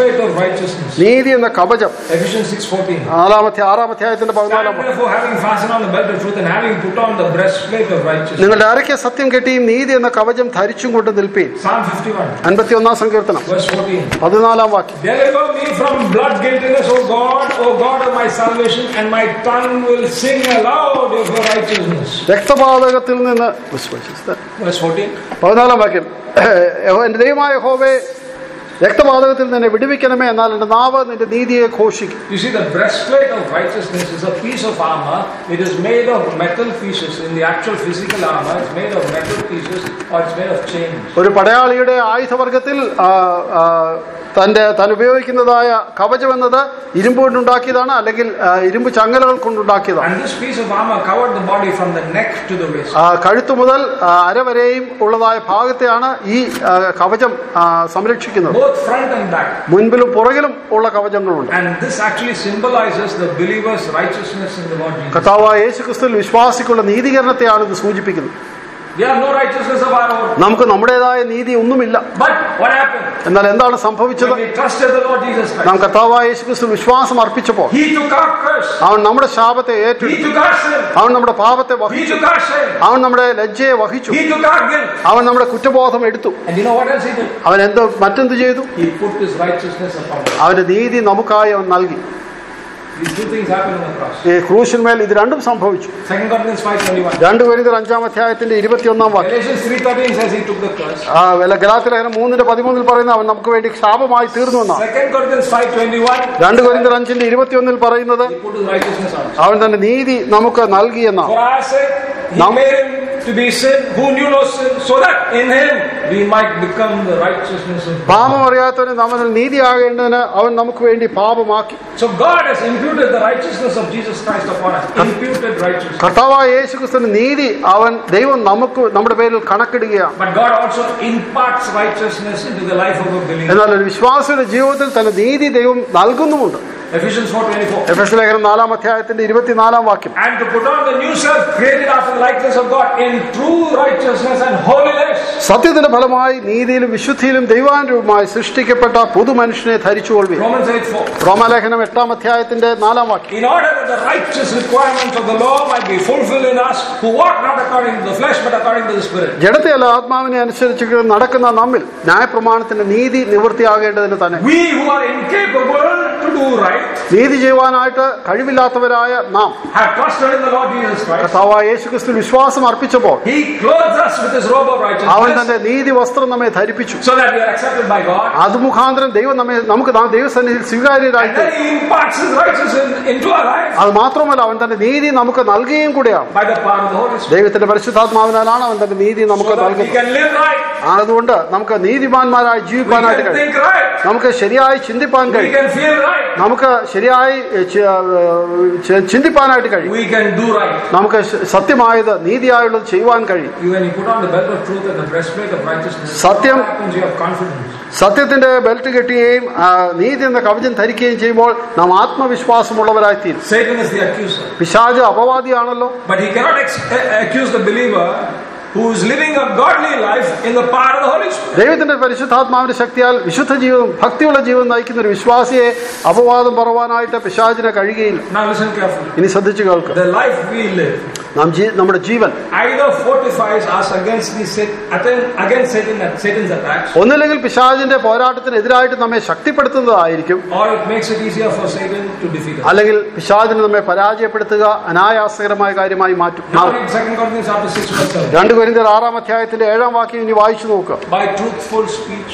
breastplate of righteousness. നീതി എന്ന കവചം Ephesians 6:14. നാലാമത്തെ ആറാം അധ്യായത്തിന്റെ പതിനാലാം Stand therefore, having fastened on the belt of truth and having put on the breastplate of righteousness. നിങ്ങളുടെ അരയ്ക്ക് സത്യം കെട്ടിയും നീതി എന്ന കവചം ധരിച്ചും കൊണ്ട് നിൽപ്പീൻ Psalm 51, അൻപത്തി ഒന്നാം സങ്കീർത്തനം verse 14. പതിനാലാം വാക്യം Deliver me from blood guiltiness, O God, O God of my salvation, and my tongue will sing aloud of your righteousness. രക്തപാതകത്തിൽ നിന്ന് വിശ്വസിച്ച് Verse 14. പതിനാലാം വാക്യം യഹോ- എന്റെ ദൈവമായ ഹോവേ രക്തപാതകത്തിൽ നിന്നെ വിടുവിക്കണമേ എന്നാൽ എന്റെ നാവ് നിന്റെ നീതിയെ ഘോഷിക്കും You see, the breastplate of righteousness is a piece of armor. It is made of metal pieces. In the actual physical armor, it's made of metal pieces or it's made of chains. ഒരു പടയാളിയുടെ ആയുധവർഗത്തിൽ ആ, ആ, തന്റെ താൻ ഉപയോഗിക്കുന്നതായ കവചം എന്നത് ഇരുമ്പ് കൊണ്ടുണ്ടാക്കിയതാണ് അല്ലെങ്കിൽ ആ, ഇരുമ്പ് ചങ്ങലകൾ കൊണ്ടുണ്ടാക്കിയതാണ് And this piece of armor covered the body from the neck to the waist. ആ, കഴുത്ത് മുതൽ ആ, അര വരെയും ഉള്ളതായ ഭാഗത്തെയാണ് ഈ ആ, കവചം ആ, സംരക്ഷിക്കുന്നത് Both front and back. മുൻപിലും പുറകിലും ഉള്ള കവചങ്ങളുണ്ട് And this actually symbolizes the believer's righteousness in the Lord Jesus. കർത്താവായ യേശു ക്രിസ്തുവിൽ വിശ്വാസിക്കുള്ള നീതീകരണത്തെയാണ് ഇത് സൂചിപ്പിക്കുന്നത് We have no righteousness of our own. നമുക്ക് നമ്മുടേതായ നീതി ഒന്നുമില്ല But what happened? എന്നാൽ എന്താണ് സംഭവിച്ചത് When we trusted the Lord Jesus നാം Christ, കർത്താവായ യേശു ക്രിസ്തു വിശ്വാസം അർപ്പിച്ചപ്പോൾ He took our curse. അവൻ നമ്മുടെ ശാപത്തെ He ഏറ്റെടുത്തു took our sin. അവൻ നമ്മുടെ പാപത്തെ വഹിച്ചു He took our shame. അവൻ നമ്മുടെ ലജ്ജയെ വഹിച്ചു He took our guilt. അവൻ നമ്മുടെ കുറ്റബോധം എടുത്തു And you know what else He did? അവൻ എന്ത് മറ്റെന്ത് ചെയ്തു He put His righteousness upon us. അവന്റെ നീതി നമുക്കായി അവൻ നൽകി These two things happened on the cross. ഈ ക്രൂശന്മേൽ ഇത് രണ്ടും സംഭവിച്ചു 2 Corinthians 5.21. രണ്ട് പേരിതർ അഞ്ചാം അധ്യായത്തിന്റെ ഇരുപത്തിയൊന്നാം വാക്യം Galatians 3.13 says He took the curse. ആ വില ഗലാത്തി ലേഖനം മൂന്നിന്റെ പതിമൂന്നിൽ പറയുന്ന അവൻ നമുക്ക് വേണ്ടി ശാപമായി തീർന്നു എന്നാണ് 2 Corinthians 5.21 രണ്ട് കൊരിന്തർ അഞ്ചിന്റെ ഇരുപത്തിയൊന്നിൽ പറയുന്നത് He put His righteousness on us. അവൻ തന്റെ നീതി നമുക്ക് നൽകി എന്നാണ് For our sake, He Now- made Him to be sin who knew no sin, so that in Him we might become the righteousness of God. പാപം അറിയാത്തവന് നമ്മിൽ നീതിയാകേണ്ടതിന് അവൻ നമുക്ക് വേണ്ടി പാപമാക്കി So God has imputed the righteousness of Jesus Christ upon us. Imputed righteousness. കർത്താവായ യേശു ക്രിസ്തുവിന്റെ നീതി അവൻ ദൈവം നമുക്ക് നമ്മുടെ പേരിൽ കണക്കിടുകയാണ് But God also imparts righteousness into the life of a believer. എന്നാൽ ഒരു വിശ്വാസിയുടെ ജീവിതത്തിൽ തന്റെ നീതി ദൈവം നൽകുന്നുമുണ്ട് Ephesians 4.24 എഫ് എസ് ലേഖനം നാലാം അധ്യായത്തിന്റെ ഇരുപത്തിനാലാം വാക്യം And to put on the new self created after the likeness of God in true righteousness and holiness. സത്യത്തിന്റെ ഫലമായി നീതിയിലും വിശുദ്ധിയിലും ദൈവാനുരൂപമായി സൃഷ്ടിക്കപ്പെട്ട പുതു മനുഷ്യനെ ധരിച്ചുകൊള്ളുക Romans 8.4 റോമാലേഖനം എട്ടാം അധ്യായത്തിന്റെ നാലാം വാക്യം In order that the righteous requirements of the law might be fulfilled in us who walk not according to the flesh but according to the Spirit. ജഡത്തെയല്ല ആത്മാവിനെ അനുസരിച്ച് നടക്കുന്ന നമ്മിൽ ന്യായപ്രമാണത്തിന്റെ നീതി നിവൃത്തിയാകേണ്ടതിന് തന്നെ We who are incapable to do right നീതി ചെയ്യുവാനായിട്ട് കഴിവില്ലാത്തവരായ നാം have trusted in the Lord Jesus Christ. കർത്താവായ യേശു ക്രിസ്തു വിശ്വാസം അർപ്പിച്ചപ്പോൾ He clothes us with his robe of അവൻ righteousness തന്റെ നീതി വസ്ത്രം നമ്മെ ധരിപ്പിച്ചു so that we are accepted by God. അത് മുഖാന്തരം ദൈവം നമ്മെ നമുക്ക് നാം ദൈവസന്നിധിയിൽ And സ്വീകാര്യരായിട്ട് then he imparts his righteousness in- into our lives അത് മാത്രമല്ല അവൻ തന്റെ നീതി നമുക്ക് നൽകുകയും കൂടെയാണ് by the power of the Holy Spirit. ദൈവത്തിന്റെ പരിശുദ്ധാത്മാവിനാലാണ് അവൻ തന്റെ നീതി നമുക്ക് So that we നൽകുന്നത് can live right. അതുകൊണ്ട് നമുക്ക് നീതിമാന്മാരായി We ജീവിക്കാനായിട്ട് can കഴിയും think right. നമുക്ക് ശരിയായി ചിന്തിപ്പാൻ We കഴിയും can feel right. നമുക്ക് ശരിയായി ഏ, ചി- ഏ, ചി- ചിന്തിപ്പാനായിട്ട് കഴിയും We can do right. നമുക്ക് ശ- സത്യമായത് നീതിയായുള്ളത് ചെയ്യുവാൻ കഴിയും You- When you put on the belt of truth and the breastplate of righteousness, Satyam- what happens? You have confidence. സത്യത്തിന്റെ ബെൽറ്റ് കെട്ടുകയും ആ, നീതി എന്ന കവചം ധരിക്കുകയും ചെയ്യുമ്പോൾ നാം ആത്മവിശ്വാസമുള്ളവരായി തീരും Satan is the accuser. പിശാജ് അപവാദിയാണല്ലോ But he cannot ex- a- accuse the believer who is living a godly life in the power of the Holy Spirit. ദൈവത്തിന്റെ പരിശുദ്ധാത്മാവിന്റെ ശക്തിയാൽ വിശുദ്ധ ജീവിതം ഭക്തിയുള്ള ജീവിതം നയിക്കുന്ന ഒരു വിശ്വാസിയെ അപവാദം പറവാനായിട്ട് പിശാചിന് കഴിയുകയില്ല Now listen carefully. ഇനി ശ്രദ്ധിച്ചു കേൾക്കുക The life we live നാം ജീ- നമ്മുടെ ജീവൻ either fortifies us against the Sat- atten- against Satan Satan's attacks, ഒന്നില്ലെങ്കിൽ പിശാചിന്റെ പോരാട്ടത്തിനെതിരായിട്ട് നമ്മെ ശക്തിപ്പെടുത്തുന്നതായിരിക്കും or it makes it easier for Satan to defeat us. അല്ലെങ്കിൽ പിശാചിനെ നമ്മെ പരാജയപ്പെടുത്തുക അനായാസകരമായ കാര്യമായി മാറ്റും Now മാറും read 2 Corinthians chapter 6 verse 7. രണ്ട് കൊരിന്ത്യർ ആറാം അധ്യായത്തിന്റെ ഏഴാം വാക്യം ഇനി വായിച്ചു നോക്കുക By truthful speech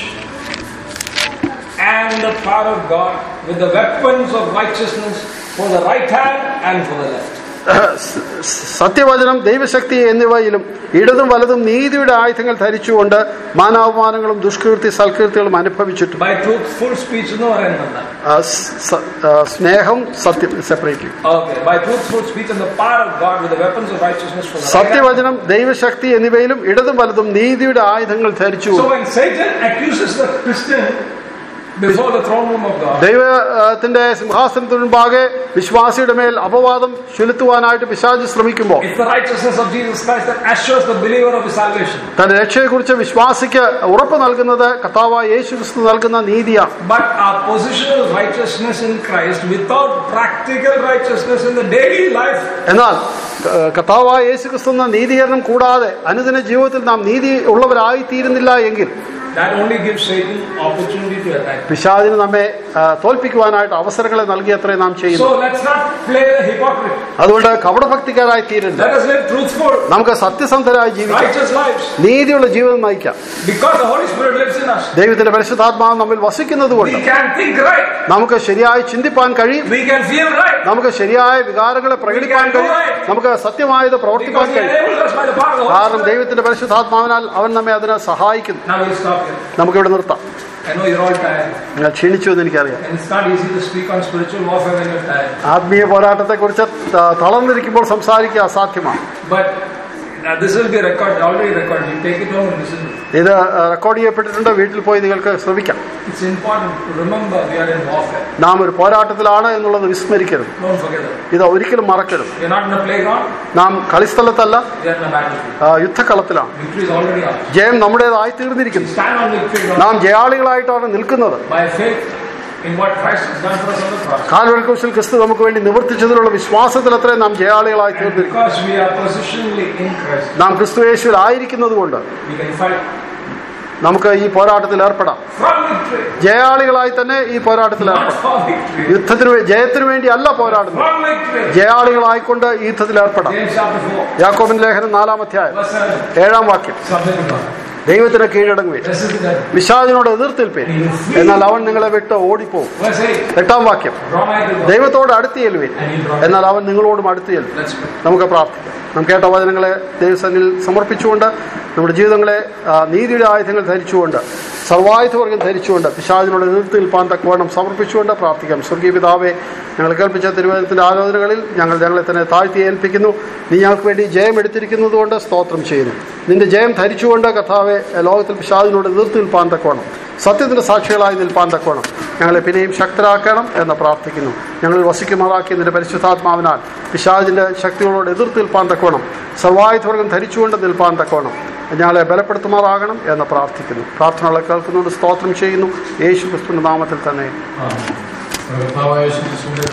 and the power of God with the weapons of righteousness for the right hand and for the left. സത്യവചനം ദൈവശക്തി എന്നിവയിലും ഇടതും വലതും നീതിയുടെ ആയുധങ്ങൾ ധരിച്ചുകൊണ്ട് മാനാവമാനങ്ങളും ദുഷ്കീർത്തി സൽകീർത്തികളും അനുഭവിച്ചിട്ടും By truthful speech എന്ന് പറയുന്നുണ്ട് ആ, സ- ആ, സ്നേഹം സത്യം separately Okay, by truthful speech and the power of God with the weapons of righteousness for the right hand. സത്യവചനം ദൈവശക്തി എന്നിവയിലും ഇടതും വലതും നീതിയുടെ ആയുധങ്ങൾ So ധരിച്ചുകൊണ്ട് when Satan accuses the Christian before the throne room of God. ദൈവത്തിന്റെ സിംഹാസനത്തിന് മുമ്പാകെ വിശ്വാസിയുടെ മേൽ അപവാദം ചുലുത്തുവാനായിട്ട് പിശാച് ശ്രമിക്കുമ്പോൾ It's the righteousness of Jesus Christ that assures the believer of his salvation. തന്റെ രക്ഷയെക്കുറിച്ച് വിശ്വാസിക്ക് ഉറപ്പ് നൽകുന്നത് കർത്താവായ യേശു ക്രിസ്തു നൽകുന്ന നീതിയാണ് But our positional righteousness in Christ without practical righteousness in the daily life എന്നാൽ ഏഹ്, കർത്താവായ യേശു ക്രിസ്തു എന്ന നീതീകരണം കൂടാതെ അനുദിന ജീവിതത്തിൽ നാം നീതി ഉള്ളവരായി തീരുന്നില്ല എങ്കിൽ that only gives Satan opportunity to attack. പിശാചിന് നമ്മെ ആ, തോൽപ്പിക്കുവാനായിട്ട് അവസരങ്ങളെ നൽകിയത്രേ നാം ചെയ്യുന്നു So let's not play the hypocrite. അതുകൊണ്ട് കപടഭക്തിക്കാരായി തീരരുത് Let us live truthful, നമുക്ക് സത്യസന്ധരായി ജീവിക്കാം righteous lives നീതിയുള്ള ജീവിതം നയിക്കാം because the Holy Spirit lives in us. ദൈവത്തിന്റെ പരിശുദ്ധാത്മാവ് നമ്മിൽ വസിക്കുന്നത് കൊണ്ട് We can think right. നമുക്ക് ശരിയായി ചിന്തിപ്പാൻ കഴിയും We can feel right. നമുക്ക് ശരിയായ വികാരങ്ങളെ പ്രകടിപ്പാൻ കഴിയും നമുക്ക് സത്യമായത് പ്രവർത്തിക്കാൻ Because He കഴിയും enables us by the power of the Holy കാരണം Spirit. ദൈവത്തിന്റെ പരിശുദ്ധാത്മാവിനാൽ അവൻ നമ്മെ അതിനെ സഹായിക്കുന്നു Now we'll stop here. നമുക്കിവിടെ നിർത്താം I know you're all tired. നിങ്ങൾ ക്ഷീണിച്ചു എന്ന് എനിക്കറിയാം And it's not easy to speak on spiritual warfare when you're tired. ആത്മീയ പോരാട്ടത്തെക്കുറിച്ച് ത- തളർന്നിരിക്കുമ്പോൾ സംസാരിക്കുക അസാധ്യമാണ് But now this will be recorded, already recorded. You take it home and listen to it. ഇത് record ചെയ്യപ്പെട്ടിട്ടുണ്ട് വീട്ടിൽ പോയി നിങ്ങൾക്ക് ശ്രമിക്കാം It's important to remember we are in warfare. നാം ഒരു പോരാട്ടത്തിലാണ് എന്നുള്ളത് വിസ്മരിക്കരുത് Don't forget that. ഇത് ഒരിക്കലും മറക്കരുത് We're not in a playground, നാം കളിസ്ഥലത്തല്ല we are in a battlefield. ആ, യുദ്ധക്കളത്തിലാണ് Victory is already ours. ജയം നമ്മുടേതായി തീർന്നിരിക്കുന്നു Stand on victory ground നാം ജയാളികളായിട്ടാണ് നിൽക്കുന്നത് by faith in what Christ has done for us on the cross. കാൽവൽക്കുശിൽ ക്രിസ്തു നമുക്ക് വേണ്ടി നിവർത്തിച്ചതിലുള്ള വിശ്വാസത്തിൽ അത്രേ നാം ജയാളികളായി And തീർന്നിരിക്കുന്നു because we are positionally in Christ, നാം ക്രിസ്തു യേശുവിൽ ആയിരിക്കുന്നത് കൊണ്ട് we can fight നമുക്ക് ഈ പോരാട്ടത്തിൽ ഏർപ്പെടാം from victory, ജയാളികളായി തന്നെ ഈ പോരാട്ടത്തിൽ not ഏർപ്പെടാം for victory. യുദ്ധത്തിന് വേ- ജയത്തിന് വേണ്ടി അല്ല പോരാടുന്നത് From victory. ജയാളികളായിക്കൊണ്ട് ഈ യുദ്ധത്തിൽ ഏർപ്പെടാം James chapter 4, യാക്കോബിൻ ലേഖനം നാലാം അധ്യായം verse 7. ഏഴാം വാക്യം Submit to God. ദൈവത്തിന് കീഴടങ്ങുവേൻ This is the devil. വിശാചിനോട് എതിർത്തിൽപ്പേൻ എന്നാൽ അവൻ നിങ്ങളെ വിട്ട് ഓടിപ്പോവും Verse 8. എട്ടാം വാക്യം Draw nigh to God. ദൈവത്തോട് അടുത്ത് ചെല്ലുവേൻ And he'll draw. എന്നാൽ അവൻ നിങ്ങളോടും അടുത്ത് ചെല്ലും Let's pray. നമുക്ക് പ്രാർത്ഥിക്കാം നാം കേട്ട വചനങ്ങളെ ദൈവസന്നിൽ സമർപ്പിച്ചുകൊണ്ട് നമ്മുടെ ജീവിതങ്ങളെ ആ, നീതിയുടെ ആയുധങ്ങൾ ധരിച്ചുകൊണ്ട് സർവായുധവർഗം ധരിച്ചുകൊണ്ട് പിശാചിനോട് എതിർത്ത് നിൽപ്പാൻ തക്കവണ്ണം സമർപ്പിച്ചുകൊണ്ട് പ്രാർത്ഥിക്കാം സ്വർഗീയ പിതാവെ ഞങ്ങൾ കേൾപ്പിച്ച തിരുവചനത്തിന്റെ ആലോചനകളിൽ ഞങ്ങൾ ഞങ്ങളെ തന്നെ താഴ്ത്തി ഏൽപ്പിക്കുന്നു നീ ഞങ്ങൾക്ക് വേണ്ടി ജയം എടുത്തിരിക്കുന്നത് കൊണ്ട് സ്തോത്രം ചെയ്യുന്നു നിന്റെ ജയം ധരിച്ചുകൊണ്ട് കഥാവെ ലോകത്തിൽ പിശാചിനോട് എതിർത്ത് നിൽപ്പാൻ തക്കവണ്ണം സത്യത്തിന്റെ സാക്ഷികളായി നിൽപ്പാൻ തക്കവണ്ണം ഞങ്ങളെ പിന്നെയും ശക്തരാക്കണം എന്ന് പ്രാർത്ഥിക്കുന്നു ഞങ്ങളിൽ വസിക്കുമാറാക്കിയ നിന്റെ പരിശുദ്ധാത്മാവിനാൽ പിശാചിന്റെ ശക്തികളോട് എതിർത്ത് നിൽപ്പാൻ തക്കവണ്ണം സർവായുധവർഗം ധരിച്ചുകൊണ്ട് നിൽപ്പാൻ തക്കവണ്ണം ഞങ്ങളെ ബലപ്പെടുത്തുമാറാകണം എന്ന് പ്രാർത്ഥിക്കുന്നു പ്രാർത്ഥനകളെ കേൾക്കുന്നുണ്ട് സ്തോത്രം ചെയ്യുന്നു യേശു ക്രിസ്തുവിന്റെ നാമത്തിൽ തന്നെ കർത്താവായ യേശു ക്രിസ്തുവിന്റെ